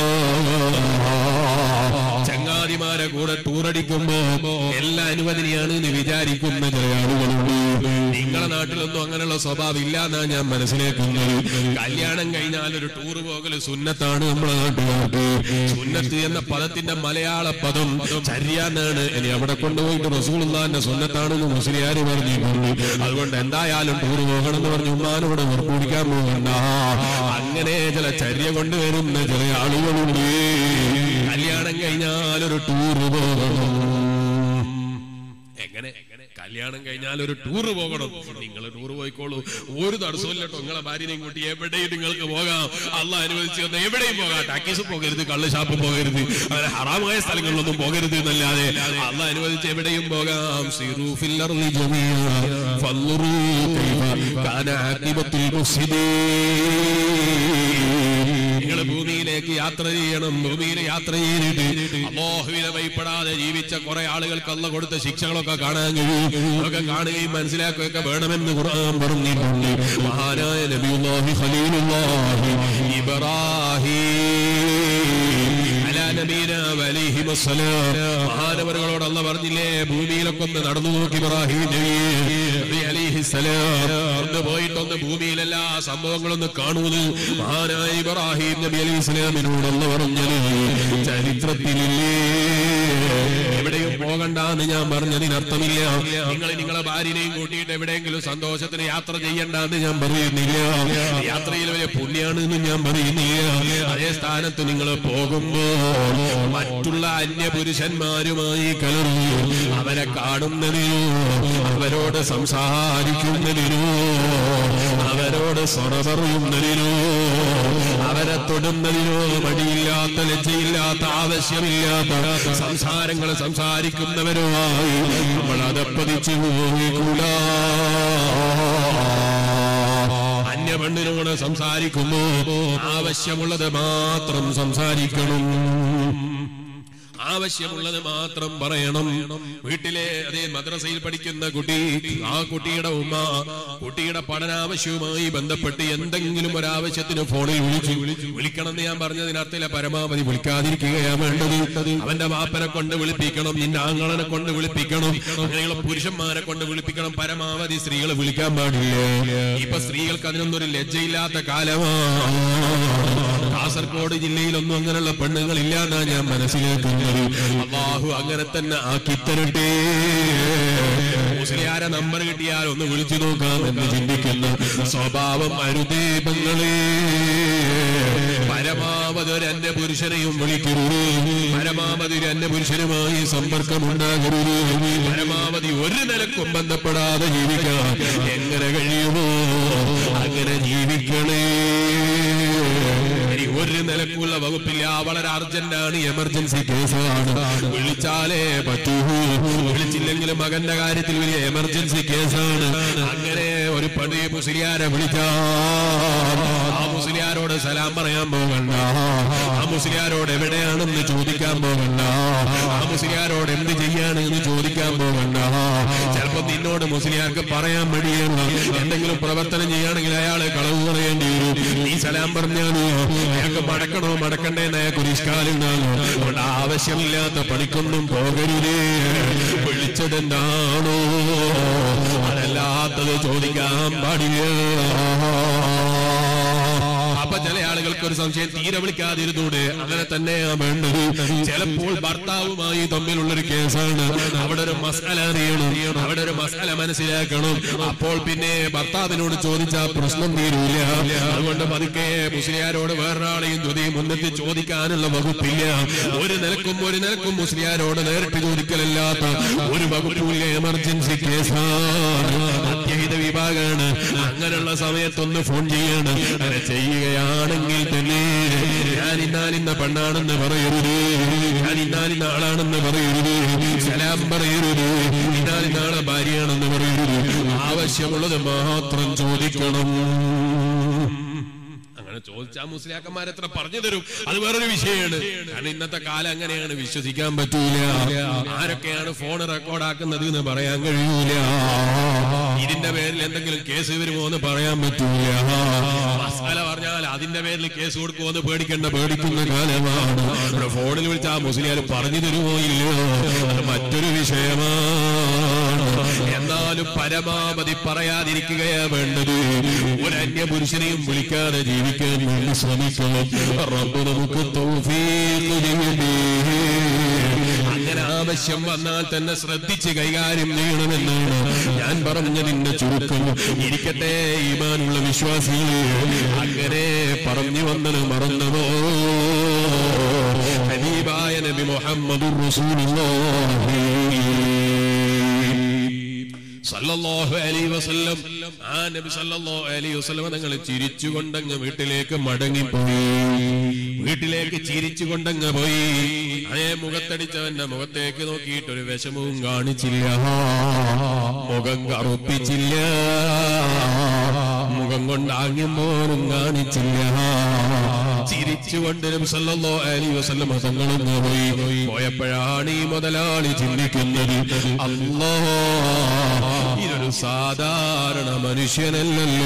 ചങ്ങാതിമാരെ കൂടെ ടൂറടിക്കുമ്പോ എല്ലാം അനുവദനീയാണ് എന്ന് വിചാരിക്കുന്ന ചില ആളുകളുണ്ട് നിങ്ങളെ നാട്ടിലൊന്നും അങ്ങനെയുള്ള സ്വഭാവം ഇല്ല എന്നാ ഞാൻ മനസ്സിലാക്കുന്നത് കല്യാണം കഴിഞ്ഞാൽ ഒരു ടൂർ പോകല് സുന്നത്താണ് നമ്മളെ നാട്ടുകാർക്ക് സുന്നത്ത് എന്ന പദത്തിന്റെ മലയാള പദം ചര്യാന്നാണ് ഇനി അവിടെ കൊണ്ടുപോയിട്ട് റസൂലുള്ളാന്റെ സുന്നത്താണെന്ന് മുസ്ലിയാര് പറഞ്ഞിട്ടുണ്ട് അതുകൊണ്ട് എന്തായാലും ടൂർ പോകണം എന്ന് പറഞ്ഞു ഉമ്മാനോട് കുടിക്കാൻ പോകണ്ട അങ്ങനെ ചില ചര്യ കൊണ്ടുവരുന്ന ചില ആളുകളുണ്ട് കല്യാണം കഴിഞ്ഞാൽ ഒരു ടൂർ പോകണം എങ്ങനെ കല്യാണം കഴിഞ്ഞാൽ ഒരു ടൂർ പോകണം നിങ്ങൾ ടൂർ പോയിക്കോളൂ ഒരു തടസ്സമില്ല കേട്ടോ നിങ്ങളെ ഭാര്യനെയും കൂട്ടി എവിടെയും നിങ്ങൾക്ക് പോകാം അല്ല അനുവദിച്ചു തന്ന എവിടെയും പോകാം ടാക്കീസ് പോകരുത് കള്ള് ഷാപ്പ് പോകരുത് അങ്ങനെ ഹറാമായ സ്ഥലങ്ങളിലൊന്നും പോകരുത് എന്നല്ലാതെ അല്ല അനുവദിച്ച് എവിടെയും പോകാം സിറൂ ഫിൽ അർളി ജമീഅ ഫൻദുറൂ കൈഫ കാന ആഖിബത്തുൽ മുഫ്സിദീൻ നിങ്ങൾ ഭൂമിയിലേക്ക് യാത്ര ചെയ്യണം ഭൂമിയിൽ യാത്ര ചെയ്തിട്ട് അമോഹുവിനെ ഭയപ്പെടാതെ ജീവിച്ച കുറെ ആളുകൾക്ക് അല്ല കൊടുത്ത ശിക്ഷകളൊക്കെ കാണാൻ കഴിയും അതൊക്കെ കാണുകയും മനസ്സിലാക്കുകയൊക്കെ വേണമെന്ന് ഖുർആൻ പറഞ്ഞിട്ടുണ്ട് മഹാനായ നബിയുല്ലാഹി ഖലീലുല്ലാഹി ഇബ്രാഹിം അലാ നബീന വലൈഹി വസ്സലാം മഹാനവറുകളോട് അല്ല പറഞ്ഞില്ലേ ഭൂമിയിലൊക്കെ ഒന്ന് നടന്നു നോക്കി ഇബ്രാഹിം നബി നബി അലൈഹിസ്സലാം ഒന്ന് പോയിട്ടൊന്ന് ഭൂമിയിലെല്ലാ സംഭവങ്ങളൊന്ന് കാണൂന്ന് മഹാനായ ഇബ്രാഹിം നബി അലൈഹി ഇസ്ലാമിനോട് അല്ല പറഞ്ഞത് ചരിത്രത്തിലില്ലേ എവിടെയും പോകണ്ടെന്ന് ഞാൻ പറഞ്ഞതിനർത്ഥമില്ല നിങ്ങൾ നിങ്ങളെ ഭാര്യനെയും കൂട്ടിയിട്ട് എവിടെയെങ്കിലും സന്തോഷത്തിന് യാത്ര ചെയ്യണ്ടെന്ന് ഞാൻ പറയുന്നില്ല യാത്രയിൽ വലിയ പുണ്യാണെന്ന് ഞാൻ പറയുന്നില്ല അതേ സ്ഥാനത്ത് നിങ്ങൾ പോകുമ്പോൾ മറ്റുള്ള അന്യപുരുഷന്മാരുമായി കലർന്നു അവരെ കാണുന്നതിനോ അവരോട് സംസാരിക്കുന്നതിനോ അവരോട് സ്വറ പറയുന്നതിനോ അവരെ തൊടുന്നതിനോ മടിയില്ലാത്ത ലജ്ജയില്ലാത്ത ആവശ്യമില്ലാത്ത സംസാരങ്ങൾ സംസാരിക്കുന്നവരോ ആയി നമ്മൾ അതപ്പതിച്ചു പോയിക്കൂടാ അന്യപെണ്ണിനോട് സംസാരിക്കുമ്പോ ആവശ്യമുള്ളത് മാത്രം സംസാരിക്കണം ആവശ്യമുള്ളത് മാത്രം പറയണം വീട്ടിലെ അതേ മദ്രസയിൽ പഠിക്കുന്ന കുട്ടി ആ കുട്ടിയുടെ ഉമ്മ കുട്ടിയുടെ പഠനാവശ്യവുമായി ബന്ധപ്പെട്ട് എന്തെങ്കിലും ഒരാവശ്യത്തിന് ഫോണിൽ വിളിച്ചു വിളിക്കണം എന്ന് ഞാൻ പറഞ്ഞതിനർത്ഥത്തിലെ പരമാവധി വിളിക്കാതിരിക്കുകയാ വേണ്ടത് അവന്റെ വാപ്പനെ കൊണ്ട് വിളിപ്പിക്കണം നിന്റെ ആങ്ങളനെ കൊണ്ട് വിളിപ്പിക്കണം അങ്ങനെയുള്ള പുരുഷന്മാരെ കൊണ്ട് വിളിപ്പിക്കണം പരമാവധി സ്ത്രീകളെ വിളിക്കാൻ പാടില്ല ഇപ്പൊ സ്ത്രീകൾക്ക് അതിനൊന്നും ഒരു ലജ്ജയില്ലാത്ത കാലമാണ് കാസർഗോഡ് ജില്ലയിലൊന്നും അങ്ങനെയുള്ള പെണ്ണുങ്ങളില്ല എന്നാ ഞാൻ മനസ്സിലാക്കുന്നത് അള്ളാഹു അങ്ങനെ തന്നെ ആക്കി തരട്ടെ മുസ്ലിയാരെ നമ്പർ കിട്ടിയാൽ ഒന്ന് വിളിച്ചു നോക്കാം എന്ന് ചിന്തിക്കുന്ന സ്വഭാവം അരുദേപങ്ങളെ പരമാവധി ഒരു അന്യ പുരുഷനെയും വിളിക്കരുത് പരമാവധി ഒരു അന്യ പുരുഷനുമായി സമ്പർക്കമുണ്ടാകരുത് പരമാവധി ഒരു നിലക്കും ബന്ധപ്പെടാതെ ജീവിക്കാൻ എങ്ങനെ കഴിയുമോ അങ്ങനെ ജീവിക്കണേ ഇനി ഒരു നിലക്കുള്ള വകുപ്പില്ല വളരെ അർജന്റാണ് എമർജൻസി കേസാണ് വിളിച്ചാലേ പറ്റൂ വിളിച്ചില്ലെങ്കിൽ മകന്റെ കാര്യത്തിൽ വലിയ എമർജൻസി കേസാണ് അങ്ങനെ ഒരു പണി മുസ്ലിയാരെ വിളിച്ചാ ആ മുസ്ലിയാരോട് സലാം പറയാൻ പോകണ്ട ആ മുസ്ലിയാരോട് എവിടെയാണെന്ന് ചോദിക്കാൻ പോകണ്ട ആ മുസ്ലിയാരോട് എന്ത് ചെയ്യാണ് എന്ന് ചോദിക്കാൻ പോകണ്ട ചിലപ്പോ നിന്നോട് മുസ്ലിയാർക്ക് പറയാൻ മടിയാണ് എന്തെങ്കിലും പ്രവർത്തനം ചെയ്യുകയാണെങ്കിൽ അയാളെ കളവ് പറയേണ്ടി വരും നീ സലാം പറഞ്ഞാലോ അയാൾക്ക് മടക്കണോ മടക്കണ്ടേ എന്ന് അയാൾക്ക് ഒരു ഇഷ്കാലുണ്ടാകും അതുകൊണ്ട് ആവശ്യമില്ലാത്ത പണിക്കൊന്നും പോകരുതേ വിളിച്ചതെന്താണോ അതല്ലാത്തത് ചോദിക്കാൻ പാടില്ല അപ്പൊ ചില ആളുകൾക്ക് ഒരു സംശയം തീരെ വിളിക്കാതിരുന്നൂടെ അങ്ങനെ തന്നെയാ വേണ്ടത് ചിലപ്പോൾ ഭർത്താവുമായി തമ്മിലുള്ള ഒരു കേസാണ് അവിടെ ഒരു മസാല അറിയണം അവിടെ ഒരു മസാല മനസ്സിലാക്കണം അപ്പോൾ പിന്നെ ഭർത്താവിനോട് ചോദിച്ചാൽ പ്രശ്നം തീരൂല അതുകൊണ്ട് പതുക്കെ മുസ്ലിയാരോട് വേറൊരാളെയും ദ്വതി മുന്നെത്തി ചോദിക്കാനുള്ള വകുപ്പില്ല ഒരു നിലക്കും ഒരു നിലക്കും മുസ്ലിയാരോട് നേരിട്ട് ചോദിക്കലല്ലാത്ത ഒരു വകുപ്പില്ല എമർജൻസി കേസാണ് അത്യഹിത വിഭാഗമാണ് അങ്ങനെയുള്ള സമയത്തൊന്ന് ഫോൺ ചെയ്യാണ് അങ്ങനെ ചെയ്യുകയാണെങ്കിൽ തന്നെ ഞാൻ ഇന്നാലിന്ന പെണ്ണാണെന്ന് പറയരുത് ഞാൻ ഇന്നാലിന്ന ആളാണെന്ന് പറയരുത് സലാം പറയരുത് ഇന്നാലിന്ന ആളെ ഭാര്യയാണെന്ന് പറയരുത് ആവശ്യമുള്ളത് മാത്രം ചോദിക്കണം അങ്ങനെ ചോദിച്ചാൽ മുസ്ലിയാക്കന്മാർ എത്ര പറഞ്ഞു തരും അത് വേറൊരു വിഷയമാണ് കാരണം ഇന്നത്തെ കാലം അങ്ങനെയാണ് വിശ്വസിക്കാൻ പറ്റൂല ആരൊക്കെയാണ് ഫോൺ റെക്കോർഡാക്കുന്നത് എന്ന് പറയാൻ കഴിയൂല ഇതിന്റെ പേരിൽ എന്തെങ്കിലും കേസ് വരുമോ എന്ന് പറയാൻ പറ്റൂല മസാല പറഞ്ഞാൽ അതിന്റെ പേരിൽ കേസ് കൊടുക്കുമോ എന്ന് പേടിക്കേണ്ട പേടിക്കുന്ന കാലമാണ് ഇവിടെ ഫോണിൽ വിളിച്ചാൽ മുസ്ലിയാർ പറഞ്ഞു തരുമോ ഇല്ലയോ അത് മറ്റൊരു വിഷയമാണ് എന്നാലും പരമാവധി പറയാതിരിക്കുകയാ വേണ്ടത് ഒരു അന്യ പുരുഷനെയും വിളിക്കാതെ ജീവിക്കാൻ വേണ്ടി ശ്രമിക്കണം റബ്ബ് നമുക്ക് തൗഫീഖ് ചെയ്യട്ടെ. അങ്ങനെ ആവശ്യം വന്നാൽ തന്നെ ശ്രദ്ധിച്ച് കൈകാര്യം ചെയ്യണമെന്നാണ് ഞാൻ പറഞ്ഞതിന്റെ ചുരുക്കം ഇരിക്കട്ടെ ഈമാനുള്ള വിശ്വാസികളെ അങ്ങനെ പറഞ്ഞു വന്നത് മറന്നതോ ഹബീബായ നബി മുഹമ്മദുർ റസൂലുള്ളാഹി സല്ലല്ലാഹു അലൈഹി വസല്ലം ആ നബി സല്ലല്ലാഹു അലൈഹി വസല്ലം തങ്ങൾ ചിരിച്ചുകൊണ്ടങ്ങ് വീട്ടിലേക്ക് മടങ്ങിപ്പോയി വീട്ടിലേക്ക് ചിരിച്ചുകൊണ്ടങ്ങ് പോയി അതേ മുഖത്തടിച്ചവന്റെ മുഖത്തേക്ക് നോക്കിയിട്ട് ഒരു വിഷമവും കാണിച്ചില്ല മുഖം കറുപ്പിച്ചില്ല മുഖം കൊണ്ട് ആംഗ്യമോറും കാണിച്ചില്ല ചിരിച്ചുകൊണ്ട് നബി സല്ലല്ലാഹു അലൈഹി വസല്ലം തങ്ങളൊന്ന് പോയി പോയപ്പോഴാണ് ഈ മുതലാളി ചിന്തിക്കുന്നത് അല്ലാ ഇതൊരു സാധാരണ മനുഷ്യനല്ലല്ലോ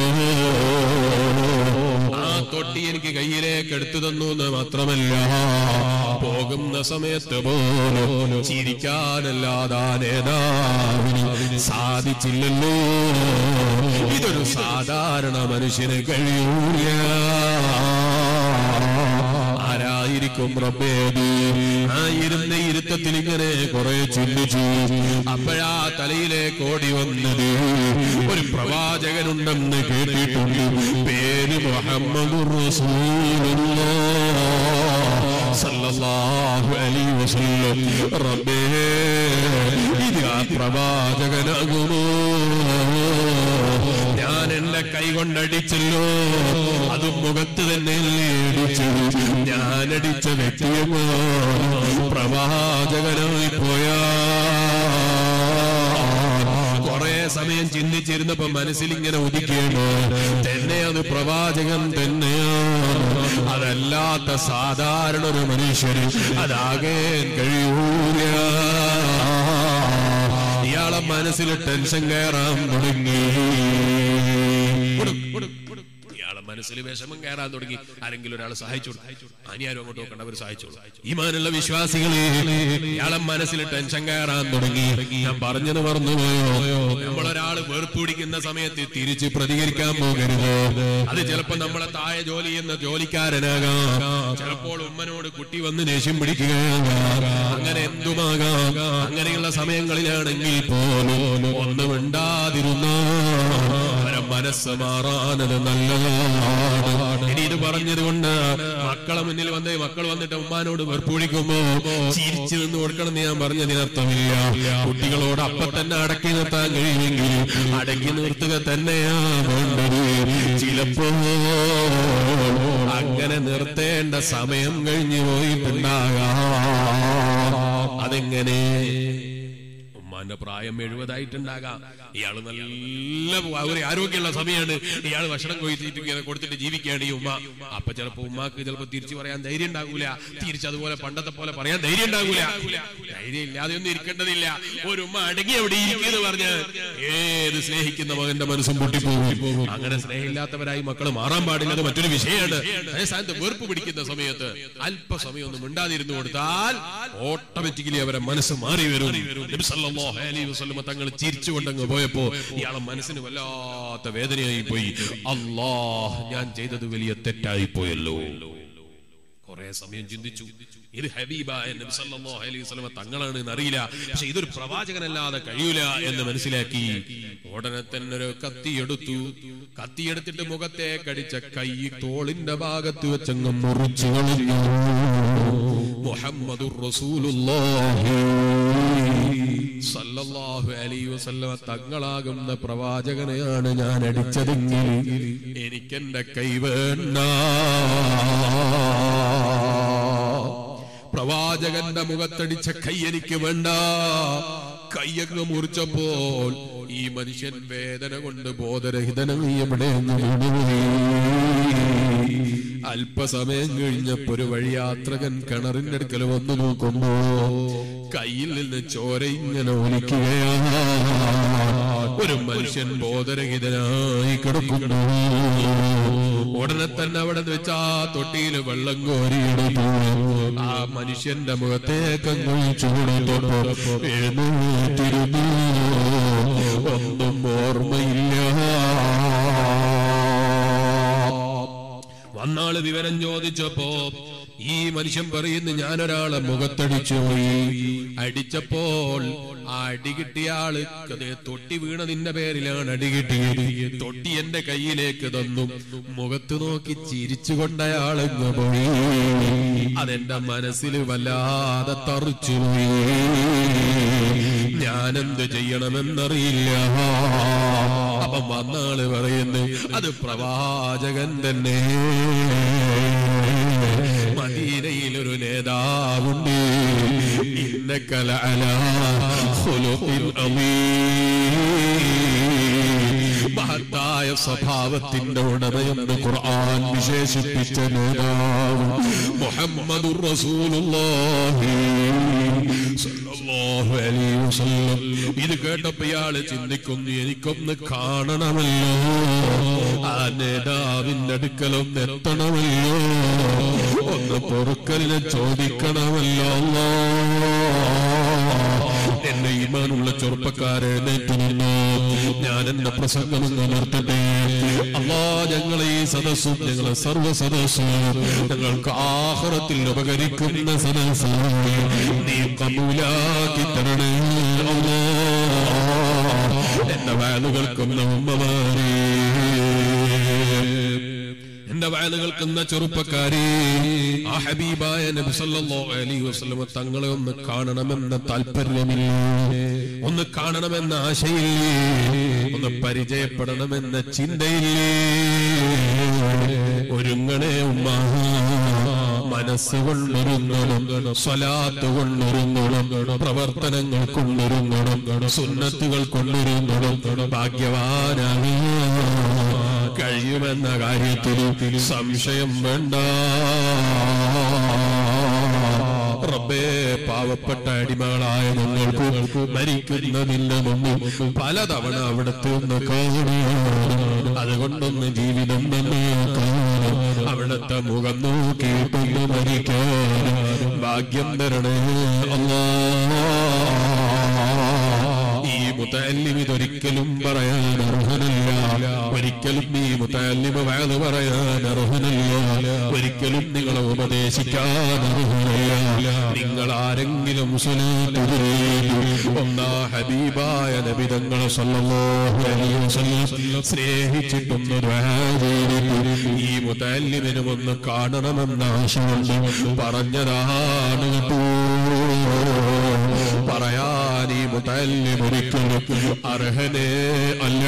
ആ തൊട്ടി എനിക്ക് കയ്യിലേക്ക് എടുത്തു തന്നു എന്ന് മാത്രമല്ല പോകുന്ന സമയത്ത് പോലും ചിരിക്കാനല്ലാതാ നേതാവിന് സാധിച്ചില്ലല്ലോ ഇതൊരു സാധാരണ മനുഷ്യന് കഴിയൂല ആരായിരിക്കും റബ്ബേത് ആ ഇരുന്ന ഇരുത്തത്തിൽ ഇങ്ങനെ കുറെ ചിന്തിച്ചു അപ്പോഴാ തലയിലേക്ക് ഓടി വന്നത് ഒരു പ്രവാചകനുണ്ടെന്ന് കേട്ടിട്ടുണ്ട് പേര് മുഹമ്മദ് സല്ലല്ലാഹു അലൈഹി വസല്ലം റബ്ബേ ഇത് ആ പ്രവാചകനാകുമോ ഞാൻ എന്റെ കൈ കൊണ്ടടിച്ചല്ലോ അതും മുഖത്ത് തന്നെ അടിച്ചത് ഞാൻ അടിച്ച വ്യക്തിയമോ പ്രവാചകനായി പോയാ കുറെ സമയം ചിന്തിച്ചിരുന്നപ്പോ മനസ്സിൽ ഇങ്ങനെ ഉദിക്കുകയാണ് തന്നെ അത് പ്രവാചകൻ തന്നെയാണ് അതല്ലാത്ത സാധാരണ ഒരു മനുഷ്യന് അതാകേൻ കഴിയൂല ഇയാളെ മനസ്സിൽ ടെൻഷൻ കയറാൻ തുടങ്ങി ഇയാളെ മനസ്സിൽ വിഷമം കയറാൻ തുടങ്ങി ആരെങ്കിലും ഒരാൾ സഹായിച്ചു ആരും അങ്ങോട്ട് നോക്കണ്ട അവർ സഹായിച്ചോളൂ ഈമാനുള്ള വിശ്വാസികളെ ഇയാളെ മനസ്സിൽ ടെൻഷൻ കയറാൻ തുടങ്ങി ഞാൻ പറഞ്ഞത് മറന്നുപോയോ നമ്മളൊരാൾ വെറുപ്പ് പിടിക്കുന്ന സമയത്ത് തിരിച്ച് പ്രതികരിക്കാൻ പോകരുത് അത് ചിലപ്പോ നമ്മളെ താഴെ ജോലി ചെയ്യുന്ന ജോലിക്കാരനാകാം ചിലപ്പോൾ ഉമ്മനോട് കുട്ടി വന്ന് ദേഷ്യം പിടിക്കുകയാകാം അങ്ങനെ എന്തുമാകാം അങ്ങനെയുള്ള സമയങ്ങളിലാണെങ്കിൽ പോലും ഒന്നും ഉണ്ടാതിരുന്ന അവരെ മനസ്സ് മാറാനത് നല്ലതാണ് ഇനി ഇത് പറഞ്ഞത് കൊണ്ട് മക്കളെ മുന്നിൽ വന്ന് മക്കൾ വന്നിട്ട് ഉമ്മാനോട് വെറുപ്പുപിടിക്കുമ്പോ ചിരിച്ചു നിന്ന് കൊടുക്കണം എന്ന് ഞാൻ പറഞ്ഞതിനർത്ഥമില്ല കുട്ടികളോട് അപ്പൊ തന്നെ അടക്കി നിർത്താൻ കഴിയുമെങ്കിൽ അടക്കി നിർത്തുക തന്നെയാ വേണ്ടത് ചിലപ്പോ അങ്ങനെ നിർത്തേണ്ട സമയം കഴിഞ്ഞു പോയിട്ടുണ്ടാകാം അതെങ്ങനെ ഉമ്മാന്റെ പ്രായം എഴുപതായിട്ടുണ്ടാകാം ഇയാള് നല്ല ഒരു ആരോഗ്യമുള്ള സമയമാണ് ഇയാൾ ഭക്ഷണം കൊയ്ത്തിട്ട് ഇങ്ങനെ കൊടുത്തിട്ട് ജീവിക്കുകയാണ് ഈ ഉമ്മ അപ്പൊ ചിലപ്പോ ഉമ്മാക്ക് ചിലപ്പോ തിരിച്ചു പറയാൻ ധൈര്യം ഉണ്ടാകൂല തിരിച്ചതുപോലെ പണ്ടത്തെ പോലെ പറയാൻ ധൈര്യം ഉണ്ടാകൂല ധൈര്യം ഇല്ലാതെ ഒന്നും ഇരിക്കേണ്ടതില്ല ഒരു ഉമ്മ അടങ്ങി അവിടെ ഇരിക്കുന്നു പറഞ്ഞ് ഏത് സ്നേഹിക്കുന്ന മകന്റെ മനസ്സും പൊട്ടിപ്പോകും അങ്ങനെ സ്നേഹമില്ലാത്തവരായി മക്കൾ മാറാൻ പാടില്ല അത് മറ്റൊരു വിഷയമാണ് അതേ സ്ഥാനത്ത് വെറുപ്പ് പിടിക്കുന്ന സമയത്ത് അല്പസമയം ഒന്നും മിണ്ടാതിരുന്നു കൊടുത്താൽ ഓട്ടോമാറ്റിക്കലി അവരെ മനസ്സ് മാറി വരും നബി സല്ലല്ലാഹു അലൈഹി വസല്ലമ തങ്ങൾ ചിരിച്ചുകൊണ്ടങ്ങ് പോയപ്പോ ഇയാളെ മനസ്സിന് വല്ലാത്ത വേദനയായി പോയി അല്ലാഹ് ഞാൻ ചെയ്തത് വലിയ തെറ്റായി പോയല്ലോ കുറെ സമയം ചിന്തിച്ചു ഇത് ഹബീബായ നബി സല്ലല്ലാഹു അലൈഹി വസല്ലമ തങ്ങളാണ് എന്ന് അറിയില്ല പക്ഷെ ഇതൊരു പ്രവാചകനല്ലാതെ കഴിയൂല എന്ന് മനസ്സിലാക്കി ഉടനെ തന്നെ ഒരു കത്തിയെടുത്തു കത്തിയെടുത്തിട്ട് മുഖത്തെ കടിച്ച കൈ തോളിന്റെ ഭാഗത്ത് വെച്ചങ്ങ് മുറിച്ചു കളഞ്ഞു മുഹമ്മദുർ റസൂലുള്ളാഹി സല്ലല്ലാഹു അലൈഹി വസല്ലമ തങ്ങളാകുന്ന പ്രവാചകനെയാണ് ഞാൻ അടിച്ചതെങ്കിൽ എനിക്കെന്റെ കൈ വേണ്ട പ്രവാചകന്റെ മുഖത്തടിച്ച കൈ എനിക്ക് വേണ്ട കയ്യങ്ങ് മുറിച്ചപ്പോൾ ഈ മനുഷ്യൻ വേദന കൊണ്ട് ബോധരഹിതനായി എവിടെയെന്ന് വീണുപോയി അല്പസമയം കഴിഞ്ഞപ്പോ ഒരു വഴിയാത്രകൻ കിണറിന്റെ അടുക്കൽ വന്നു നോക്കുമ്പോ കയ്യിൽ നിന്ന് ചോര ഇങ്ങനെ ഒലിക്കുകയാണ് ഒരു മനുഷ്യൻ ബോധരഹിതനായി കിടക്കുന്നു ഉടനെ തന്നെ അവിടെ വെച്ച് ആ തൊട്ടിയിൽ വെള്ളം കോരിയെടുത്തു ആ മനുഷ്യന്റെ മുഖത്തേക്കങ്ങ് ചൂടത്തോട്ടോ എഴുന്നേറ്റിരുന്നു ഒന്നും ഓർമ്മയില്ല വന്നാള് വിവരം ചോദിച്ചപ്പോ ഈ മനുഷ്യൻ പറയുന്നു ഞാനൊരാളെ മുഖത്തടിച്ചു പോയി അടിച്ചപ്പോൾ ആ അടി കിട്ടിയ ആള് അതേ തൊട്ടി വീണ നിന്റെ പേരിലാണ് അടി കിട്ടിയത് തൊട്ടി എന്റെ കയ്യിലേക്ക് തന്നു മുഖത്ത് നോക്കി ചിരിച്ചുകൊണ്ടയാളെങ്ങ് പോയി അതെന്റെ മനസ്സിൽ വല്ലാതെ തറിച്ചു പോയി ഞാനെന്ത് ചെയ്യണമെന്നറിയില്ല അപ്പം വന്നാള് പറയുന്നു അത് പ്രവാചകൻ തന്നെ മദീനയിൽ ഒരു നേതാവുണ്ട് ഇന്നക്കല മഹത്തായ സ്വഭാവത്തിന്റെ ഉടമയെന്ന് ഖുർആൻ വിശേഷിപ്പിച്ച നേതാവ് മുഹമ്മദുർ റസൂലുള്ളാഹി സല്ലല്ലാഹു അലൈഹി വസല്ലം ഇത് കേട്ടപ്പോ ഇയാള് ചിന്തിക്കുന്നു എനിക്കൊന്ന് കാണണമല്ലോ ആ നേതാവിന്റെ അടുക്കലൊന്ന് എത്തണമല്ലോ ഒന്ന് പൊറുക്കലിനെ ചോദിക്കണമല്ലോ അല്ലാ. എന്റെ ഈമാനുള്ള ചെറുപ്പക്കാരെ എഴുന്നേറ്റ് നിന്നു ഞാൻ എന്റെ പ്രസംഗം ഒന്ന് നിർത്തട്ടെ അല്ലാ ഞങ്ങളെ ഈ സദസ്സും ഞങ്ങളെ സർവ്വ സദസ്സും ഞങ്ങൾക്ക് ആഹ്റത്തിൽ ഉപകരിക്കുന്ന സദസ്സ് നീ കബൂലാക്കി തരണേ അല്ലാ. എന്റെ വാലുകൾക്കുന്ന ഉമ്മമാരേ എന്റെ വയല് കേൾക്കുന്ന ചെറുപ്പക്കാരെ ആ ഹബീബായ നബി സല്ലല്ലാഹു അലൈഹി വസല്ലമ തങ്ങളെ ഒന്ന് കാണണമെന്ന താല്പര്യമില്ലേ ഒന്ന് കാണണമെന്ന ആശയില്ലേ ഒന്ന് പരിചയപ്പെടണമെന്ന ചിന്തയില്ലേ ഒരുങ്ങണേ ഉമ്മ മനസ്സ് കൊണ്ടൊരുങ്ങണം സ്വലാത്ത് കൊണ്ടൊരുങ്ങണം പ്രവർത്തനങ്ങൾ കൊണ്ടൊരുങ്ങണം സുന്നത്തുകൾ കൊണ്ടൊരുങ്ങണം ഭാഗ്യവാനാണ് കഴിയുമെന്ന കാര്യത്തിൽ സംശയം വേണ്ട റബ്ബേ പാവപ്പെട്ട അടിമകളായ ഞങ്ങൾക്ക് മരിക്കുന്നതിന്റെ മുമ്പ് പലതവണ അവിടുത്തെ ഒന്ന് കാണുകയാണ് അതുകൊണ്ടൊന്ന് ജീവിതം തന്നെ കാണും അവിടുത്തെ മുഖം നോക്കിയിട്ടൊന്ന് മരിക്കാൻ ഭാഗ്യം തരണേ അല്ലാ ഈ മുത്തല്ലിം ഇതൊരിക്കലും പറയാൻ അർഹനല്ല ഒരിക്കലും ഈ മുത്തല്ലിമ വയത് പറയാൻ അർഹനല്ല ഒരിക്കലും നിങ്ങളെ ഉപദേശിക്കാൻ അർഹനല്ല നിങ്ങൾ ആരെങ്കിലും സ്വലാത്ത് ചൊല്ലി, ഒന്നാ ഹബീബായ നബിതങ്ങളെ സല്ലല്ലാഹു അലൈഹി വസല്ലം സ്നേഹിച്ചിട്ടൊന്ന് ദുആ ചെയ്തിട്ട് ഈ മുത്തല്ലിമിനും ഒന്ന് കാണണമെന്ന ആശയുണ്ട് പറഞ്ഞതാണ് കേട്ടോ പറയാൻ ഈ മുതല്ലിം ഒരിക്കലും അർഹനേ അല്ല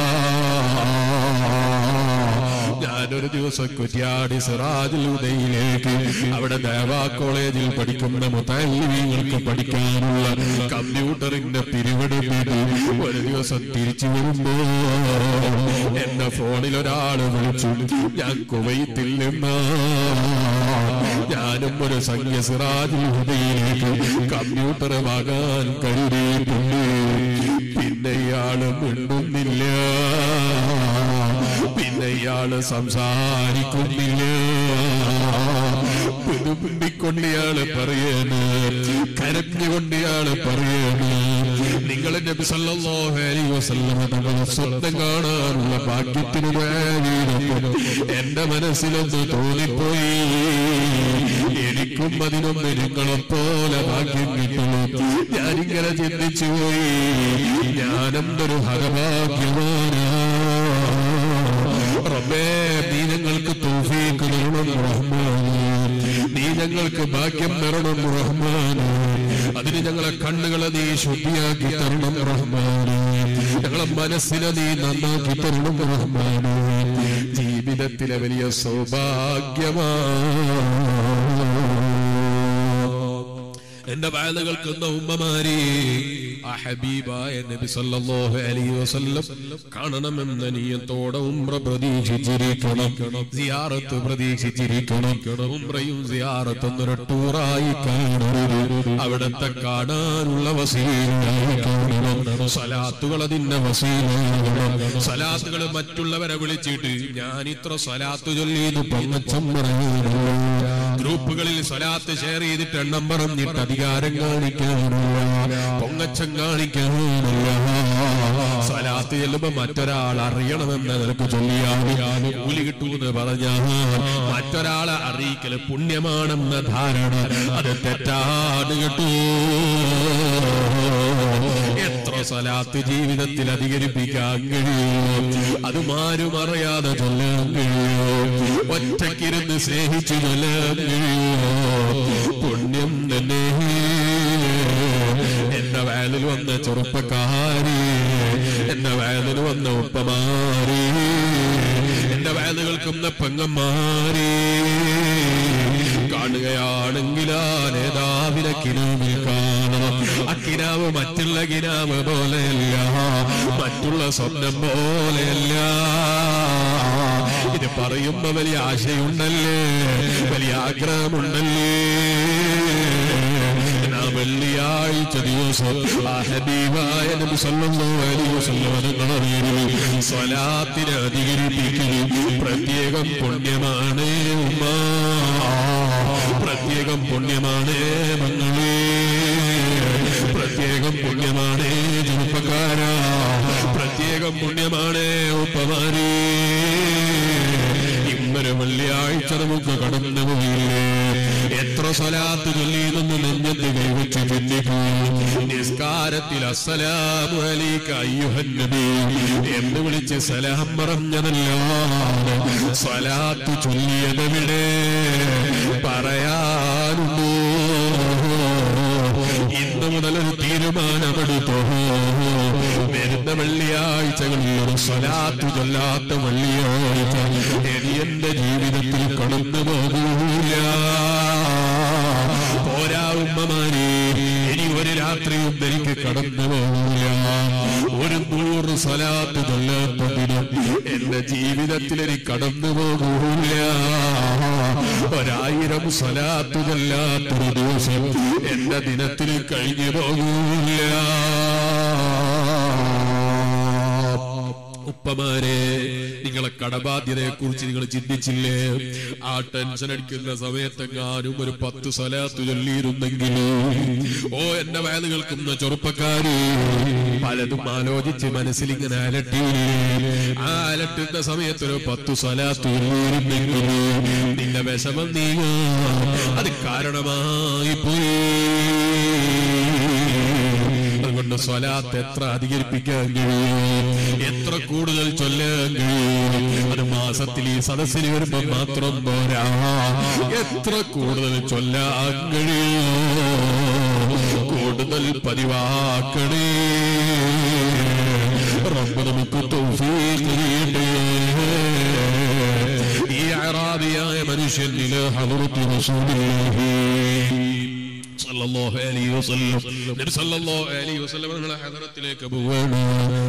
ഞാനൊരു ദിവസം കുറ്റ്യാടി സിറാജുൽ ഉദയിലേക്ക് അവിടെ ദേവാ കോളേജിൽ പഠിക്കുന്ന മുതല്ലിമീങ്ങൾക്ക് പഠിക്കാനുള്ള കമ്പ്യൂട്ടറിന്റെ പിരിവെടുപ്പിട്ട് ഒരു ദിവസം തിരിച്ചു വരുമ്പോ എന്റെ ഫോണിൽ ഒരാള് വിളിച്ചു ഞാൻ കുവൈത്തിൽ നിന്നാ ഞാനും ഒരു സംഖ്യ സിറാജുൽ ഹുദയിലേക്ക് കമ്പ്യൂട്ടർ വാങ്ങാൻ കരുതിയിട്ടുണ്ട് പിന്നെ ഇയാള് മിണ്ടുന്നില്ല പിന്നെ ഇയാള് സംസാരിക്കുന്നില്ല പുതുപിണ്ടിക്കൊണ്ട് ഇയാള് പറയാണ് കരഞ്ഞുകൊണ്ട് ഇയാള് പറയാണ് നിങ്ങളെ നബി സല്ലല്ലാഹു അലൈഹി വസല്ലമ തങ്ങളെ സ്വപ്നം കാണാനുള്ള ഭാഗ്യത്തിന് വേണ്ടിയിരുന്നു എന്റെ മനസ്സിലൊന്ന് തോന്നിപ്പോയി എനിക്കും അതിനൊന്ന് നിങ്ങളെപ്പോലെ ഭാഗ്യം കിട്ടുന്നു ഞാനിങ്ങനെ ചിന്തിച്ചു പോയി ഞാനെന്തൊരു ഹരഭാഗ്യമാനാ റബ്ബേ നീ ഞങ്ങൾക്ക് തൗഫീഖ് തരണം റഹ്മാനേ നീ ഞങ്ങൾക്ക് ഭാഗ്യം തരണം റഹ്മാനേ അതിന് ഞങ്ങളെ കണ്ണുകളെ നീ ശുദ്ധിയാക്കി തരണം റഹ്മാനേ ഞങ്ങളെ മനസ്സിനെ നീ നന്നാക്കി തരണം റഹ്മാനേ ജീവിതത്തിലെ വലിയ സൗഭാഗ്യമാ എന്റെ വായന കേൾക്കുന്ന ഉമ്മമാരെ ആ ഹബീബായ നബി സല്ലല്ലാഹു അലൈഹി വസല്ലം കാണണമെന്ന നീയത്തോടെ ഉംറ പ്രതീക്ഷിച്ചിരിക്കണം സിയാറത്ത് പ്രതീക്ഷിച്ചിരിക്കണം ഉംറയും സിയാറത്തും ഒരു ടൂറായി കാണരുത് അവിടത്തെ കാണാനുള്ള വസീലായി കാണണം സലാത്തുകൾ അതിന്റെ വസീലാകണം സലാത്തുകൾ മറ്റുള്ളവരെ വിളിച്ചിട്ട് ഞാൻ ഇത്ര സലാത്ത് ചൊല്ലിയത് പൊങ്ങച്ചം പറയാനുള്ള ഗ്രൂപ്പുകളിൽ സ്വലാത്ത് ഷെയർ ചെയ്തിട്ട് എണ്ണം പറഞ്ഞിട്ട് അധികാരം കാണിക്കാനുള്ള പൊങ്ങച്ചം കാണിക്കാനുള്ള സ്വലാത്ത് ചെല്ലുമ്പോ മറ്റൊരാൾ അറിയണമെന്ന് നിനക്ക് ചൊല്ലിയാൽ കൂലി കിട്ടൂന്ന് പറഞ്ഞാൽ മറ്റൊരാളെ അറിയിക്കല് പുണ്യമാണെന്ന ധാരണ അത് തെറ്റാണ് കേട്ടൂ എത്ര സ്വലാത്ത് ജീവിതത്തിൽ അധികരിപ്പിക്കാൻ കഴിയുമോ അതുമാരും അറിയാതെ ചൊല്ലാൻ കഴിയുമോ ഒറ്റക്കിരുന്ന് സ്നേഹിച്ചു ചൊല്ലാൻ കഴിയുമോ പുണ്യം തന്നെ എന്റെ വയലിൽ വന്ന ചെറുപ്പക്കാരി എന്റെ വയലിൽ വന്ന ഉപ്പമാരി എന്റെ വയല് കേൾക്കുന്ന പെങ്ങന്മാരി കാണുകയാണെങ്കിൽ ആ നേതാവിനെ കിനാവിൽ കാണണം ആ കിനാവ് മറ്റുള്ള കിനാവ് പോലെയല്ല മറ്റുള്ള സ്വപ്നം പോലെയല്ല ഇത് പറയുമ്പോ വലിയ ആശയുണ്ടല്ലേ വലിയ ആഗ്രഹമുണ്ടല്ലേ എന്നാ വെള്ളിയാഴ്ച ദിവസം ആ ഹബീബായ നബി സല്ലല്ലാഹു അലൈഹി വസല്ലം തങ്ങളുടെ പേരിൽ സ്വലാത്തിനെ അധികരിപ്പിക്കുന്നു പ്രത്യേകം പുണ്യമാണ് ഉമ്മ പ്രത്യേകം പുണ്യമാണ് മങ്ങളെ പ്രത്യേകം പുണ്യമാണ് ചെറുപ്പക്കാരാ പ്രത്യേകം പുണ്യമാണ് ഉപ്പമാരേ ഇന്നൊരു വെള്ളിയാഴ്ച നമുക്ക് കടന്നു പോയില്ലേ എത്ര സ്വലാത്ത് ചൊല്ലിയതെന്ന് നെഞ്ഞത്ത് കൈവച്ച് ചിന്തിക്കും നിസ്കാരത്തിൽ അസ്സലാമു അലൈക അയ്യുഹൻ നബി എന്ന് വിളിച്ച് സലാം പറഞ്ഞതല്ലാതെ സ്വലാത്ത് ചൊല്ലിയതെവിടെ പറയാനുണ്ടോ ഇന്ന് മുതലൊരു തീരുമാനമെടുത്തോ വരുന്ന വെള്ളിയാഴ്ചകളിൽ ഒരു സ്വലാത്ത് ചൊല്ലാത്ത വെള്ളിയാഴ്ച ഇനി എന്റെ ജീവിതത്തിൽ കടന്നു പോകൂല പോരാ ഉമ്മമാരെ ഇനി ഒരു രാത്രിയും എനിക്ക് കടന്നു പോകൂല ഒരു നൂറ് സ്വലാത്ത് ചൊല്ലാത്തതിന് എന്റെ ജീവിതത്തിൽ ദിനത്തിലെനി കടന്നു പോകൂല ഒരായിരം സ്വലാത്തുകല്ലാത്തൊരു ദിവസം എന്റെ ദിനത്തിൽ കഴിഞ്ഞു പോകൂല ഉപ്പമാരെ നിങ്ങളെ കടബാധ്യതയെ കുറിച്ച് നിങ്ങൾ ചിന്തിച്ചില്ലേ ആ ടെൻഷൻ അടിക്കുന്ന സമയത്തെങ്ങാനും ഒരു പത്ത് സ്വലാത്ത് ചൊല്ലിയിരുന്നെങ്കിൽ ഓ എന്റെ വയത് കേൾക്കുന്ന ചെറുപ്പക്കാര് പലതും ആലോചിച്ച് മനസ്സിൽ ഇങ്ങനെ അലട്ടി ആ അലട്ടുന്ന സമയത്ത് ഒരു പത്ത് സ്വലാത്ത് ചൊല്ലിയിരുന്നെങ്കിൽ നിന്റെ വിഷമം നീങ്ങാ അത് കാരണമായി പോയി അതുകൊണ്ട് സ്വലാത്ത് എത്ര അധികരിപ്പിക്കാൻ കഴിയും എത്ര കൂടുതൽ ചൊല്ലാൻ കഴിയും അത് മാസത്തിൽ ഈ സദസ്സിൽ വരുമ്പോൾ മാത്രം പോരാ എത്ര കൂടുതൽ ചൊല്ലാൻ കഴിയും കൂടുതൽ പതിവാക്കണേ റബ്ബ് നമുക്ക് തൗഫീഖ് ചെയ്യട്ടെ ഈ അറാബിയായ മനുഷ്യനില് ഹദറത്ത് റസൂലുള്ളാഹി സല്ലല്ലാഹു അലൈഹി വസല്ലം നബി സല്ലല്ലാഹു അലൈഹി വസല്ലം നിങ്ങളെ ഹദറത്തിലേക്ക് പോവാണ്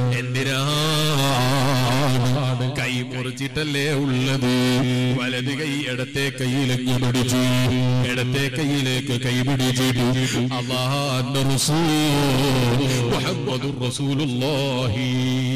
എന്തിനാണ് കൈ മുറിച്ചിട്ടല്ലേ ഉള്ളത് വലത് കൈ ഇടത്തെ കൈയിലേക്ക് പിടിച്ചു ഇടത്തെ കൈയിലേക്ക് കൈ പിടിച്ചിട്ടു അള്ളാഹാന്റെ റസൂൽ മുഹമ്മദുർ റസൂലുള്ളാഹി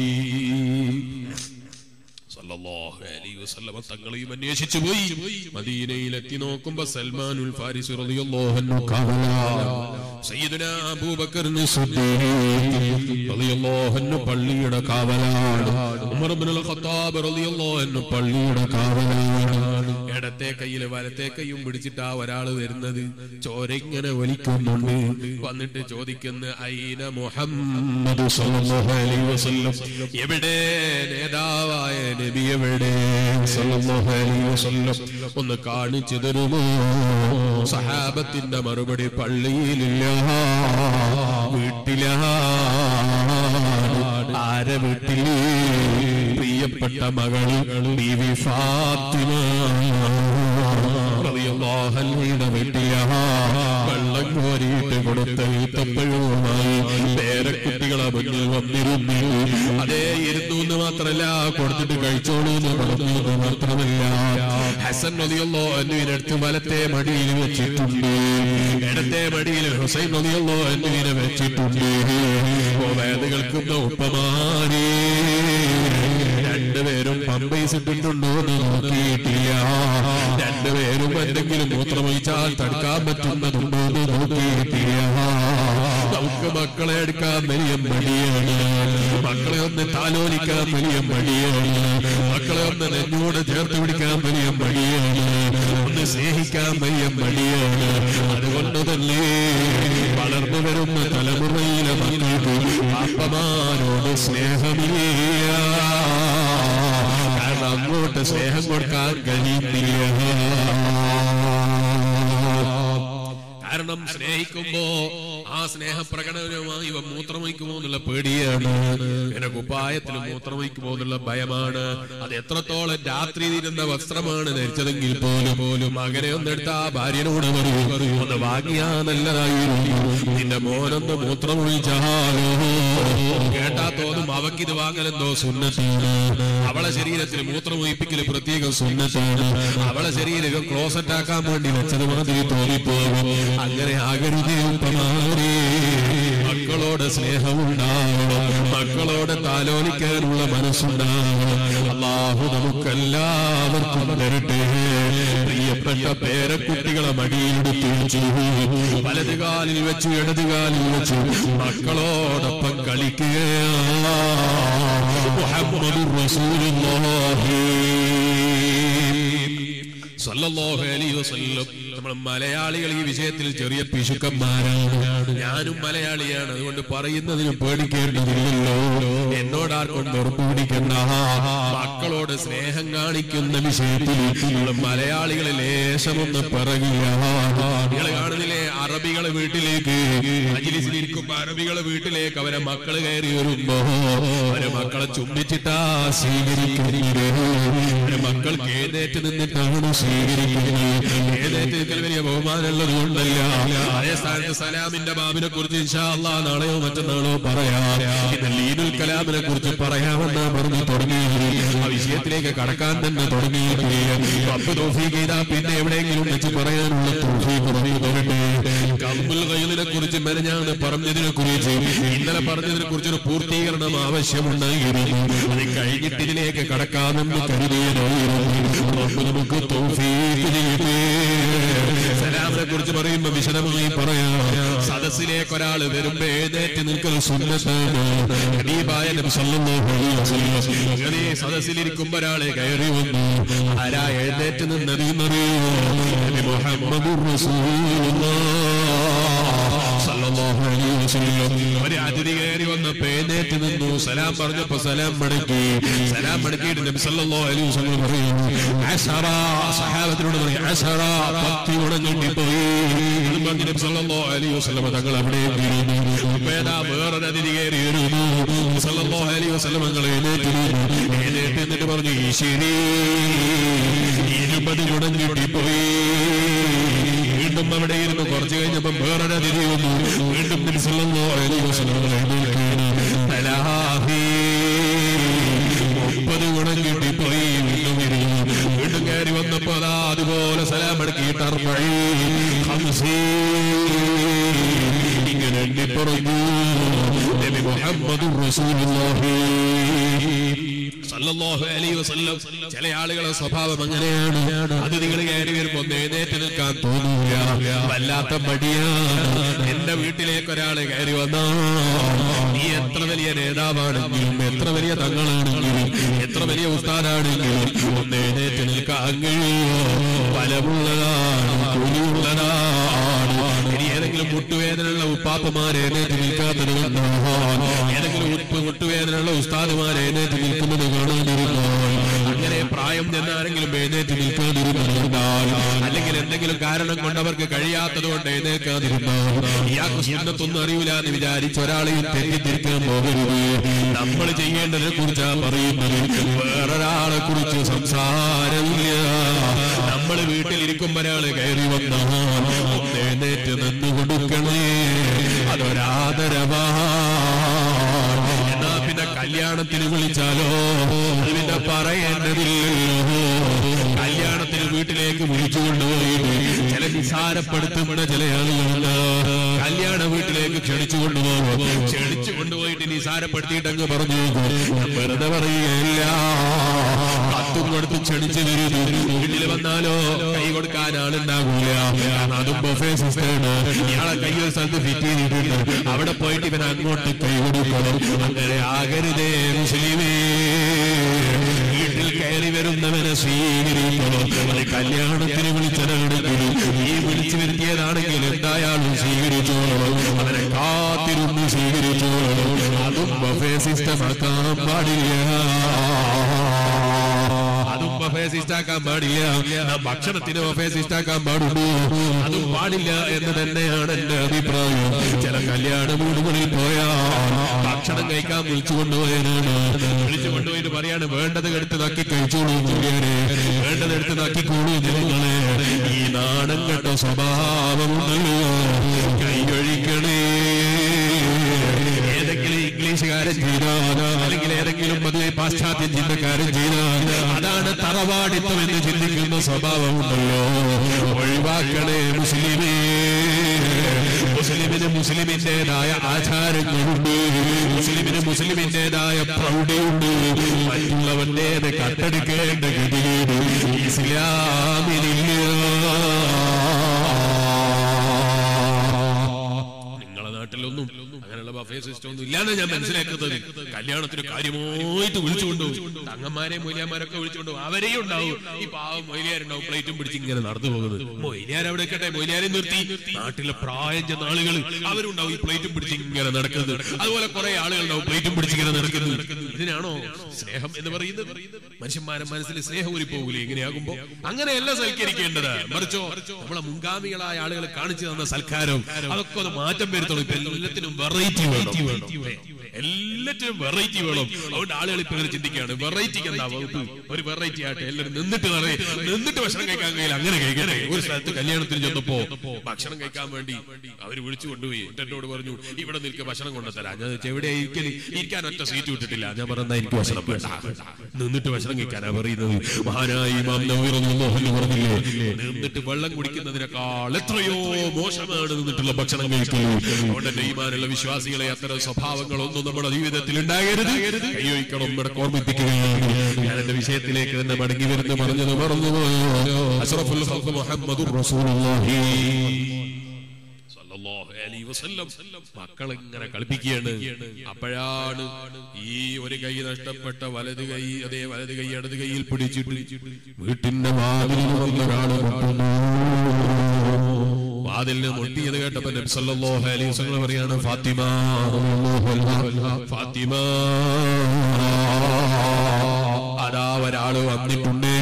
സല്ലല്ലാഹു അലൈഹി വസല്ലമ തങ്ങളെയും അന്വേഷിച്ചു പോയി മദീനയിൽ എത്തി നോക്കുമ്പോ സൽമാനുൽ ഫാരിസ് റളിയല്ലാഹു അൻഹു കാവലാണ് സയ്യിദുനാ അബൂബക്കറിന് റളിയല്ലാഹു അൻഹു പള്ളിയുടെ കാവലാണ് ഉമർ ഇബ്നുൽ ഖത്താബ് റളിയല്ലാഹു അൻഹു പള്ളിയുടെ കാവലാണ് ഇടത്തെ കയ്യില് വലത്തെ കൈയും പിടിച്ചിട്ടാ ഒരാള് വരുന്നത് ചോര ഇങ്ങനെ വലിക്കുന്നുണ്ട് വന്നിട്ട് ചോദിക്കുന്ന ഐന മുഹമ്മദ് സല്ലല്ലാഹു അലൈഹി വസല്ലം എവിടെ നേതാവായ നബി എവിടെ സല്ലല്ലാഹു അലൈഹി വസല്ലം ഒന്ന് കാണിച്ചു തരുമോ സഹാബത്തിന്റെ മറുപടി പള്ളിയിലില്ല വീട്ടിലാണ് ആരെ വീട്ടിൽ പ്രിയപ്പെട്ട മകള് ബീവി ഫാത്തിമ റളിയല്ലാഹു അൻഹയുടെ വീട്ടിലാണ് വെള്ളം കോരിയിട്ട് കൊടുത്ത ഈത്തപ്പഴവുമായി പേരക്കുട്ടികളെ മുന്നിൽ വന്നിരുന്നു അതേ ഇരുന്നു എന്ന് മാത്രമല്ല കൊടുത്തിട്ട് കഴിച്ചോളൂ എന്ന് പറഞ്ഞു എന്ന് മാത്രമല്ല ഹസൻ നദിയല്ലോ എന്നുവിനടുത്ത് വലത്തെ മടിയിൽ വെച്ചിട്ടുണ്ട് ഇടത്തെ മടിയിൽ ഹുസൈൻ നദിയല്ലോ എന്നുവിനെ വെച്ചിട്ടുണ്ട് ഓ വേദ കേൾക്കുന്ന ഉപ്പമാരേ രണ്ടുപേരും പമ്പൈസ് ഇട്ടിട്ടുണ്ടോ എന്ന് നോക്കിയിട്ടില്ല രണ്ടുപേരും എന്തെങ്കിലും മൂത്രമൊഴിച്ചാൽ തടുക്കാൻ പറ്റുന്നതുണ്ടോ എന്ന് നോക്കിയിട്ടില്ല നമുക്ക് മക്കളെ എടുക്കാൻ വലിയ മടിയാണ് മക്കളെ ഒന്ന് താലോലിക്കാൻ വലിയ മടിയാണ് മക്കളെ ഒന്ന് നെഞ്ഞോട് ചേർത്ത് പിടിക്കാൻ വലിയ മടിയാണ് ഒന്ന് സ്നേഹിക്കാൻ വലിയ മടിയാണ് അതുകൊണ്ട് തന്നെ വളർന്നു വരുന്ന തലമുറയിലെ മക്കൾക്ക് അപ്പമാരോട് സ്നേഹമില്ല കാരണം അങ്ങോട്ട് സ്നേഹം കൊടുക്കാൻ കഴിയുന്നില്ല കാരണം സ്നേഹിക്കുമ്പോ ആ സ്നേഹപ്രകടനവുമായി ഇവ മൂത്രമൊഴിക്കുമോ എന്നുള്ള പേടിയാണ് എന്റെ കുപ്പായത്തിൽ മൂത്രമൊഴിക്കുമോ എന്നുള്ള ഭയമാണ് അത് എത്രത്തോളം രാത്രി തീരുന്ന വസ്ത്രമാണ് ധരിച്ചതെങ്കിൽ പോലും പോലും മകനെ ഒന്നെടുത്ത ആ ഭാര്യനോട് പറയൂ ഒന്ന് വാങ്ങിയാ നല്ലതായിരുന്നു നിന്റെ മോനൊന്ന് മൂത്രമൊഴിച്ചാലോ കേട്ടാ തോന്നും അവക്കിത് വാങ്ങലെന്തോ സുന്നത്താണ് അവളെ ശരീരത്തിൽ മൂത്രമൊഴിപ്പിക്കൽ പ്രത്യേക സുന്നത്താണ് അവളെ ശരീരം ക്ലോസറ്റ് ആക്കാൻ വേണ്ടി വെച്ചത് മാതിരി തോന്നിപ്പോകും അങ്ങനെ ആകരുതേ ഉപ്പമാരേ മക്കളോട് സ്നേഹമുണ്ടാവണം മക്കളോട് താലോലിക്കാനുള്ള മനസ്സുണ്ടാവണം അള്ളാഹു നമുക്കെല്ലാവർക്കും തരട്ടെ പ്രിയപ്പെട്ട പേരക്കുട്ടികളെ മടിയിലെടുത്ത് വെച്ചു വലത് കാലിൽ വെച്ചു ഇടത് കാലിൽ വെച്ചു മക്കളോടൊപ്പം കളിക്കുകയാണ് മുഹമ്മദുർ റസൂലുള്ളാഹി സല്ലല്ലാഹു അലൈഹി വസല്ലം നമ്മൾ മലയാളികൾ ഈ വിഷയത്തിൽ ചെറിയ പിശുക്കന്മാരാണ് ഞാനും മലയാളിയാണ് അതുകൊണ്ട് പറയുന്നതിന് പേടിക്കേണ്ടതില്ലല്ലോ എന്നോടാർക്കും വെറുപ്പ് പിടിക്കണ്ട മക്കളോട് സ്നേഹം കാണിക്കുന്ന വിഷയത്തിൽ നമ്മൾ മലയാളികളെ ലേശമൊന്ന് പിറകില്ല നിങ്ങൾ കാണുന്നില്ലേ അറബികളെ വീട്ടിലേക്ക് മജിലിസിലിരിക്കുമ്പോ അറബികളെ വീട്ടിലേക്ക് അവരെ മക്കള് കയറി വരുമ്പോ അവരെ മക്കളെ ചുംബിച്ചിട്ടാ സ്വീകരിക്കുന്നത് അവരെ മക്കൾ മക്കൾക്ക് എഴുന്നേറ്റ് നിന്നിട്ടാണ് സ്വീകരിക്കുന്നത് എഴുന്നേറ്റ് നിൽക്കൽ വലിയ ബഹുമാനമുള്ളത് കൊണ്ടല്ല അതേ സ്ഥാനത്ത് സലാമിന്റെ ബാബിനെ കുറിച്ച് ഇൻഷാല്ലാ നാളെയോ മറ്റന്നാളോ പറയാം ഇന്ന് ലീനുൽ കലാമിനെ കുറിച്ച് പറയാമെന്ന് പറഞ്ഞു തുടങ്ങിയത് ആ വിഷയത്തിലേക്ക് കടക്കാൻ തന്നെ തുടങ്ങിയിരിക്കുകയാണ് റബ്ബ് തൗഫീഖ് ചെയ്താ പിന്നെ എവിടെയെങ്കിലും വെച്ച് പറയാനുള്ള തൗഫീഖ് പറഞ്ഞു തരട്ടെ കമ്പുൽ ഗൈലിനെ കുറിച്ച് മെനഞ്ഞാണ് പറഞ്ഞതിനെ കുറിച്ച് ഇന്നലെ പറഞ്ഞതിനെ കുറിച്ച് ഒരു പൂർത്തീകരണം ആവശ്യമുണ്ടായിരുന്നു അത് കഴിഞ്ഞിട്ട് ഇതിലേക്ക് കടക്കാമെന്ന് കരുതിയതായിരുന്നു റബ്ബ് നമുക്ക് തൗഫീഖ് ചെയ്യട്ടെ സലാമിനെ കുറിച്ച് പറയുമ്പോ വിശദമായി പറയാം സദസ്സിലേക്ക് ഒരാൾ വരുമ്പോ എഴുന്നേറ്റ് നിൽക്കൽ സുന്നത്താണ് ഹബീബായ നബി സല്ലല്ലാഹു അലൈഹി വസല്ലം അങ്ങനെ സദസ്സിലിരിക്കുമ്പോ ഒരാളെ കയറി വന്നു ആരാ എഴുന്നേറ്റ് നിന്നറിയുന്നറിയോ നബി മുഹമ്മദുർ റസൂലുള്ളാഹ് സല്ലല്ലാഹു അലൈഹി വസല്ലം ഒരു അതിഥി കയറി വന്നപ്പോ എഴുന്നേറ്റ് നിന്നു സലാം പറഞ്ഞപ്പോ സലാം മടക്കി സലാം മടക്കിയിട്ട് നബി സല്ലല്ലാഹു അലൈഹി വസല്ലം പറയുന്നു അശറ സഹാബത്തിനോട് പറയും അശറ പത്തി ഉണങ്ങിട്ട് പോയി അത് പറഞ്ഞ് നബി സല്ലല്ലാഹു അലൈഹി വസല്ലം തങ്ങൾ അവിടെ ഇരുന്നു അപ്പൊ ഏതാ വേറൊരു അതിഥി കയറി വരുന്നു നബി സല്ലല്ലാഹു അലൈഹി വസല്ലം തങ്ങൾ എഴുന്നേറ്റ് നിന്നു എഴുന്നേറ്റ് എന്നിട്ട് പറഞ്ഞു ഈശ്വരി ഇരുപത് ഉണങ്ങിട്ട് പോയി വീണ്ടും അവിടെ ഇരുന്ന് കുറച്ച് കഴിഞ്ഞപ്പോ വേറൊരു അതിഥി വന്നു വീണ്ടും നബി സല്ലല്ലാഹു അലൈഹി വസല്ലം തങ്ങൾ എഴുന്നേൽക്കുന്നു തലാഹി മുപ്പത് ഗുണം കിട്ടിപ്പോയി വീണ്ടും ഇരുന്നു വീണ്ടും കയറി വന്നപ്പോ അതാ അതുപോലെ സലാം അടക്കിയിട്ട് അർബഈ, ഖംസീ. ഇങ്ങനെ എണ്ണി പറഞ്ഞു നബി മുഹമ്മദുർ റസൂലുള്ളാഹി സല്ലല്ലാഹു അലൈഹി വസല്ലം ചില ആളുകളെ സ്വഭാവം അങ്ങനെയാണ് അത് നിങ്ങൾ കയറി വരുമ്പോ ഒന്ന് എഴുന്നേറ്റ് നിൽക്കാൻ തോന്നൂല വല്ലാത്ത മടിയാണ് എന്റെ വീട്ടിലേക്ക് ഒരാൾ കയറി വന്നാ നീ എത്ര വലിയ നേതാവാണെങ്കിലും എത്ര വലിയ തങ്ങളാണെങ്കിലും എത്ര വലിയ ഉസ്താദാണെങ്കിലും ഒന്ന് എഴുന്നേറ്റ് നിൽക്കാൻ കഴിയോ ബലമുള്ളതാണ് കൂലിയുള്ളതാണ് ഇനി ഏതെങ്കിലും മുട്ടുവേദനയുള്ള ഉപ്പാപ്പമാരെ എഴുന്നേറ്റ് നിൽക്കാത്തത് കൊണ്ടോ ഏതെങ്കിലും ഉപ്പ് മുട്ടുവേദനയുള്ള ഉസ്താദുമാരെ എഴുന്നേറ്റ് നിൽക്കുന്നത് കാണാതിരുന്നാൽ അങ്ങനെ പ്രായം ചെന്നാരെങ്കിലും എഴുന്നേറ്റ് നിൽക്കാതിരുന്നാൽ അല്ലെങ്കിൽ എന്തെങ്കിലും കാരണം കൊണ്ട് അവർക്ക് കഴിയാത്തത് കൊണ്ട് എഴുന്നേൽക്കാതിരുന്നാൽ ഇയാൾക്ക് സുന്നത്തൊന്നും അറിയില്ല എന്ന് വിചാരിച്ച് ഒരാളെയും തെറ്റിദ്ധരിക്കാൻ പോകരുത് നമ്മൾ ചെയ്യേണ്ടതിനെ കുറിച്ചാ പറയുന്നത് വേറൊരാളെ കുറിച്ച് സംസാരമില്ല നമ്മൾ വീട്ടിലിരിക്കുമ്പോ ഒരാള് കയറി വന്നാൽ ഒന്ന് എഴുന്നേറ്റ് നിന്ന് കൊടുക്കണേ അതൊരാദരവാ എന്നാ പിന്നെ കല്യാണത്തിന് വിളിച്ചാലോ അത് പിന്നെ പറയേണ്ടതില്ലല്ലോ കല്യാണത്തിന് വീട്ടിലേക്ക് വിളിച്ചു കൊണ്ടുപോയി ചില നിസാരപ്പെടുത്തുന്ന ചില ആളുകളുണ്ട് കല്യാണ വീട്ടിലേക്ക് ക്ഷണിച്ചു കൊണ്ടുപോകും ക്ഷണിച്ചു കൊണ്ടുപോയിട്ട് നിസാരപ്പെടുത്തിയിട്ട് അങ്ങ് പറഞ്ഞു ഞാൻ വെറുതെ പറയുകയില്ല കത്തും കൊടുത്ത് ക്ഷണിച്ചു വരുന്നു വീട്ടിൽ വന്നാലോ കൈ കൊടുക്കാൻ ആളുണ്ടാകൂല കാരണം അതും ബൊഫേ സിസ്റ്റമാണ് ഇയാളെ കൈ ഒരു സ്ഥലത്ത് ഫിറ്റ് ചെയ്തിട്ടുണ്ട് അവിടെ പോയിട്ട് ഇവൻ അങ്ങോട്ട് കൈ കൊടുക്കണം അങ്ങനെ ആകരുതേ മുസ്ലിമേ വീട്ടിൽ കയറി വരുന്നവനെ സ്വീകരിക്കണം അത് കല്യാണത്തിന് വിളിച്ചതാണെങ്കിലും ഈ വിളിച്ചു വരുത്തിയതാണെങ്കിൽ എന്തായാലും സ്വീകരിച്ചോളണം അവനെ കാത്തിരുന്ന് സ്വീകരിച്ചോളണം അതും ബഫേ സിസ്റ്റം ആക്കാൻ പാടില്ല അതും ബഫേ സിസ്റ്റാക്കാൻ പാടില്ല ആ ഭക്ഷണത്തിന് ബഫേ സിസ്റ്റാക്കാൻ പാടുള്ളൂ അതും പാടില്ല എന്ന് തന്നെയാണ് എന്റെ അഭിപ്രായം ചില കല്യാണ വീടുകളിൽ പോയാ ഭക്ഷണം കഴിക്കാൻ വിളിച്ചു കൊണ്ടുപോയതാണ് വിളിച്ചു കൊണ്ടുപോയിട്ട് പറയാണ് വേണ്ടത് എടുത്ത് നക്കി കഴിച്ചോളൂ മുടിയനെ വേണ്ടത് എടുത്ത് നക്കിക്കോളൂ ജനങ്ങളെ ഈ നാടൻ കെട്ട സ്വഭാവമുണ്ടല്ലോ കൈയൊഴിക്കണേ ഏതെങ്കിലും ഇംഗ്ലീഷുകാരൻ ചെയ്താൽ അല്ലെങ്കിൽ ഏതെങ്കിലും പൊതുവെ പാശ്ചാത്യ ചിന്തക്കാരൻ ചെയ്താൽ അതാണ് തറവാടിത്തം എന്ന് ചിന്തിക്കുന്ന സ്വഭാവമുണ്ടല്ലോ ഒഴിവാക്കണേ മുസ്ലിമേ മുസ്ലിമിന് മുസ്ലിമിന്റേതായ ആചാരങ്ങളുണ്ട് മുസ്ലിമിന് മുസ്ലിമിന്റേതായ പ്രൗഢിയുണ്ട് മറ്റുള്ളവന്റേത് കട്ടെടുക്കേണ്ട ഗതികേട് ഇസ്ലാമിലില്ല നിങ്ങളെ നാട്ടിലൊന്നും അങ്ങനെയുള്ള ബഫേ സിസ്റ്റം ഒന്നും ഇല്ലാന്ന് ഞാൻ മനസ്സിലാക്കുന്നത് കല്യാണത്തിന് കാര്യമായിട്ട് വിളിച്ചുകൊണ്ടു തങ്ങന്മാരെ മൊയ്ലിയാമാരൊക്കെ വിളിച്ചുകൊണ്ടു അവരെയും ഉണ്ടാവും ഈ പാവം മൊയ്ലിയാരുണ്ടാവും പ്ലേറ്റും പിടിച്ച് ഇങ്ങനെ നടന്നു പോകുന്നത് മൊയ്ലിയാർ അവിടെ കേട്ടെ മൊയ്ലിയാരെ നിർത്തി നാട്ടിലെ പ്രായം ചെന്ന ആളുകൾ അവരുണ്ടാവും ഈ പ്ലേറ്റും പിടിച്ച് ഇങ്ങനെ നടക്കുന്നത് അതുപോലെ കുറെ ആളുകളുണ്ടാവും പ്ലേറ്റും പിടിച്ച് ഇങ്ങനെ നടക്കുന്നത് ഇതിനാണോ സ്നേഹം എന്ന് പറയുന്നത് മനുഷ്യന്മാരെ മനസ്സിൽ സ്നേഹം ഊരി പോകൂലേ ഇങ്ങനെയാകുമ്പോ അങ്ങനെയല്ല സൽക്കരിക്കേണ്ടത് മറിച്ചോ നമ്മളെ മുൻഗാമികളായ ആളുകൾ കാണിച്ചു തന്ന സൽക്കാരം അതൊക്കെ ഒന്ന് മാറ്റം വരുത്തുള്ളൂ ഇപ്പൊ എല്ലാത്തിനും വെറൈറ്റി വേണം എല്ലാറ്റിനും വെറൈറ്റി വേണം അതുകൊണ്ട് ആളുകൾ ഇപ്പൊ ഇങ്ങനെ ചിന്തിക്കുകയാണ് വെറൈറ്റിക്ക് എന്താ വകുപ്പ് ഒരു വെറൈറ്റി ആയിട്ട് എല്ലാവരും നിന്നിട്ട് നടേ നിന്നിട്ട് ഭക്ഷണം കഴിക്കാൻ കഴിയില്ല അങ്ങനെ കഴിക്കട്ടെ ഒരു സ്ഥലത്ത് കല്യാണത്തിന് ചെന്നപ്പോ ഭക്ഷണം കഴിക്കാൻ വേണ്ടി അവര് വിളിച്ചു കൊണ്ടുപോയി എന്നിട്ട് എന്നോട് പറഞ്ഞു ഇവിടെ നിൽക്കുക ഭക്ഷണം കൊണ്ടുതരാം ഞാൻ ചോദിച്ചു, എവിടെ ഇരിക്കല് ഇരിക്കാൻ ഒറ്റ സീറ്റ് വിട്ടിട്ടില്ല ഞാൻ പറഞ്ഞാ എനിക്ക് ഭക്ഷണം വേണ്ട നിന്നിട്ട് ഭക്ഷണം കഴിക്കാനാ പറയുന്നത് മഹാനായ ഇമാം നവവി റളിയല്ലാഹു അൻഹു പറഞ്ഞില്ലേ നിന്നിട്ട് വെള്ളം കുടിക്കുന്നതിനേക്കാൾ എത്രയോ മോശമാണ് നിന്നിട്ടുള്ള ഭക്ഷണം കഴിക്കല് അതുകൊണ്ട് എന്റെ ഈമാനുള്ള വിശ്വാസികളെ അത്തരം സ്വഭാവങ്ങളൊന്നും നമ്മുടെ ജീവിതത്തിൽ ഉണ്ടാകരുത് കൈയൊഴിക്കണം ഇവിടെ ഓർമ്മിപ്പിക്കുകയാണ് ഞാൻ എന്റെ വിഷയത്തിലേക്ക് തന്നെ മടങ്ങി വരുന്ന പറഞ്ഞത് മറന്നു അഷ്റഫുൽ ഖൽഖ് മുഹമ്മദുർ റസൂലുള്ളാഹി സല്ലല്ലാഹു അലൈഹി വസല്ലം മക്കൾ ഇങ്ങനെ കളിപ്പിക്കുകയാണ് അപ്പോഴാണ് ഈ ഒരു കൈ നഷ്ടപ്പെട്ട വലത് കൈ അതേ വലത് കൈ ഇടത് കൈയിൽ പിടിച്ചിട്ട് വീട്ടിന്റെ വാതിലിൽ വന്നൊരാള് മുട്ടുന്നു വാതിലിന് മുട്ടിയത് കേട്ടപ്പോ നബി സല്ലല്ലാഹു അലൈഹി വസല്ലം പറയാണ് ഫാത്തിമ ഫാത്തിമ അതാ ഒരാള് വന്നിട്ടുണ്ട്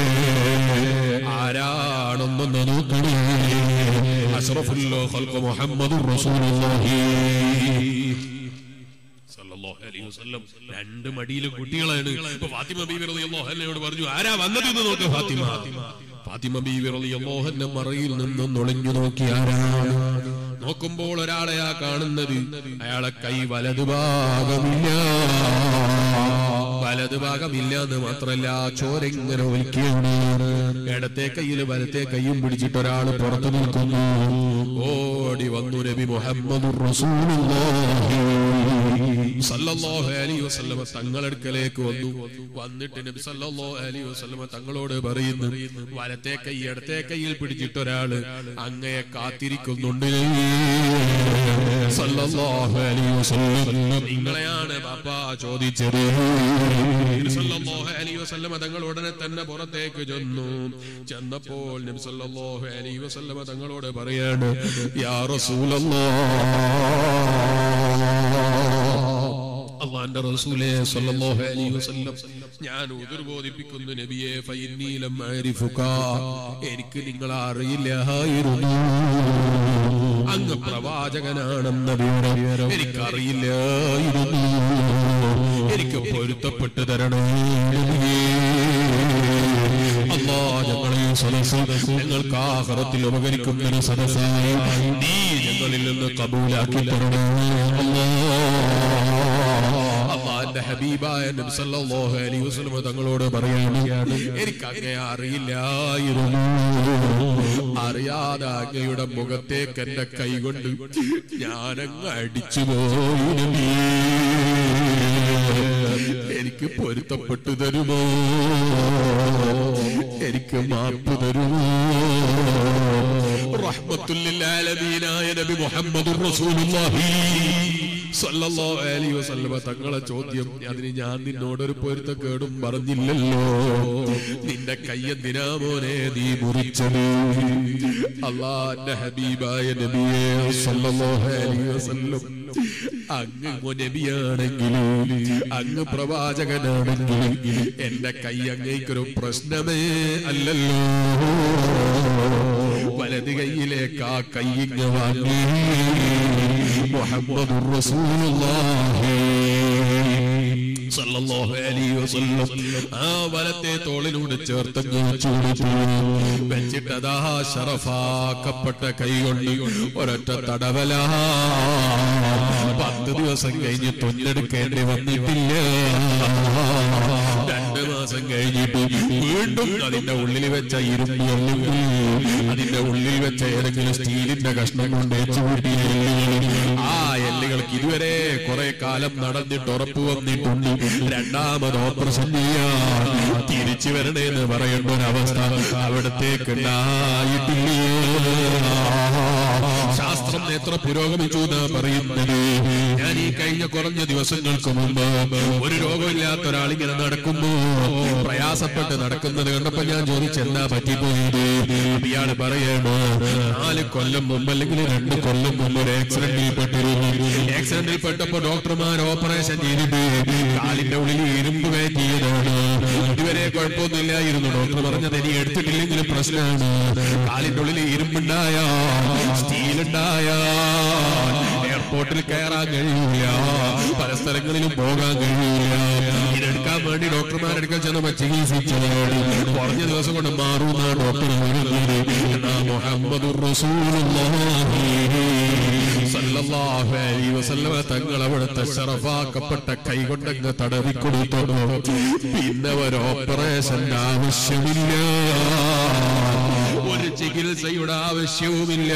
ആരാണെന്നൊന്ന് നോക്കണേ അഷ്റഫുൽ ഖൽഖ് മുഹമ്മദുർ റസൂലുള്ളാഹി സല്ലല്ലാഹു അലൈഹി വസല്ലം രണ്ട് മടിയിലും കുട്ടികളാണ് ഇപ്പൊ ഫാത്തിമ ബീവി റളിയല്ലാഹു അൻഹയോട് പറഞ്ഞു ആരാ വന്നത് എന്ന് നോക്ക് ഫാത്തിമ ഫാത്തിമ ബീവി റളിയല്ലാഹു അൻഹ മറയിൽ നിന്നും ഒളിഞ്ഞു നോക്കി ആരാണ് നോക്കുമ്പോൾ ഒരാളെയാ കാണുന്നത് അയാളെ കൈ വലതുഭാഗമില്ല വലതുഭാഗമില്ല എന്ന് മാത്രല്ല ചോരെങ്ങനെ ഒലിക്കുകയാണ് ഇടത്തെ കയ്യിൽ വലത്തെ കൈയും പിടിച്ചിട്ട് ഒരാൾ പുറത്തു നിൽക്കുന്നു ഓടി വന്നു നബി മുഹമ്മദ് സല്ലല്ലാഹു അലൈഹി വസല്ലമ തങ്ങളടുക്കലേക്ക് വന്നു വന്നിട്ട് നബി സല്ലല്ലാഹു അലൈഹി വസല്ലമ തങ്ങളോട് പറയുന്നു വലത്തെ കൈ ഇടത്തെ കൈയിൽ പിടിച്ചിട്ട് ഒരാള് അങ്ങയെ കാത്തിരിക്കുന്നുണ്ട് സല്ലല്ലാഹു അലൈഹി വസല്ലം നിങ്ങളെയാണ് ബാപ്പ ചോദിച്ചത് നബി സല്ലല്ലാഹു അലൈഹി വസല്ലമ തങ്ങൾ ഉടനെ തന്നെ പുറത്തേക്ക് ചെന്നു ചെന്നപ്പോൾ നബി സല്ലല്ലാഹു അലൈഹി വസല്ലമ തങ്ങളോട് പറയാണ് യാ റസൂലല്ലാഹ് അള്ളാന്റെ റസൂലേ സല്ലല്ലാഹു അലൈഹി വസല്ലം ഞാൻ ഉദർ ബോധിപ്പിക്കുന്നു നബിയെ ഫഇന്നീ ലം അരിഫുക എനിക്ക് നിങ്ങളെ അറിയില്ലായിരുന്നു അങ്ങ് പ്രവാചകനാണെന്ന വിവരം എനിക്കറിയില്ലായിരുന്നു എനിക്ക് പൊരുത്തപ്പെട്ടു തരണേ അല്ലാ ഞങ്ങളെ സദസ് ഞങ്ങൾക്ക് ആഹ്റത്തിൽ ഉപകരിക്കുന്ന സദസ്സായി നീ ഞങ്ങളിൽ നിന്ന് കബൂലാക്കി തരണേ അല്ലാ അള്ളാന്റെ ഹബീബായ നബി സല്ലല്ലാഹു അലൈഹി വസല്ലം തങ്ങളോട് പറയുകയാണ് എനിക്ക് അങ്ങേ അറിയില്ലായിരുന്നു അറിയാതെ അങ്ങയുടെ മുഖത്തേക്ക് എന്റെ കൈകൊണ്ട് ഞാനങ്ങ് അടിച്ചു പോയി നബിയേ. എനിക്ക് പൊരുത്തപ്പെട്ടു തരുമോ എനിക്ക് മാപ്പ് തരുമോ റഹ്മത്തുല്ലാലമീനായ നബി മുഹമ്മദ് റസൂലുള്ളാഹി സല്ലല്ലാഹു അലൈഹി വസല്ലമ തങ്ങളെ ചോദ്യം അതിന് ഞാൻ നിന്നോടൊരു പൊരുത്തക്കേടും പറഞ്ഞില്ലല്ലോ നിന്റെ കയ്യെന്തിനാ മോനെ നീ മുറിച്ചത് അള്ളാന്റെ ഹബീബായ നബിയെ സല്ലല്ലാഹു അലൈഹി വസല്ലം അങ്ങ് നബിയാണെങ്കിലും അങ്ങ് പ്രവാചകനാണെങ്കിലും എന്റെ കൈ അങ്ങേക്കൊരു പ്രശ്നമേ അല്ലല്ലോ വലത് കൈയിലേക്ക് ആ കൈയിങ് വാങ്ങി മുഹമ്മദ് സല്ലല്ലാഹു അലൈഹി വസല്ലം ആ വലത്തെ തോളിലൂടെ ചേർത്തങ്ങ് വെച്ചു കൊടുത്തു വെച്ചിട്ടതാ ശറഫാക്കപ്പെട്ട കൈ കൊണ്ട് ഒരൊറ്റ തടവല പത്ത് ദിവസം കഴിഞ്ഞ് തുഞ്ഞെടുക്കേണ്ടി വന്നിട്ടില്ല രണ്ട് മാസം കഴിഞ്ഞിട്ട് വീണ്ടും അതിന്റെ ഉള്ളിൽ വെച്ച ഇരുമ്പ് അല്ലെങ്കിൽ അതിന്റെ ഉള്ളിൽ വെച്ച ഏതെങ്കിലും സ്റ്റീലിന്റെ കഷ്ണം കൊണ്ട് ഏച്ചുകൂട്ടി ആ എല്ലുകൾക്ക് ഇതുവരെ കുറെ കാലം നടന്നിട്ട് ഉറപ്പ് വന്നിട്ടുണ്ട് രണ്ടാമത് ഓപ്പറേഷൻ ചെയ്യാൻ തിരിച്ചു വരണേന്ന് പറയേണ്ട ഒരു അവസ്ഥ അവിടത്തേക്ക് ഉണ്ടായിട്ടില്ല ശാസ്ത്രം എത്ര പുരോഗമിച്ചു എന്നാ പറയുന്നത് ഞാൻ ഈ കഴിഞ്ഞ കുറഞ്ഞ ദിവസങ്ങൾക്ക് മുമ്പ് ഒരു രോഗമില്ലാത്ത ഒരാൾ ഇങ്ങനെ നടക്കുമ്പോ പ്രയാസപ്പെട്ട് നടക്കുന്നത് കണ്ടപ്പോ ഞാൻ ചോദിച്ചു എന്താ പറ്റിപ്പോയത് അപ്പൊ ഇയാള് പറയണോ നാല് കൊല്ലം മുമ്പ് അല്ലെങ്കിൽ രണ്ട് കൊല്ലം മുമ്പ് ഒരു ആക്സിഡന്റിൽ പെട്ടിരുന്നു ആക്സിഡന്റിൽ പെട്ടപ്പോ ഡോക്ടർമാർ ഓപ്പറേഷൻ ചെയ്തിട്ട് കാലിന്റെ ഉള്ളിൽ ഇരുമ്പ് കയറ്റിയതാണ് ഇതുവരെ കുഴപ്പമൊന്നുമില്ലായിരുന്നു ഡോക്ടർ പറഞ്ഞത് ഇനി എടുത്തിട്ടില്ലെങ്കിലും പ്രശ്നമാണ് കാലിന്റെ ഉള്ളിൽ ഇരുമ്പുണ്ടായ സ്റ്റീൽ ഉണ്ടായ എയർപോർട്ടിൽ കയറാൻ കഴിയൂല പല സ്ഥലങ്ങളിലും പോകാൻ കഴിയൂല ഇതെടുക്കാൻ വേണ്ടി ഡോക്ടർമാരെടുക്കാൻ ചെന്നപ്പോ ചികിത്സിച്ചതാണ് കുറഞ്ഞ ദിവസം കൊണ്ട് മാറുന്ന ഡോക്ടർ പറയുന്നത് എന്നാ മുഹമ്മദ് സല്ലല്ലാഹു അലൈഹി വസല്ലമ തങ്ങൾ അവിടുത്തെ ഷറഫാക്കപ്പെട്ട കൈകൊണ്ടങ്ങ് തടവി കൊടുത്തോളൂ പിന്നെ ഒരു ഓപ്പറേഷന്റെ ആവശ്യമില്ല ഒരു ചികിത്സയുടെ ആവശ്യവുമില്ല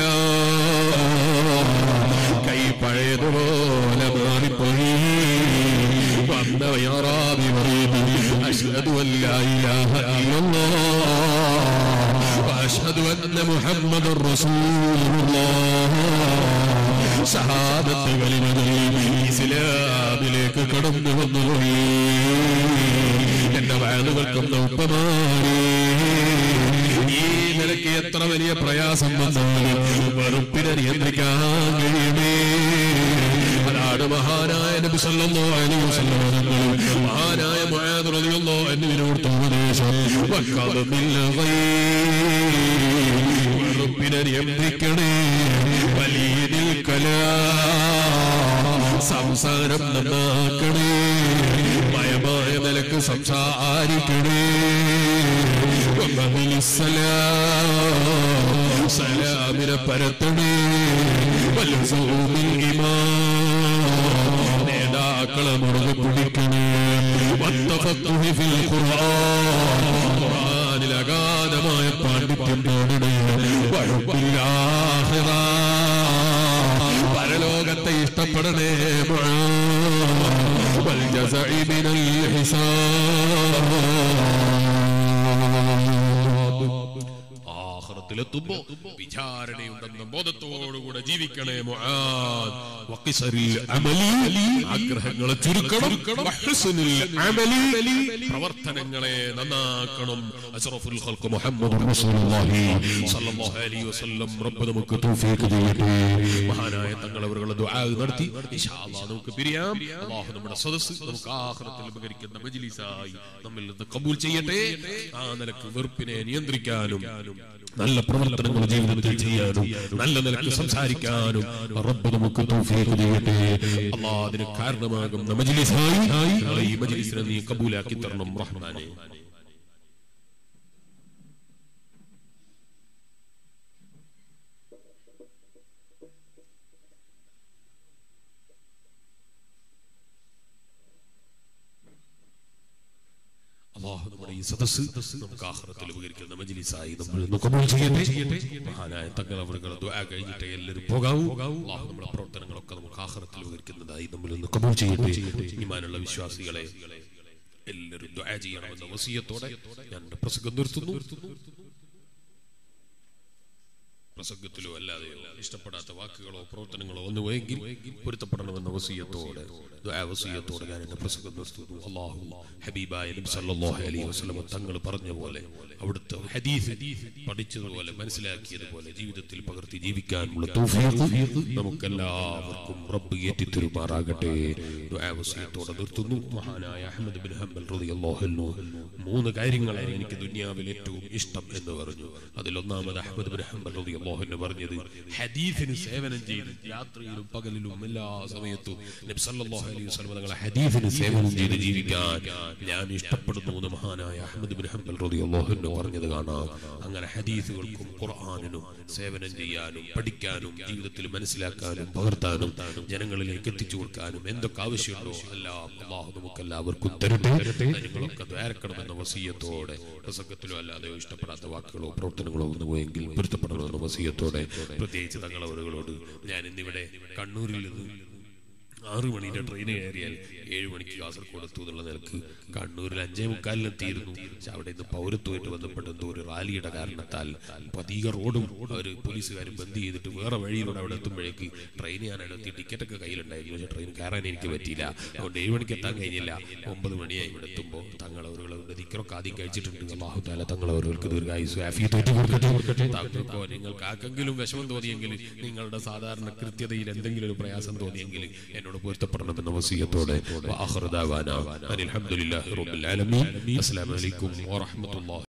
കൈ പഴയതുപോലെ മാറിപ്പോയി വന്ന വയറാതി പറയുന്നു അഷ്ഹദു അല്ലാ ഇലാഹ ഇല്ലല്ലാഹ് വഅഷ്ഹദു അന്ന മുഹമ്മദുർ റസൂലുള്ളാഹ് ഷഹാദത്ത് കലിമകൾ ഇസ്ലാമിലേക്ക് കടന്നു വന്നുപോയി എന്റെ വയലുകൾക്കും ഉപ്പമാരേ ഈ നിലയ്ക്ക് എത്ര വലിയ പ്രയാസം വന്നാലും വെറുപ്പിനെ നിയന്ത്രിക്കാൻ കഴിയുമേ അതാണ് മഹാനായ നബി സല്ലല്ലാഹു അലൈഹി വസല്ലം തങ്ങൾ മഹാനായ മുആദ് റളിയല്ലാഹു അൻഹുവിനോട് ഉപദേശം വഖദമിൽ ഗൈബ് വെറുപ്പിനെ നിയന്ത്രിക്കണേ വലിയതിൽ കലാ സംസാരം നന്നാക്കണേ മയമായ നിലക്ക് സംസാരിക്കണേ വഖദമിൽ സലാം സലാമിനെ പരത്തണേ വൽസൂമിൽ ഇമാം നേതാക്കളെ മുറുകെ പിടിക്കണേ വത്തഫത്തുഹി ഫിൽ ഖുർആൻ ഖുർആനിൽ അഗാധമായ പാണ്ഡിത്യം നേടണേ വഴുപ്പില്ലാഹിറ പരലോകത്തെ ഇഷ്ടപ്പെടണേ മുആദ് വൽ ജസഇ മിനൽ ഹിസാബ് ആഖിറത്തിലെത്തുമ്പോ വിചാരണയുണ്ടെന്ന ബോധത്തോടുകൂടെ ജീവിക്കണേ മുആദ് വഖിസറിൽ അമലി ആഗ്രഹങ്ങളെ ചുരുക്കണം വഹ്സുനിൽ അമലി പ്രവർത്തനങ്ങളെ നന്നാക്കണം അഷ്റഫുൽ ഖൽഖ് മുഹമ്മദ് റസൂലുള്ളാഹി സ്വല്ലല്ലാഹു അലൈഹി വസല്ലം റബ്ബ് നമുക്ക് തൗഫീഖ് ചെയ്യട്ടെ മഹാനായ തങ്ങൾ അവരുടെ ദുആ നടത്തി ഇൻഷാ അല്ലാഹ് നമുക്ക് പിരിയാം അല്ലാഹു നമ്മുടെ സദസ്സ് നമുക്ക് ആഖിറത്തിൽ ഉപകരിക്കുന്ന മജ്ലിസായി നമ്മിൽ നിന്ന് കബൂൽ ചെയ്യട്ടെ ആ നിലക്ക് വെറുപ്പിനെ നിയന്ത്രിക്കാനും നല്ല പ്രവർത്തനങ്ങൾ ജീവിതത്തിൽ ചെയ്യാനും നല്ല നിലക്ക് സംസാരിക്കാനും റബ്ബ് നമുക്ക് തൗഫീഖ് ചെയ്യട്ടെ അല്ലാഹ് അതിന് കാരണമാകുന്ന മജ്ലിസായി ഞങ്ങളെ ഈ മജ്ലിസിനെ നീ കബൂലാക്കി തരണം റഹ്മാനെ അള്ളാഹു നമ്മുടെ ഈ സദസ്സ് നമുക്ക് ആഹ്റത്തിൽ ഉപകരിക്കുന്ന മജ്ലിസായി നമ്മൾ ഇന്ന് കബൂൽ ചെയ്യട്ടെ മഹാനായ തങ്ങൾ അവരുടെ ദുആ കഴിഞ്ഞിട്ട് എല്ലാവരും പോകാവൂ അള്ളാഹു നമ്മുടെ പ്രവർത്തനങ്ങളൊക്കെ നമുക്ക് ആഹ്റത്തിൽ ഉപകരിക്കുന്നതായി നമ്മൾ ഇന്ന് കബൂൽ ചെയ്യട്ടെ ഇമാനുള്ള വിശ്വാസികളെ എല്ലാവരും ദുആ ചെയ്യണമെന്ന വസീയത്തോടെ ഞാൻ എൻ്റെ പ്രസംഗം നിർത്തുന്നു പ്രസംഗത്തിലോ അല്ലാതെയോ ഇഷ്ടപ്പെടാത്ത വാക്കുകളോ പ്രവർത്തനങ്ങളോ ഒന്നുമെങ്കിൽ പൊരുത്തപ്പെടണമെന്ന വസീയത്തോടെ ദുആ വസീയത്തോടെ ഞാൻ എന്റെ പ്രസംഗം നിർത്തുന്നു അല്ലാഹു ഹബീബായ നബി സല്ലല്ലാഹു അലൈഹി വസല്ലം തങ്ങൾ പറഞ്ഞ പോലെ അവിടുത്തെ ഹദീസ് പഠിച്ചതുപോലെ മനസ്സിലാക്കിയതുപോലെ ജീവിതത്തിൽ പകർത്തി ജീവിക്കാനുള്ള തൗഫീഖ് നമുക്കെല്ലാവർക്കും റബ്ബ് ഏറ്റിത്തരുമാറാകട്ടെ ദുആ വസീയത്തോടെ നിർത്തുന്നു മഹാനായ അഹ്മദ് ബിൻ ഹംബൽ റളിയല്ലാഹു അൻഹു മൂന്ന് കാര്യങ്ങളാണ് എനിക്ക് ദുനിയാവിൽ ഏറ്റവും ഇഷ്ടം എന്ന് പറഞ്ഞു അതിലൊന്നാമത് അഹ്മദ് ബിൻ ഹംബൽ റളിയല്ലാഹു അൻഹു പറഞ്ഞത് ഹദീസിന് സേവനം ചെയ്ത് രാത്രിയിലും പകലിലും എല്ലാ സമയത്തും നബി സല്ലല്ലാഹു അലൈഹി വസല്ലം തങ്ങളെ ഹദീസിന് സേവനം ചെയ്ത് ജീവിക്കാൻ ഞാൻ ഇഷ്ടപ്പെടുന്നു എന്ന് മഹാനായ അഹ്മദ് ബിൻ ഹംബൽ റളിയല്ലാഹു അൻഹു പറഞ്ഞത് കാണാം അങ്ങനെ ഹദീസുകൾക്കും ഖുർആനിനും സേവനം ചെയ്യാനും പഠിക്കാനും ജീവിതത്തിൽ മനസ്സിലാക്കാനും പകർത്താനും ജനങ്ങളിലേക്ക് എത്തിച്ചു കൊടുക്കാനും എന്തൊക്കെ ആവശ്യമുണ്ടോ എല്ലാം അള്ളാഹു നമുക്ക് എല്ലാവർക്കും തരട്ടെ നിങ്ങളൊക്കെ ദ്വാരക്കണമെന്ന വസീയത്തോടെ പ്രസംഗത്തിലോ അല്ലാതെയോ ഇഷ്ടപ്പെടാത്ത വാക്കുകളോ പ്രവർത്തനങ്ങളോ ഒന്നു പോയെങ്കിൽ പൊരുത്തപ്പെടണമെന്ന വസീയത്തോടെ പ്രത്യേകിച്ച് തങ്ങളവരുകളോട് ഞാൻ ഇന്നിവിടെ കണ്ണൂരിൽ നിന്ന് ആറു മണിയുടെ ട്രെയിൻ കയറിയാൽ ഏഴ് മണിക്ക് കാസർഗോഡ് എത്തും എന്നുള്ള നിലക്ക് കണ്ണൂരിൽ അഞ്ചേ മുക്കാലിന് എത്തിയിരുന്നു പക്ഷെ അവിടെ ഇന്ന് പൗരത്വമായിട്ട് ബന്ധപ്പെട്ട് എന്തോ ഒരു റാലിയുടെ കാരണത്താൽ പതിക റോഡും അവർ പോലീസുകാരും ബന്ദ് ചെയ്തിട്ട് വേറെ വഴിയിലൂടെ അവിടെ എത്തുമ്പോഴേക്ക് ട്രെയിൻ ഞാൻ അവിടെ എത്തി ടിക്കറ്റൊക്കെ കയ്യിലുണ്ടായിരുന്നു പക്ഷെ ട്രെയിൻ കയറാൻ എനിക്ക് പറ്റിയില്ല അതുകൊണ്ട് ഏഴ് മണിക്ക് എത്താൻ കഴിഞ്ഞില്ല ഒമ്പത് മണിയായി ഇവിടെ എത്തുമ്പോൾ തങ്ങൾ അവരുടെ ദിക്കറൊക്കെ ആദ്യം കഴിച്ചിട്ടുണ്ട് അള്ളാഹു താല തങ്ങൾ അവർക്ക് ദീർഘായുസ് ആഫിയത്ത് കൊടുക്കട്ടെ താങ്കൾക്കോ നിങ്ങൾക്ക് ആർക്കെങ്കിലും വിഷമം തോന്നിയെങ്കിൽ നിങ്ങളുടെ സാധാരണ കൃത്യതയിൽ എന്തെങ്കിലും ഒരു പ്രയാസം തോന്നിയെങ്കിൽ എന്നോട് പൊരുത്തപ്പെടണമെന്ന വസീയത്തോടെ അനിൽ അലഹമുല്ലാ റബ്ബുൽ ആലമീൻ അസ്സലാമു അലൈക്കും വറഹ്മത്തുള്ളാഹി